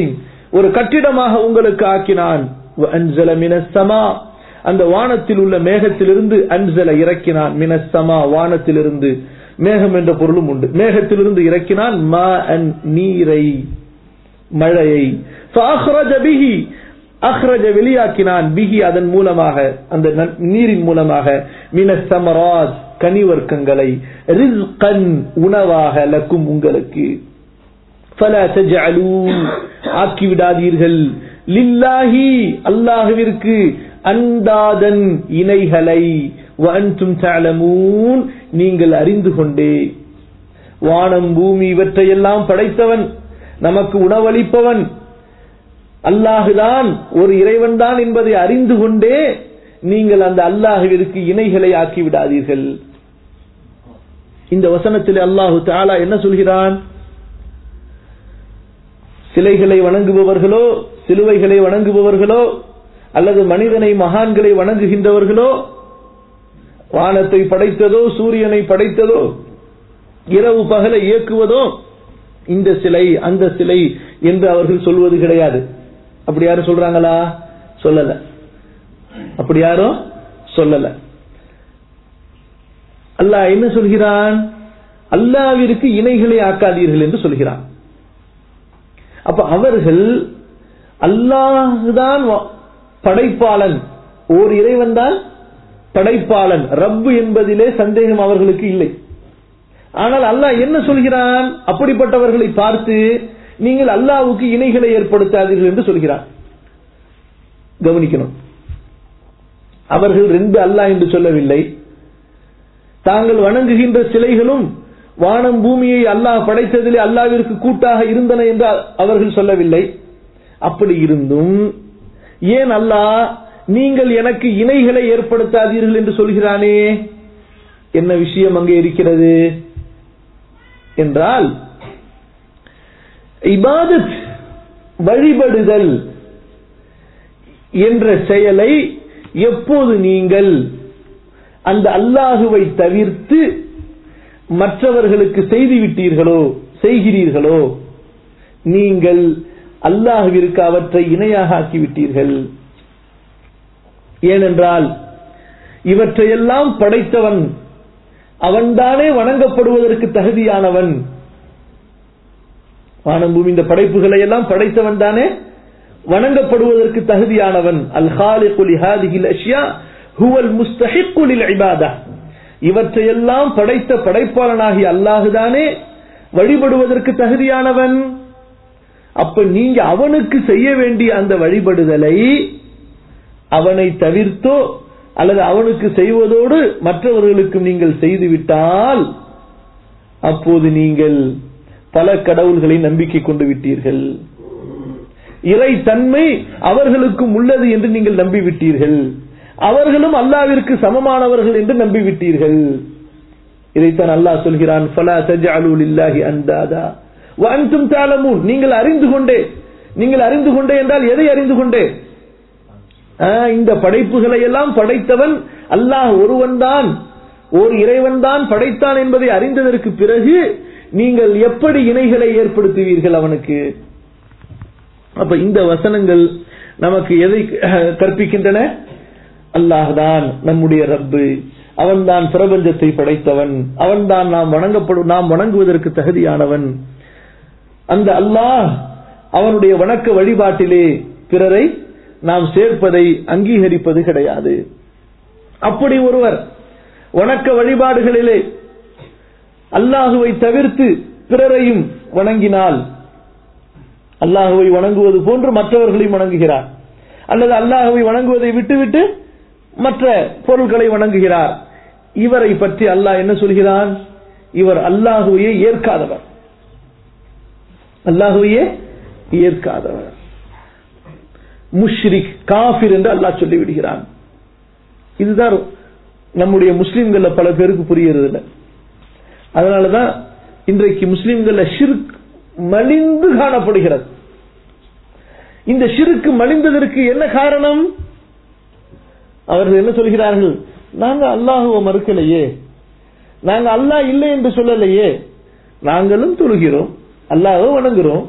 ஒரு கட்டிடமாக உங்களுக்கு ஆக்கினான் அன்சல மினஸ்ஸமா அந்த வானத்தில் உள்ள மேகத்திலிருந்து அன்சல இறக்கினான் மினஸ்ஸமா வானத்திலிருந்து மேகம் என்ற பொருளும் உண்டு மேகத்திலிருந்து இறக்கினான் மா அன் நீரை மழையை فأخرج به அஹ்ரஜ வெளியாக்கினான் பிஹி அதன் மூலமாக அந்த நன்- நீரின் மூலமாக மின சமராஜ் கனிவர்க்கங்களை ரிஸ்கன் உணவாக லக்கும் உங்களுக்கு فلا تجعلوا ஆக்கிவிடாதீர்கள் லில்லாஹி அல்லாஹுவிற்கு அந்தாதன் இணைகளை வஅன்தும் தஅலமூன் நீங்கள் அறிந்து கொண்டே வானம் பூமி இவற்றையெல்லாம் படைத்தவன் நமக்கு உணவளிப்பவன் அல்லாஹுதான் ஒரு இறைவன்தான் என்பதை அறிந்து கொண்டே நீங்கள் அந்த அல்லாஹுவிற்கு இணைகளை ஆக்கி விடாதீர்கள் இந்த வசனத்தில் அல்லாஹு தாலா என்ன சொல்கிறான் சிலைகளை வணங்குபவர்களோ சிலுவைகளை வணங்குபவர்களோ அல்லது மனிதனை மகான்களை வணங்குகின்றவர்களோ வானத்தை படைத்ததோ சூரியனை படைத்ததோ இரவு பகலை இயக்குவதோ இந்த சிலை அந்த சிலை என்று அவர்கள் சொல்வது கிடையாது அப்படி யாரும் சொல்றாங்களா சொல்லல அப்படி யாரும் சொல்லல அல்லாஹ் என்ன சொல்கிறான் அல்லாவிற்கு இணைகளை ஆக்காதீர்கள் என்று சொல்கிறான் அப்ப அவர்கள் அல்லாஹுதான் வ- படைப்பாளன் ஓர் இறைவன் தான் படைப்பாளன் ரப்பு என்பதிலே சந்தேகம் அவர்களுக்கு இல்லை ஆனால் அல்லாஹ் என்ன சொல்கிறான் அப்படிப்பட்டவர்களை பார்த்து நீங்கள் அல்லாஹ்வுக்கு இணைகளை ஏற்படுத்தாதீர்கள் என்று சொல்கிறான் கவனிக்கணும் அவர்கள் ரெண்டு அல்லாஹ் என்று சொல்லவில்லை தாங்கள் வணங்குகின்ற சிலைகளும் வானம் பூமியை அல்லாஹ் படைத்ததிலே அல்லாவிற்கு கூட்டாக இருந்தன என்று அவர்கள் சொல்லவில்லை அப்படி இருந்தும் ஏன் அல்லாஹ் நீங்கள் எனக்கு இணைகளை ஏற்படுத்தாதீர்கள் என்று சொல்கிறானே என்ன விஷயம் அங்கே இருக்கிறது என்றால் இபாதத் வழிபடுதல் என்ற செயலை எப்போது நீங்கள் அந்த அல்லாஹுவை தவிர்த்து மற்றவர்களுக்கு செய்து விட்டீர்களோ செய்கிறீர்களோ நீங்கள் அல்லாஹுவிற்கு அவற்றை இணையாக ஆக்கிவிட்டீர்கள் ஏனென்றால் இவற்றையெல்லாம் படைத்தவன் அவன்தானே வணங்கப்படுவதற்கு தகுதியானவன் வானம் பூமி இந்த படைப்புகளை எல்லாம் படைத்தவன் தானே வணங்கப்படுவதற்கு தகுதியானவன் அல் ஹாலிகுல் ஹாதிஹில் அஷ்யா ஹுவல் முஸ்தஹிக்குலில் இபாதா இவற்றையெல்லாம் படைத்த படைப்பாளனாகி அல்லாஹுதானே வழிபடுவதற்கு தகுதியானவன் அப்ப நீங்க அவனுக்கு செய்ய வேண்டிய அந்த வழிபடுதலை அவனை தவிர்த்தோ அல்லது அவனுக்கு செய்வதோடு மற்றவர்களுக்கும் நீங்கள் செய்துவிட்டால் அப்போது நீங்கள் பல கடவுள்களை நம்பிக்கை கொண்டு விட்டீர்கள் இறை தன்மை அவர்களுக்கும் உள்ளது என்று நீங்கள் நம்பிவிட்டீர்கள் அவர்களும் அல்லாவிற்கு சமமானவர்கள் என்று நம்பிவிட்டீர்கள் இதைத்தான் அல்லாஹ் சொல்கிறான் ஃபலா தஜ்அலு லில்லாஹி அந்தாதா வ அன்தும் தஅலமூன் நீங்கள் அறிந்து கொண்டே நீங்கள் அறிந்து கொண்டே என்றால் எதை அறிந்து கொண்டே ஆ, இந்த படைப்புகளை எல்லாம் படைத்தவன் அல்லாஹ் ஒருவன்தான் ஓர் இறைவன்தான் படைத்தான் என்பதை அறிந்ததற்கு பிறகு நீங்கள் எப்படி இணைகளை ஏற்படுத்துவீர்கள் அவனுக்கு அப்ப இந்த வசனங்கள் நமக்கு எதை அஹ், கற்பிக்கின்றன அல்லாஹ்தான் நம்முடைய ரப்பு அவன்தான் பிரபஞ்சத்தை படைத்தவன் அவன்தான் நாம் வணங்கப்படும் நாம் வணங்குவதற்கு தகுதியானவன் அந்த அல்லாஹ் அவனுடைய வணக்க வழிபாட்டிலே பிறரை நாம் சேர்ப்பதை அங்கீகரிப்பது கிடையாது அப்படி ஒருவர் வணக்க வழிபாடுகளிலே அல்லாஹுவை தவிர்த்து பிறரையும் வணங்கினால் அல்லாஹுவை வணங்குவது போன்று மற்றவர்களையும் வணங்குகிறார் அல்லது அல்லாஹுவை வணங்குவதை விட்டுவிட்டு மற்ற பொருட்களை வணங்குகிறார் இவரை பற்றி அல்லாஹ் என்ன சொல்கிறான் இவர் அல்லாஹுவையே ஏற்காதவர் அல்லாஹுவையே ஏற்காதவர் முஷ்ரிக் காஃபிர் என்று அல்லாஹ் சொல்லி விடுகிறான் இதுதான் நம்முடைய முஸ்லிம்கள்ல பல பேருக்கு புரியறது இல்லை அதனாலதான் இன்றைக்கு முஸ்லிம்கள்ல ஷிர்க் மலிந்து காணப்படுகிறது இந்த ஷிருக்கு மலிந்ததற்கு என்ன காரணம் அவர்கள் என்ன சொல்கிறார்கள் நாங்க அல்லாஹுவை மறுக்கலையே நாங்க அல்லாஹ் இல்லை என்று சொல்லலையே நாங்களும் தொழுகிறோம் அல்லாஹ்வை வணங்குறோம்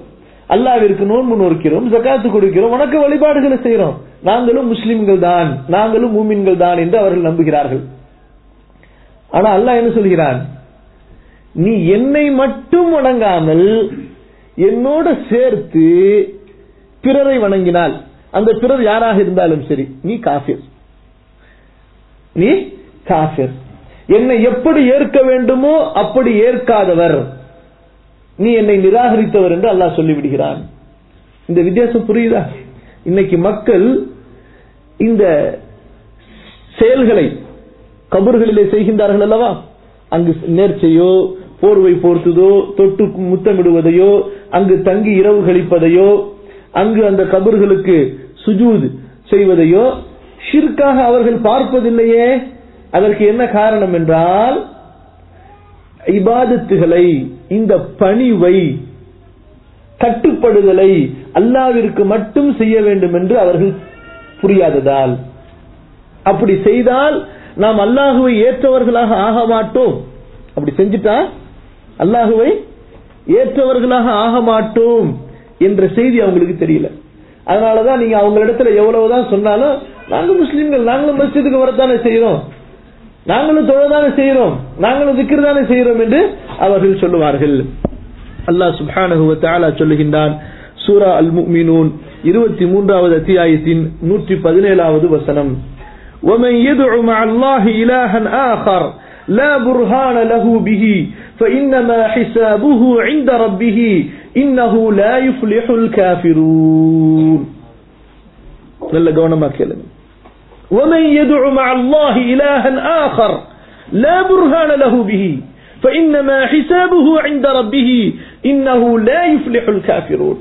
அல்லாவிற்கு நோன்பு நோக்கிறோம் ஜக்காத்து கொடுக்கிறோம் உனக்கு வழிபாடுகளை செய்யறோம் நாங்களும் முஸ்லிம்கள் தான் நாங்களும் மூமின்கள் தான் என்று அவர்கள் நம்புகிறார்கள் ஆனா அல்லாஹ் என்ன சொல்கிறான் நீ என்னை மட்டும் வணங்காமல் என்னோட சேர்த்து பிறரை வணங்கினால் அந்த பிறர் யாராக இருந்தாலும் சரி நீ காஃபிர் நீ காஃபிர் என்னை எப்படி ஏற்க வேண்டுமோ அப்படி ஏற்காதவர் நீ என்னை நிராகரித்தவர் என்று அல்லாஹ் சொல்லிவிடுகிறான் இந்த வித்தியாசம் புரியுதா இன்னைக்கு மக்கள் இந்த செயல்களை கபர்களிலே செய்கின்றார்கள் அல்லவா அங்கு நேர்ச்சையோ போர்வை போர்த்துதோ தொட்டு முத்தமிடுவதையோ அங்கு தங்கி இரவு கழிப்பதையோ அங்கு அந்த கபர்களுக்கு சுஜூத் செய்வதையோ ஷிர்காக அவர்கள் பார்ப்பதில்லையே அதற்கு என்ன காரணம் என்றால் இபாதத்துகளை இந்த பணிவை கட்டுப்படுதலை அல்லாவிற்கு மட்டும் செய்ய வேண்டும் என்று அவர்கள் புரியாததால் அப்படி செய்தால் நாம் அல்லாஹுவை ஏற்றவர்களாக ஆக மாட்டோம் அப்படி செஞ்சுட்டா அல்லாஹுவை ஏற்றவர்களாக ஆக மாட்டோம் என்ற செய்தி அவங்களுக்கு தெரியல அதனாலதான் நீங்க அவங்களிடத்துல எவ்வளவுதான் சொன்னாலும் நாங்க முஸ்லிம்கள் நாங்களும் மஸ்ஜிதுக்கு வரத்தானே செய்யறோம் நாங்களும் தொழதானே செய்யறோம் நாங்களும் திக்ர் தானே செய்யறோம் என்று அவர்கள் சொல்லுவார்கள் அல்லாஹ் சுப்ஹானஹு வ தஆலா சொல்லுகின்றான் சூரா அல் முஃமினூன் 23வது அத்தியாயத்தின் 117வது வசனம் ومن يدع مع الله إلها آخر لا برهان له به فإنما حسابه عند ربه إنه لا يفلح الكافرون நல்ல கவனமா கேளுங்க ومن يدع مع الله إلها آخر لا برهان له به فإنما حسابه عند ربه إنه لا يفلح الكافرون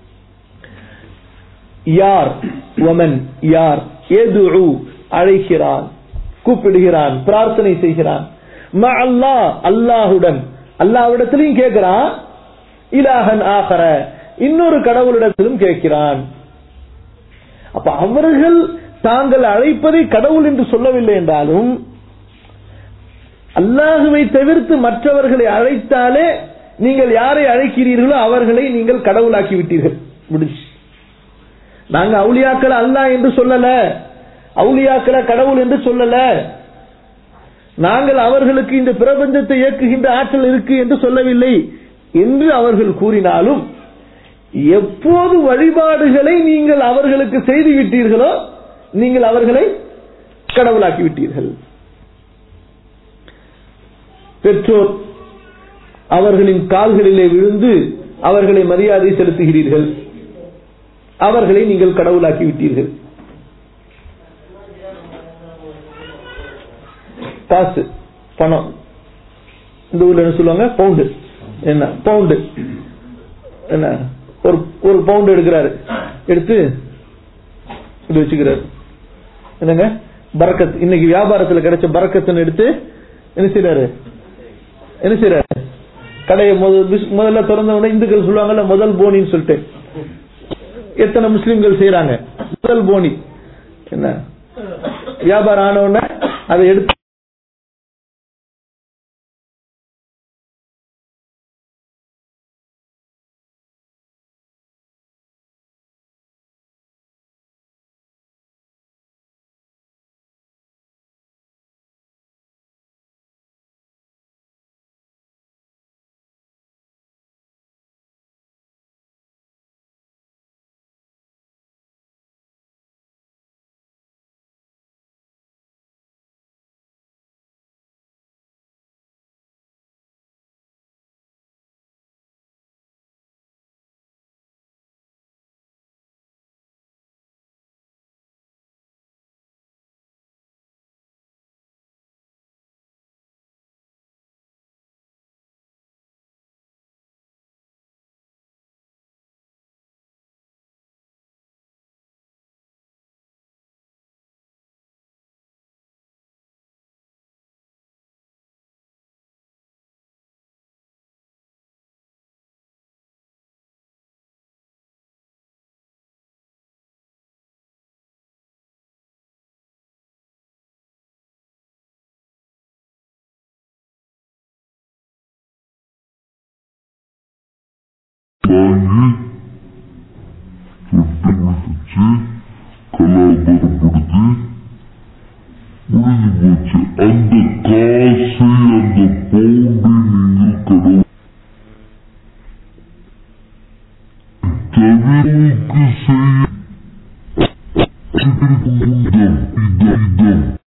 யார் வமன் யார் எதுஉ அழைக்கிறான் கூப்பிடுகிறான் பிரார்த்தனை செய்கிறான் ம அல்லாஹ் அல்லாஹுடன் அல்லாஹ்விடத்திலையும் கேட்கிறான் இலாஹன் ஆகர இன்னொரு கடவுளிடத்திலும் கேட்கிறான் அப்ப அவர்கள் தாங்கள் அழைப்பதை கடவுள் என்று சொல்லவில்லை என்றாலும் அல்லாஹுவை தவிர்த்து மற்றவர்களை அழைத்தாலே நீங்கள் யாரை அழைக்கிறீர்களோ அவர்களை நீங்கள் கடவுளாக்கி விட்டீர்கள் முடிஞ்சு நாங்க அவுளியாக்களை அல்லாஹ் என்று சொல்லல அவுளியாக்களை கடவுள் என்று சொல்லல நாங்கள் அவர்களுக்கு இந்த பிரபஞ்சத்தை இயக்குகின்ற ஆற்றல் இருக்கு என்று சொல்லவில்லை என்று அவர்கள் கூறினாலும் எப்போது வழிபாடுகளை நீங்கள் அவர்களுக்கு செய்து விட்டீர்களோ நீங்கள் அவர்களை கடவுளாக்கி விட்டீர்கள் பெற்றோர் அவர்களின் கால்களிலே விழுந்து அவர்களை மரியாதை செலுத்துகிறீர்கள் அவர்களை நீங்கள் கடவுளாக்கி விட்டீர்கள் காசு பணம் இந்த ஊர்ல என்ன சொல்லுவாங்க பவுண்டு என்ன பவுண்டு என்ன ஒரு ஒரு பவுண்டு எடுக்கிறாரு எடுத்து இப்படி வச்சுக்கிறாரு என்னங்க பரக்கத் இன்னைக்கு வியாபாரத்துல கிடைச்ச பரக்கத்துன்னு எடுத்து என்ன செய்யறாரு என்ன செய்யறாரு கடையை முதல் முதல்ல திறந்த உடனே இந்துக்கள் சொல்லுவாங்கல்ல முதல் போனின்னு சொல்லிட்டு எத்தனை முஸ்லிம்கள் செய்யறாங்க முதல் போனி என்ன வியாபாரம் ஆன உடனே அதை எடுத்து Bangi அந்த காசை அந்த பவுண்டை நீங்கள் கடவுள் தவிர்க்கு செய்ய இதம் இதம்